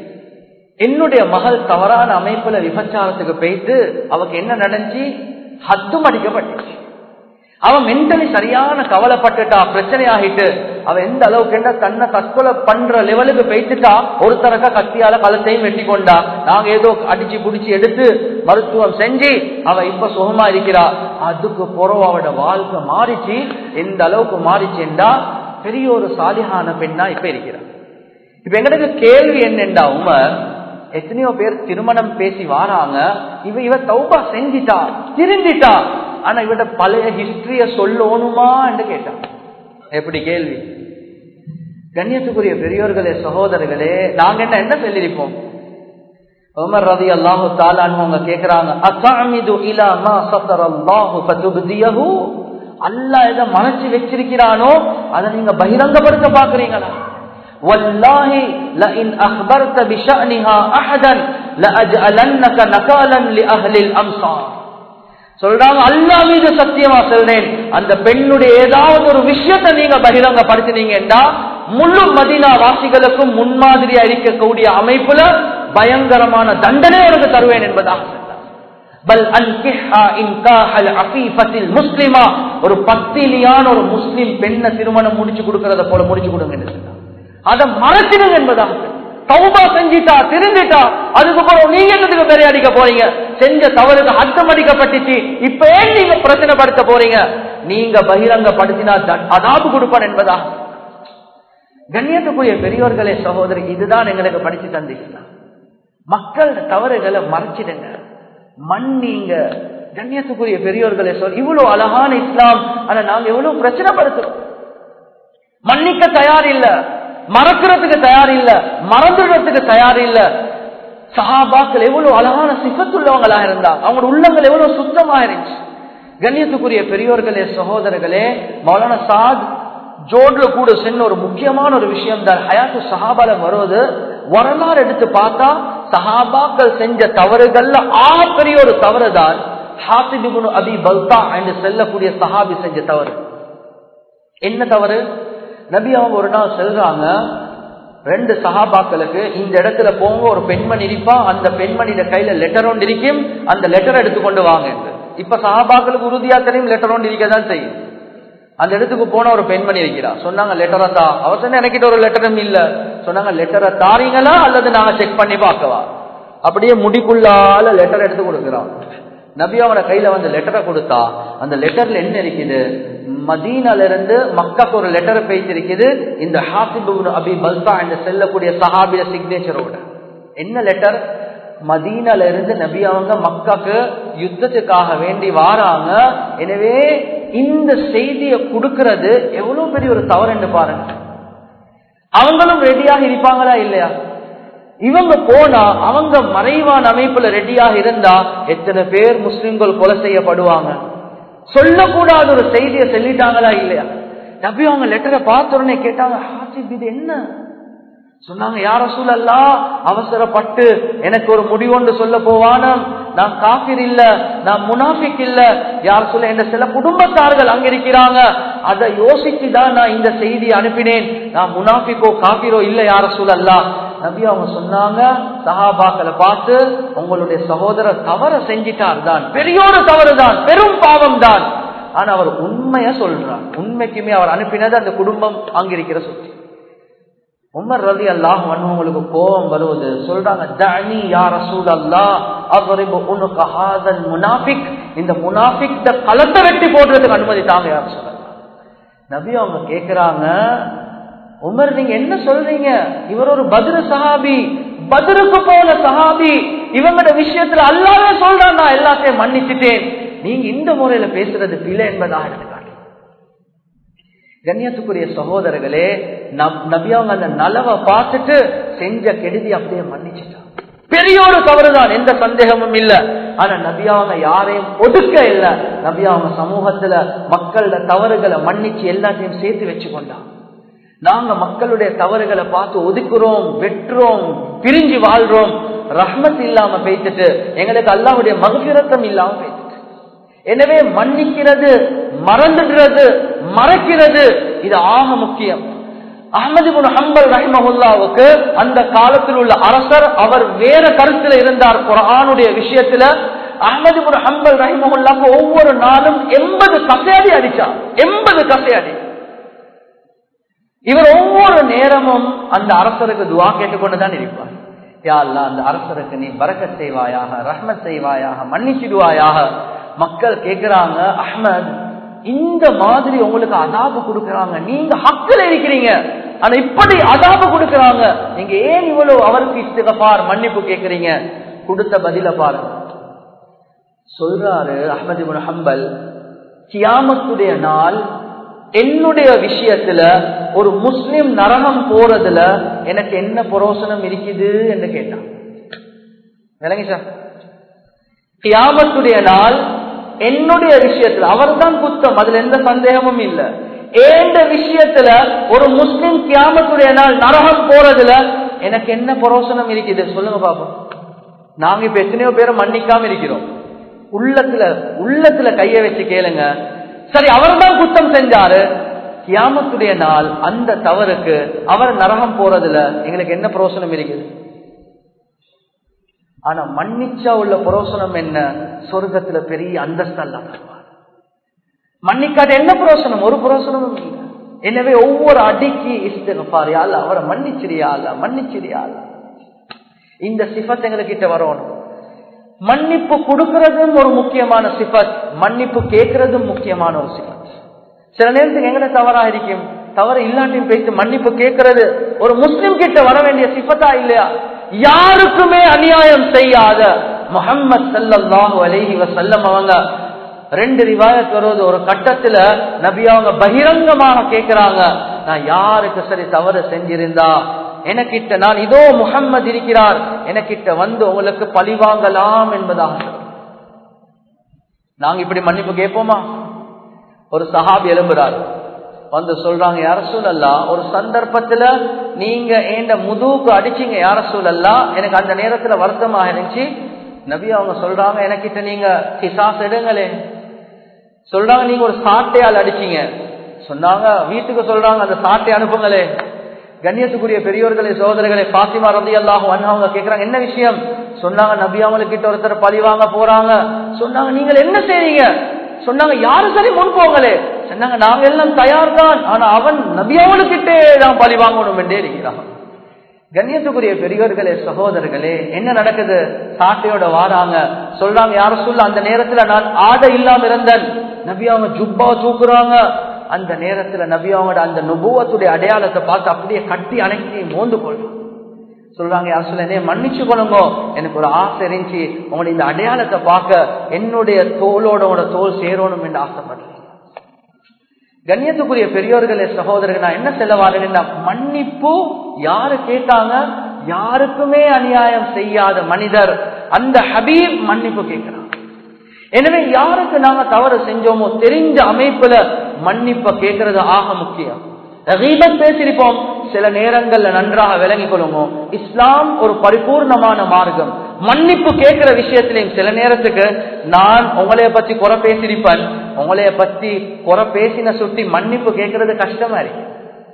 என்னுடைய மகள் தவறான அமைப்புல விபச்சாரத்துக்கு போயிட்டு அவக்கு என்ன நடந்துச்சு ஹத்தும் அடிக்கப்பட்டுச்சு அவன் மென்டலி சரியான கவலைப்பட்டுட்டா பிரச்சனை ஆகிட்டு அவன் எந்த அளவுக்கு என்ன தன்னை தற்கொலை பண்ற லெவலுக்கு போயிட்டுட்டா ஒரு தரக்க கத்தியால களத்தையும் வெட்டி கொண்டா நாங்க ஏதோ அடிச்சு புடிச்சு எடுத்து மருத்துவம் செஞ்சு அவ இப்ப சுகமா இருக்கிறா அதுக்கு புறவு அவட வாழ்க்கை மாறிச்சு எந்த அளவுக்கு மாறிச்சுண்டா பெரிய ஒரு சாலிகான பெண்ணா இப்ப இருக்கிறார் இப்ப எங்களுக்கு கேள்வி என்னண்டா உமர் எத்தனையோ பேர் திருமணம் பேசி வாராங்க இவ இவ தௌபா செஞ்சிட்டா திருந்திட்டா ஆனா இவட பழைய ஹிஸ்டரிய சொல்லணுமா என்று கேட்டான் எப்படி கேள்வி கண்ணியத்துக்குரிய பெரியோர்களே சகோதரர்களே நாங்க என்ன என்ன சொல்லியிருப்போம் உமர் ரதி அல்லாஹு தாலான்னு அவங்க கேக்குறாங்க அசாமிது இலா மா சத்தர் அல்லாஹு ஃபதுப்தியஹு அல்லாஹ் எதை மறைச்சு வச்சிருக்கிறானோ அதை நீங்க பகிரங்கப்படுத்த பாக்குறீங்களா والله لئن أخبرت بشأنها أحدا لأجعلنك نكالا لأهل الأمصار சொல்றாங்க அல்லா மீது சத்தியமா சொல்றேன் அந்த பெண்ணுடைய ஏதாவது ஒரு விஷயத்தை நீங்க பகிரங்கப்படுத்தினீங்கன்னா முழு மதினா வாசிகளுக்கும் முன்மாதிரியா இருக்கக்கூடிய அமைப்புல பயங்கரமான தண்டனை உனக்கு தருவேன் என்பதாக பல் முஸ்லிமா ஒரு பத்திலியான ஒரு முஸ்லிம் பெண்ணை திருமணம் முடிச்சு கொடுக்கறத போல முடிச்சு கொடுங்க அதை மறைச்சிடுங்க என்பதாக தௌபா செஞ்சிட்டா திருந்திட்டா அதுக்கப்புறம் நீங்க என்னதுக்கு பெரிய அடிக்க போறீங்க செஞ்ச தவறுக்கு அர்த்தம் அடிக்கப்பட்டுச்சு இப்ப ஏன் நீங்க பிரச்சனைப்படுத்த போறீங்க நீங்க பகிரங்கப்படுத்தினா அதாபு கொடுப்பான் என்பதா கண்ணியத்துக்குரிய பெரியோர்களே சகோதரி இதுதான் எங்களுக்கு படிச்சு தந்தீங்கன்னா மக்கள் தவறுகளை மறைச்சிடுங்க மன்னிங்க கண்ணியத்துக்குரிய பெரியோர்களே சொல் இவ்வளவு அழகான இஸ்லாம் ஆனா நாங்க எவ்வளவு பிரச்சனைப்படுத்துறோம் மன்னிக்க தயார் இல்ல மறக்கிறதுக்கு தயார் இல்ல மறந்துடுறதுக்கு தயார் இல்ல சஹாபாக்கள் எவ்வளவு அழகான சிபத்துள்ளவங்களா இருந்தாங்க அவங்களோட உள்ளங்கள் எவ்வளவு சுத்தமா இருந்துச்சு கண்ணியத்துக்குரிய பெரியோர்களே சகோதரர்களே மௌலானா சாத் ஜோட்ல கூட சென்ன ஒரு முக்கியமான ஒரு விஷயம் தான் ஹயாத்து சஹாபால வருவது வரலாறு எடுத்து பார்த்தா சஹாபாக்கள் செஞ்ச தவறுகள்ல ஆ பெரிய ஒரு தவறு தான் ஹாத்திபுன் அபி பல்தா என்று செல்லக்கூடிய சஹாபி செஞ்ச தவறு என்ன தவறு நபி அவங்க ஒரு நாள் செல்றாங்க ரெண்டு சஹாபாக்களுக்கு இந்த இடத்துல போங்க ஒரு பெண்மணி இருப்பா அந்த பெண்மணியோட கையில லெட்டர் ஒன்று இருக்கும் அந்த லெட்டர் எடுத்துக்கொண்டு வாங்க என்று. இப்ப சஹாபாக்களுக்கு உறுதியா தெரியும் லெட்டர் ஒன்று இருக்கதான் செய்யும் அந்த இடத்துக்கு போன ஒரு பெண்மணி இருக்கிறா சொன்னாங்க லெட்டரை தா அவர் சொன்ன எனக்கிட்ட ஒரு லெட்டரும் இல்ல சொன்னாங்க லெட்டரை தாரீங்களா அல்லது நாங்க செக் பண்ணி பார்க்கவா அப்படியே முடிக்குள்ளால லெட்டர் எடுத்து கொடுக்கிறோம் நபி அவன கையில வந்து லெட்டரை கொடுத்தா அந்த லெட்டர்ல என்ன இருக்குது மதீனால இருந்து மக்காக்கு ஒரு லெட்டர் பேசிருக்குது இந்த ஹாசிபு அபி பல்தா என்று செல்லக்கூடிய சஹாபிய சிக்னேச்சரோட என்ன லெட்டர் மதீனால இருந்து நபி அவங்க மக்காக்கு யுத்தத்துக்காக வேண்டி வாராங்க எனவே இந்த செய்தியை கொடுக்கிறது எவ்வளவு பெரிய ஒரு தவறு பாருங்க அவங்களும் ரெடியாக இருப்பாங்களா இல்லையா இவங்க போனா அவங்க மறைவான அமைப்புல ரெடியாக இருந்தா எத்தனை பேர் முஸ்லிம்கள் கொலை செய்யப்படுவாங்க சொல்லக்கூடாத ஒரு செய்தியை சொல்லிட்டாங்களா இல்லையா நபி அவங்க லெட்டரை பார்த்த உடனே கேட்டாங்க ஹாசிப் இது என்ன சொன்னாங்க யார சூழல்லா அவசரப்பட்டு எனக்கு ஒரு முடிவொன்று சொல்ல போவானம் நான் காபிர் இல்ல நான் முனாஃபிக் இல்ல யார் சொல்ல என்ற சில குடும்பத்தார்கள் அங்க இருக்கிறாங்க அதை யோசிச்சு தான் நான் இந்த செய்தியை அனுப்பினேன் நான் முனாஃபிக்கோ காபிரோ இல்ல யார சூழல்லா நபி அவங்க சொன்னாங்க சஹாபாக்களை பார்த்து உங்களுடைய சகோதரர் தவற செஞ்சிட்டார் தான் பெரிய ஒரு தவறு தான் பெரும் பாவம் தான் ஆனா அவர் உண்மைய சொல்றார் உண்மைக்குமே அவர் அனுப்பினது அந்த குடும்பம் அங்கிருக்கிற சுற்றி உமர் ரதி அல்லாஹ் உங்களுக்கு கோபம் வருவது சொல்றாங்க தனி யார் ரசூல் அல்லா அவரிபு உனக்கு ஹாதல் முனாஃபிக் இந்த முனாஃபிக் களத்தை வெட்டி போடுறதுக்கு அனுமதி தாங்க யார் சொல்லலாம் நபி அவங்க கேக்குறாங்க உமர் நீங்க என்ன சொல்றீங்க இவர் ஒரு பதிர சஹாபி பதிருக்கு போன சஹாபி இவங்களோட விஷயத்துல அல்லாவே சொல்றான் நான் எல்லாத்தையும் மன்னிச்சுட்டேன் நீங்க இந்த முறையில பேசுறது பிழை என்பதாக எடுத்துக்காட்டு கண்ணியத்துக்குரிய சகோதரர்களே நபியாவங்க அந்த நலவை பார்த்துட்டு செஞ்ச கெடுதி அப்படியே மன்னிச்சுட்டான் பெரிய ஒரு தவறுதான் எந்த சந்தேகமும் இல்ல ஆனா நபியாவங்க யாரையும் ஒடுக்க இல்ல நபியாவங்க சமூகத்துல மக்களோட தவறுகளை மன்னிச்சு எல்லாத்தையும் சேர்த்து வச்சு கொண்டான் நாங்க மக்களுடைய தவறுகளை பார்த்து ஒதுக்குறோம் வெட்டுறோம் பிரிஞ்சு வாழ்றோம் ரஹ்மத் இல்லாம பேசிட்டு எங்களுக்கு அல்லாவுடைய மகபிரத்தம் இல்லாம பேசிட்டு எனவே மன்னிக்கிறது மறந்துடுறது மறைக்கிறது இது ஆக முக்கியம் அஹமது ஹம்பல் ரஹிமஹுல்லாவுக்கு அந்த காலத்தில் உள்ள அரசர் அவர் வேற கருத்துல இருந்தார் குரானுடைய விஷயத்துல அஹமது ஹம்பல் ரஹிமஹுல்லாக்கு ஒவ்வொரு நாளும் எண்பது கசையடி அடிச்சார் எண்பது கசையடி இவர் ஒவ்வொரு நேரமும் அந்த அரசருக்கு துவா கேட்டுக்கொண்டுதான் இருப்பார் யா அல்லா அந்த அரசருக்கு நீ பறக்க செய்வாயாக ரஹ்மத் செய்வாயாக மன்னிச்சிடுவாயாக மக்கள் கேக்குறாங்க அஹ்மத் இந்த மாதிரி உங்களுக்கு அதாபு கொடுக்கறாங்க நீங்க ஹக்கில் இருக்கிறீங்க ஆனா இப்படி அதாபு கொடுக்கறாங்க நீங்க ஏன் இவ்வளவு அவருக்கு இஸ்திகபார் மன்னிப்பு கேக்குறீங்க கொடுத்த பதில பாருங்க சொல்றாரு அஹமது ஹம்பல் கியாமத்துடைய நாள் என்னுடைய விஷயத்துல ஒரு முஸ்லிம் நரகம் போறதுல எனக்கு என்ன புரோசனம் இருக்குது என்று கேட்டான் விளங்கி சார் கியாமத்துடைய நாள் என்னுடைய விஷயத்துல அவர் தான் குத்தம் அதுல எந்த சந்தேகமும் இல்ல ஏந்த விஷயத்துல ஒரு முஸ்லிம் கியாமத்துடைய நாள் நரகம் போறதுல எனக்கு என்ன புரோசனம் இருக்குது சொல்லுங்க பாப்போம் நாங்க இப்ப எத்தனையோ பேரை மன்னிக்காம இருக்கிறோம் உள்ளத்துல உள்ளத்துல கைய வச்சு கேளுங்க சரி அவர் தான் குத்தம் செஞ்சாரு கியாமத்துடைய நாள் அந்த தவறுக்கு அவர் நரகம் போறதுல எங்களுக்கு என்ன புரோசனம் இருக்குது ஆனா மன்னிச்சா உள்ள புரோசனம் என்ன சொர்க்கத்துல பெரிய அந்தஸ்து அல்ல மன்னிக்காத என்ன புரோசனம் ஒரு புரோசனமும் இல்லை எனவே ஒவ்வொரு அடிக்கு இஸ்திகபார் யாழ்ல அவரை மன்னிச்சிரியா அல்ல மன்னிச்சிரியா அல்ல இந்த சிஃபத் எங்ககிட்ட வரணும் மன்னிப்பு கொடுக்கறதும் ஒரு முக்கியமான சிஃபத் மன்னிப்பு கேட்கறதும் முக்கியமான ஒரு சிஃபத் சில நேரத்துக்கு எங்களை தவறா இருக்கும் தவறு இல்லாட்டியும் பேசி மன்னிப்பு கேட்கறது ஒரு முஸ்லிம் கிட்ட வர வேண்டிய சிஃபத்தா இல்லையா யாருக்குமே அநியாயம் செய்யாத முகம்மது சல்லாஹு அலஹி வசல்லம் அவங்க ரெண்டு ரிவாயத் வருவது ஒரு கட்டத்துல நபி அவங்க பகிரங்கமாக கேட்கிறாங்க நான் யாருக்கு சரி தவறு செஞ்சிருந்தா எனக்கிட்ட நான் இதோ முகம்மது இருக்கிறார் எனக்கிட்ட வந்து உங்களுக்கு பழிவாங்கலாம் என்பதாக நாங்க இப்படி மன்னிப்பு கேட்போமா ஒரு சஹாபி எழும்புறாரு வந்து சொல்றாங்க யார சூழல்லா ஒரு சந்தர்ப்பத்துல நீங்க ஏண்ட முதுவுக்கு அடிச்சீங்க யார சூழல்லா எனக்கு அந்த நேரத்துல வருத்தமாக இருந்துச்சு நபி அவங்க சொல்றாங்க எனக்கிட்ட நீங்க கிசாஸ் எடுங்களே சொல்றாங்க நீங்க ஒரு சாட்டையால் அடிச்சீங்க சொன்னாங்க வீட்டுக்கு சொல்றாங்க அந்த சாட்டை அனுப்புங்களே கண்ணியத்துக்குரிய பெரியோர்களே சோதரர்களே பாத்திமா ரதி அல்லாஹும் அவங்க கேக்குறாங்க என்ன விஷயம் சொன்னாங்க நபி அவங்கக்கிட்ட ஒருத்தர் பழி வாங்க போறாங்க சொன்னாங்க நீங்கள் என்ன செய்றீங்க சொன்னாங்க யாரு சரி முன் போங்களே சொன்னாங்க நாங்க எல்லாம் தயார் தான் ஆனா அவன் நபி அவனுக்கிட்டே தான் பழி வாங்கணும் என்றே இருக்கிறான் கண்ணியத்துக்குரிய பெரியோர்களே சகோதரர்களே என்ன நடக்குது சாட்டையோட வாராங்க சொல்றாங்க யார சொல்ல அந்த நேரத்துல நான் ஆடை இல்லாம இருந்தேன் நபி அவங்க ஜுப்பா தூக்குறாங்க அந்த நேரத்துல நபி அவங்களோட அந்த நுபுவத்துடைய அடையாளத்தை பார்த்து அப்படியே கட்டி அணைக்கி மோந்து கொள்றாங்க சொல்றாங்க யார் சொல்ல என்னைய மன்னிச்சு கொள்ளுங்க எனக்கு ஒரு ஆசை இருந்துச்சு உங்களுடைய இந்த அடையாளத்தை பார்க்க என்னுடைய தோலோட உங்களோட தோல் சேரணும் என்று ஆசைப்படுறேன் கண்ணியத்துக்குரிய பெரியோர்களே சகோதரர்கள் நான் என்ன சொல்ல வரேன்னா மன்னிப்பு யாரு கேட்டாங்க யாருக்குமே அநியாயம் செய்யாத மனிதர் அந்த ஹபீப் மன்னிப்பு கேட்கிறார் எனவே யாருக்கு நாங்க தவறு செஞ்சோமோ தெரிஞ்ச அமைப்புல மன்னிப்ப கேட்கறது ஆக முக்கியம் ரீபத் பேசியிருப்போம் சில நேரங்கள்ல நன்றாக விளங்கிக் கொள்ளுவோம் இஸ்லாம் ஒரு பரிபூர்ணமான மார்க்கம் மன்னிப்பு கேட்கிற விஷயத்திலையும் சில நேரத்துக்கு நான் உங்களைய பத்தி குறை பேசியிருப்பேன் உங்களைய பத்தி குறை பேசின சுட்டி மன்னிப்பு கேட்கறது கஷ்டமா இருக்கு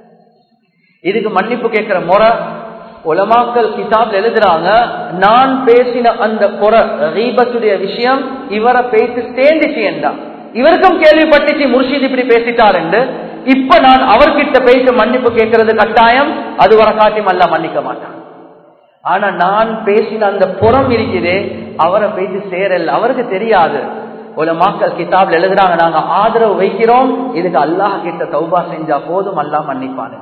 இதுக்கு மன்னிப்பு கேட்கிற முறை உலமாக்கல் கிதாப்ல எழுதுறாங்க நான் பேசின அந்த குறை ரீபத்துடைய விஷயம் இவரை பேசி சேர்ந்துச்சு என்றா இவருக்கும் கேள்விப்பட்டுச்சு முர்ஷித் இப்படி பேசிட்டார் என்று இப்ப நான் அவர்கிட்ட பேசி மன்னிப்பு கேட்கறது கட்டாயம் அது வர காட்டியும் அல்ல மன்னிக்க மாட்டான் ஆனா நான் பேசின அந்த புறம் இருக்குதே அவரை பேசி சேரல் அவருக்கு தெரியாது ஒரு மக்கள் கிதாப்ல எழுதுறாங்க நாங்க ஆதரவு வைக்கிறோம் இதுக்கு அல்லாஹ் கிட்ட தௌபா செஞ்சா போதும் அல்லாஹ் மன்னிப்பானு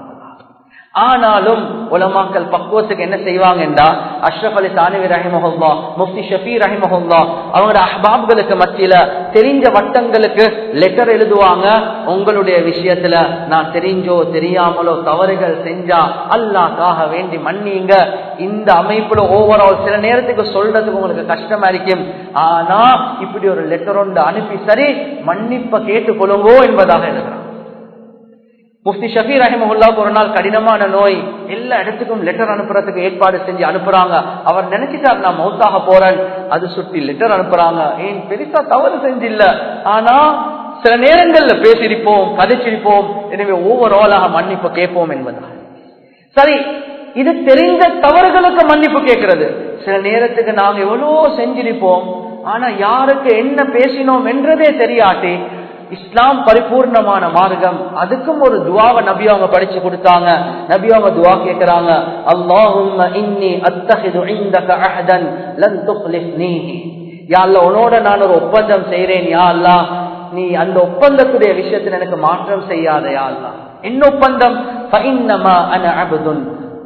ஆனாலும் உலமாக்கல் பக்குவத்துக்கு என்ன செய்வாங்க என்றா அஷ்ரப் அலி தானவி ரஹிமஹுல்லா முஃப்தி ஷபி ரஹிமஹுல்லா அவங்களோட அஹ்பாப்களுக்கு மத்தியில தெரிஞ்ச வட்டங்களுக்கு லெட்டர் எழுதுவாங்க உங்களுடைய விஷயத்துல நான் தெரிஞ்சோ தெரியாமலோ தவறுகள் செஞ்சா அல்லாக்காக வேண்டி மன்னிங்க இந்த அமைப்புல ஓவரால் சில நேரத்துக்கு சொல்றதுக்கு உங்களுக்கு கஷ்டமா இருக்கும் ஆனா இப்படி ஒரு லெட்டர் ஒன்று அனுப்பி சரி மன்னிப்ப கேட்டுக்கொள்ளுங்கோ என்பதாக எழுதுறாங்க முஃப்தி ஷபீர் ரஹிமஹுல்லாவுக்கு ஒரு நாள் கடினமான நோய் எல்லா இடத்துக்கும் லெட்டர் அனுப்புறதுக்கு ஏற்பாடு செஞ்சு அனுப்புறாங்க அவர் நினைச்சிட்டார் நான் மௌத்தாக போறேன் அது சுட்டி லெட்டர் அனுப்புறாங்க ஏன் பெருசா தவறு செஞ்சில்ல ஆனா சில நேரங்கள்ல பேசியிருப்போம் கதைச்சிருப்போம் எனவே ஓவராலாக மன்னிப்பு கேட்போம் என்பதா சரி இது தெரிந்த தவறுகளுக்கு மன்னிப்பு கேட்கிறது சில நேரத்துக்கு நாங்க எவ்வளவோ செஞ்சிருப்போம் ஆனா யாருக்கு என்ன பேசினோம் என்றதே தெரியாட்டி இஸ்லாம் பரிபூர்ணமான மார்க்கம் அதுக்கும் ஒரு துவாவை நபி அவங்க படிச்சு கொடுத்தாங்க நபி அவங்க துவா கேட்கிறாங்க அல்லாஹும் இன்னி அத்தஹிது இந்தக அஹதன் லன் துக்லிஃப்னி யா அல்லாஹ் உன்னோட நான் ஒரு ஒப்பந்தம் செய்றேன் யா அல்லாஹ் நீ அந்த ஒப்பந்தத்துடைய விஷயத்தில் எனக்கு மாற்றம் செய்யாத யா அல்லாஹ் என்ன ஒப்பந்தம் ஃபஇன்னமா அன அப்துன்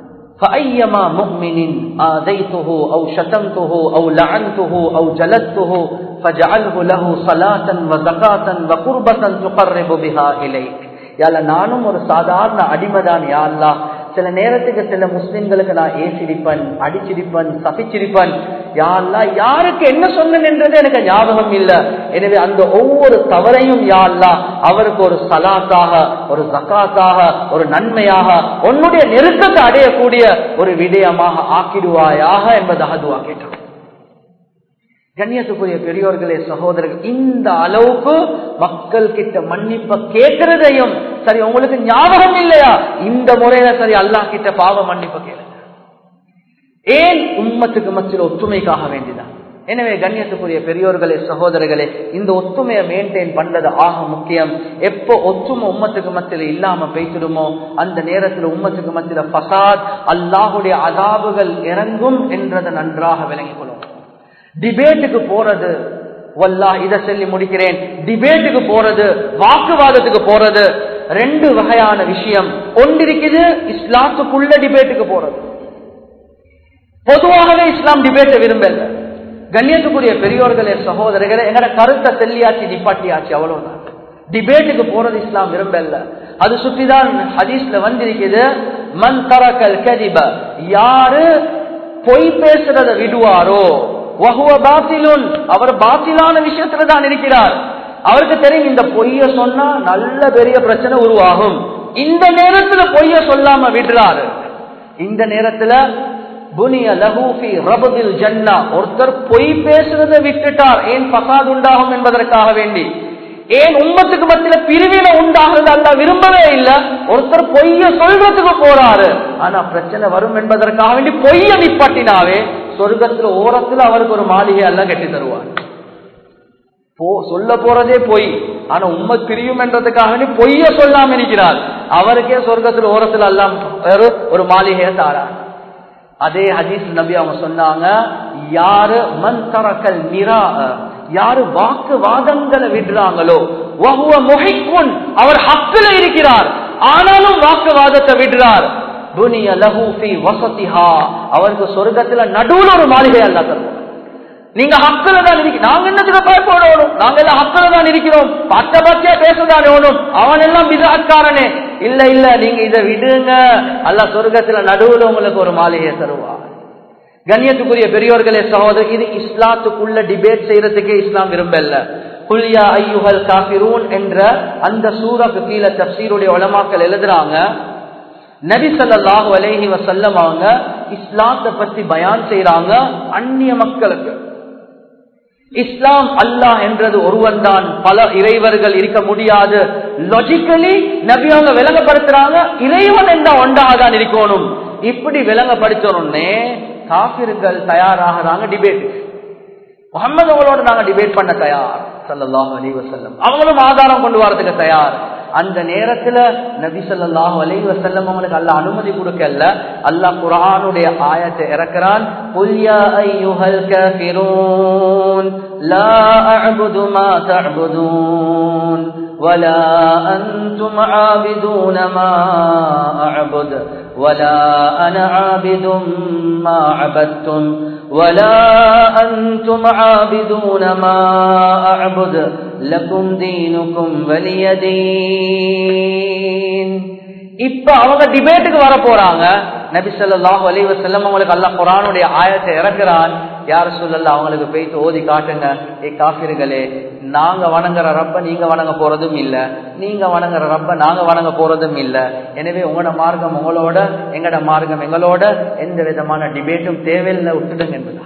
فأيما مؤمن آذيته أو شتمته أو لعنته أو جلدته فجعله له صلاة وزكاة وقربة تقرب بها إليك யால நானும் ஒரு சாதாரண அடிமைதான் யா அல்லா சில நேரத்துக்கு சில முஸ்லிம்களுக்கு நான் ஏசிரிப்பன் அடிச்சிருப்பன் சபிச்சிருப்பன் யா அல்லா யாருக்கு என்ன சொன்னேன் என்றது எனக்கு ஞாபகம் இல்ல எனவே அந்த ஒவ்வொரு தவறையும் யா அல்லா அவருக்கு ஒரு சலாத்தாக ஒரு ஜக்காத்தாக ஒரு நன்மையாக உன்னுடைய நெருக்கத்தை அடையக்கூடிய ஒரு விடயமாக ஆக்கிடுவாயாக என்பதாக துவா கேட்டோம் கண்ணியத்துக்குரிய பெரியோர்களே சகோதரர்கள் இந்த அளவுக்கு மக்கள் கிட்ட மன்னிப்ப கேட்கிறதையும் சரி உங்களுக்கு ஞாபகம் இல்லையா இந்த முறையில சரி அல்லாஹ் கிட்ட பாவ மன்னிப்ப கேளுங்க ஏன் உம்மத்துக்கு மத்தியில் ஒற்றுமைக்காக வேண்டிதான் எனவே கண்ணியத்துக்குரிய பெரியோர்களே சகோதரர்களே இந்த ஒத்துமையை மெயின்டைன் பண்றது ஆக முக்கியம் எப்போ ஒற்றுமை உம்மத்துக்கு மத்தியில் இல்லாம பேசிடுமோ அந்த நேரத்தில் உம்மத்துக்கு மத்தியில் பசாத் அல்லாஹுடைய அதாபுகள் இறங்கும் என்றதை நன்றாக விளங்கிக் கொள்ளும் டிபேட்டுக்கு போறது வல்லா இதை சொல்லி முடிக்கிறேன் டிபேட்டுக்கு போறது வாக்குவாதத்துக்கு போறது ரெண்டு வகையான விஷயம் ஒன்றிருக்குது இஸ்லாத்துக்குள்ள டிபேட்டுக்கு போறது பொதுவாகவே இஸ்லாம் டிபேட்டை விரும்பல கண்ணியத்துக்குரிய பெரியோர்களே சகோதரர்களே எங்கட கருத்தை தெல்லியாச்சு நிப்பாட்டியாச்சு அவ்வளவுதான் டிபேட்டுக்கு போறது இஸ்லாம் விரும்பல அது சுற்றிதான் ஹதீஸ்ல வந்திருக்குது மன் தரக்கல் கதிப யாரு பொய் பேசுறத விடுவாரோ வஹுவ பாத்திலுன் அவர் பாத்திலான விஷயத்துல தான் இருக்கிறார் அவருக்கு தெரியும் இந்த பொய்ய சொன்னா நல்ல பெரிய பிரச்சனை உருவாகும் இந்த நேரத்துல பொய்ய சொல்லாம விடுறாரு இந்த நேரத்துல புனிய லஹூஃபி ரபதில் ஜன்னா ஒருத்தர் பொய் பேசுறதை விட்டுட்டார் ஏன் பசாத் உண்டாகும் என்பதற்காக வேண்டி ஏன் உம்மத்துக்கு மத்தியில பிரிவினை உண்டாகிறது அல்ல விரும்பவே இல்ல ஒருத்தர் பொய்ய சொல்றதுக்கு போறாரு ஆனா பிரச்சனை வரும் என்பதற்காக வேண்டி பொய்ய நிப்பாட்டினாவே சொர்க்கத்துல ஓரத்துல அவருக்கு ஒரு மாளிகை எல்லாம் கட்டி தருவார் போ சொல்ல போறதே பொய் ஆனா உண்மை பிரியும் என்றதுக்காக வேண்டி பொய்ய சொல்லாம இருக்கிறார் அவருக்கே சொர்க்கத்துல ஓரத்துல எல்லாம் ஒரு- ஒரு மாளிகையை தாரார் அதே ஹதீஸ் நபி அவங்க சொன்னாங்க யாரு மன் தரக்கல் நிரா யாரு வாக்குவாதங்களை விடுறாங்களோ வஹுவ முஹிக்குன் அவர் ஹக்குல இருக்கிறார் ஆனாலும் வாக்குவாதத்தை விடுறார் புனிய லஹு ஃபீ வசதிஹா அவருக்கு சொர்க்கத்துல நடுவுல ஒரு மாளிகை அல்ல தருவார் நீங்க ஹக்குல தான் இருக்கு நாங்க என்னத்துக்கு பயப்படணும் நாங்க எல்லாம் ஹக்குல தான் இருக்கிறோம் பச்ச பச்சையா பேசதான் வேணும் அவன் எல்லாம் விதாக்காரனே இல்ல இல்ல நீங்க இதை விடுங்க அல்ல சொர்க்கத்துல நடுவுல உங்களுக்கு ஒரு மாளிகையை தருவார் கண்ணியத்துக்குரிய பெரியோர்களே சகோதரர் இது இஸ்லாத்துக்குள்ள டிபேட் செய்யறதுக்கே இஸ்லாம் விரும்பல குல்யா ஐயுஹல் காபிரூன் என்ற அந்த சூறாக்கு கீழே தப்சீருடைய உலமாக்கள் எழுதுறாங்க நபி ஸல்லல்லாஹு அலைஹி வஸல்லம் அவங்க இஸ்லாத்தை பத்தி பயான் செய்றாங்க அந்நிய மக்களுக்கு இஸ்லாம் அல்லாஹ் என்றது ஒருவன் தான் பல இறைவர்கள் இருக்க முடியாது லாஜிக்கலி நபி அவங்க விளங்கப்படுத்துறாங்க இறைவன் என்ற ஒன்றாக தான் இருக்கணும் இப்படி விளங்கப்படுத்தணும்னே காபிர்கள் தயாராகிறாங்க டிபேட் முகமது அவங்களோட நாங்க டிபேட் பண்ண தயார் ஸல்லல்லாஹு அலைஹி வஸல்லம் அவங்களும் ஆதாரம் கொண்டு வரதுக்கு தயார் அந்த நேரத்துல நபி ஸல்லல்லாஹு அலைஹி வஸல்லம் அவங்களுக்கு அல்லாஹ் அனுமதி கொடுக்கல அல்லாஹ் குர்ஆனுடைய ஆயத்தை இறக்குறான் குல் யா அய்யுஹல் காஃபிரூன் லா அஅபுது மா தஅபுதூன் ولا أنتم عابدون ما أعبد ولا أنا عابد ما عبدتم ولا أنتم عابدون ما أعبد لكم دينكم ولي دين இப்ப அவங்க டிபேட்டுக்கு வர போறாங்க நபி ஸல்லல்லாஹு அலைஹி வஸல்லம் அவங்களுக்கு அல்லாஹ் குர்ஆனுடைய ஆயத்தை இறக்குறான் யார் சொல்லல அவங்களுக்கு போயிட்டு ஓதி காட்டுங்க ஏ காஃபிர்களே நாங்க வணங்குற ரப்ப நீங்க வணங்க போறதும் இல்ல நீங்க வணங்குற ரப்ப நாங்க வணங்க போறதும் இல்ல எனவே உங்களோட மார்க்கம் உங்களோட எங்கட மார்க்கம் எங்களோட எந்த விதமான டிபேட்டும் தேவையில்லை விட்டுடுங்க என்பதா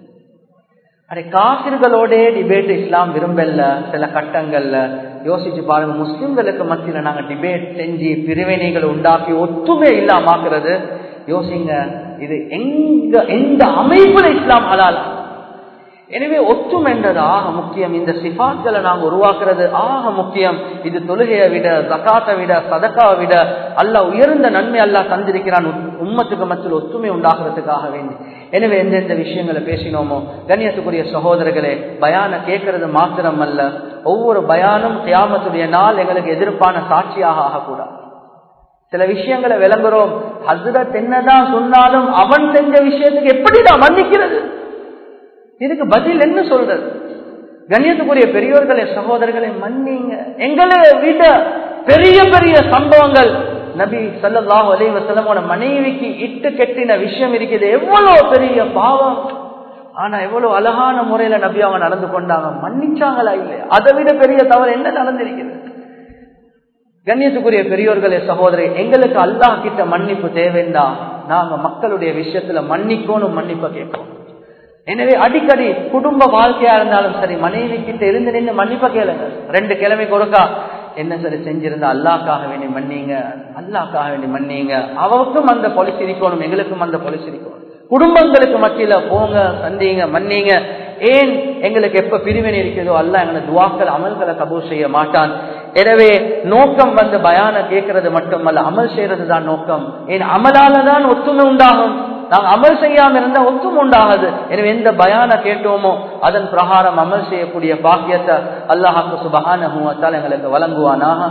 அடே காபிர்களோட டிபேட் இஸ்லாம் விரும்பல சில கட்டங்கள்ல யோசிச்சு பாருங்க முஸ்லிம்களுக்கு மத்தியில நாங்க டிபேட் செஞ்சு பிரிவினைகளை உண்டாக்கி ஒத்துமை இல்லாமாக்குறது யோசிங்க இது எங்க எந்த அமைப்புல இஸ்லாம் ஹலால் எனவே ஒத்துமை என்றது ஆக முக்கியம் இந்த சிபாக்களை நாங்க உருவாக்குறது ஆக முக்கியம் இது தொழுகையை விட ஜக்காத்தை விட சதக்காவை விட அல்ல உயர்ந்த நன்மை அல்லாஹ் தந்திருக்கிறான் உம்மத்துக்கு மத்தியில் ஒத்துமை உண்டாகிறதுக்காக வேண்டி எனவே எந்தெந்த விஷயங்களை பேசினோமோ கண்ணியத்துக்குரிய சகோதரர்களே பயான கேட்கறது மாத்திரம் அல்ல ஒவ்வொரு பயானும் கியாமத்துடைய நாள் எங்களுக்கு எதிர்ப்பான சாட்சியாக ஆகக்கூடாது சில விஷயங்களை விளங்குறோம் ஹசரத் என்னதான் சொன்னாலும் அவன் செஞ்ச விஷயத்துக்கு எப்படி நான் மன்னிக்கிறது இதுக்கு பதில் என்ன சொல்றது கண்ணியத்துக்குரிய பெரியோர்களே சகோதரர்களை மன்னிங்க எங்களை விட பெரிய பெரிய சம்பவங்கள் நபி சல்லாஹூ அலி வசலமோட மனைவிக்கு இட்டு கெட்டின விஷயம் இருக்குது எவ்வளவு பெரிய பாவம் ஆனா எவ்வளவு அழகான முறையில நபி அவங்க நடந்து கொண்டாங்க மன்னிச்சாங்களா இல்லையா அதை விட பெரிய தவறு என்ன நடந்திருக்கிறது கண்ணியத்துக்குரிய பெரியோர்களே சகோதரி எங்களுக்கு அல்லாஹ் கிட்ட மன்னிப்பு தேவைன்னா நாங்க மக்களுடைய விஷயத்துல மன்னிக்கணும் மன்னிப்ப கேட்போம் எனவே அடிக்கடி குடும்ப வாழ்க்கையா இருந்தாலும் சரி மனைவி கிட்ட இருந்து நின்று மன்னிப்ப கேளுங்க ரெண்டு கிழமை கொடுக்கா என்ன சரி செஞ்சிருந்தா அல்லாக்காக வேண்டி மன்னிங்க அல்லாக்காக வேண்டி மன்னிங்க அவருக்கும் அந்த பொலிசி இருக்கணும் எங்களுக்கும் அந்த பொலிசி இருக்கணும் குடும்பங்களுக்கு மத்தியில போங்க சந்திங்க மன்னிங்க ஏன் எங்களுக்கு எப்ப பிரிவினை இருக்கிறதோ அல்ல எங்களை துவாக்கள் அமல்களை கபூர் செய்ய மாட்டான் எனவே நோக்கம் வந்து பயான கேட்கறது மட்டுமல்ல அமல் செய்யறது தான் நோக்கம் ஏன் அமலால தான் ஒத்துமை உண்டாகும் நாங்க அமல் செய்யாம இருந்தா ஒத்தும் உண்டாகுது எனவே எந்த பயான கேட்டோமோ அதன் பிரகாரம் அமல் செய்யக்கூடிய பாக்கியத்தை அல்லாஹாக்கு சுபஹான எங்களுக்கு வழங்குவானாக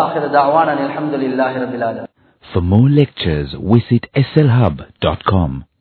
அலமதுல்லாஹி ரபிலாலும் For more lectures, visit slhub.com.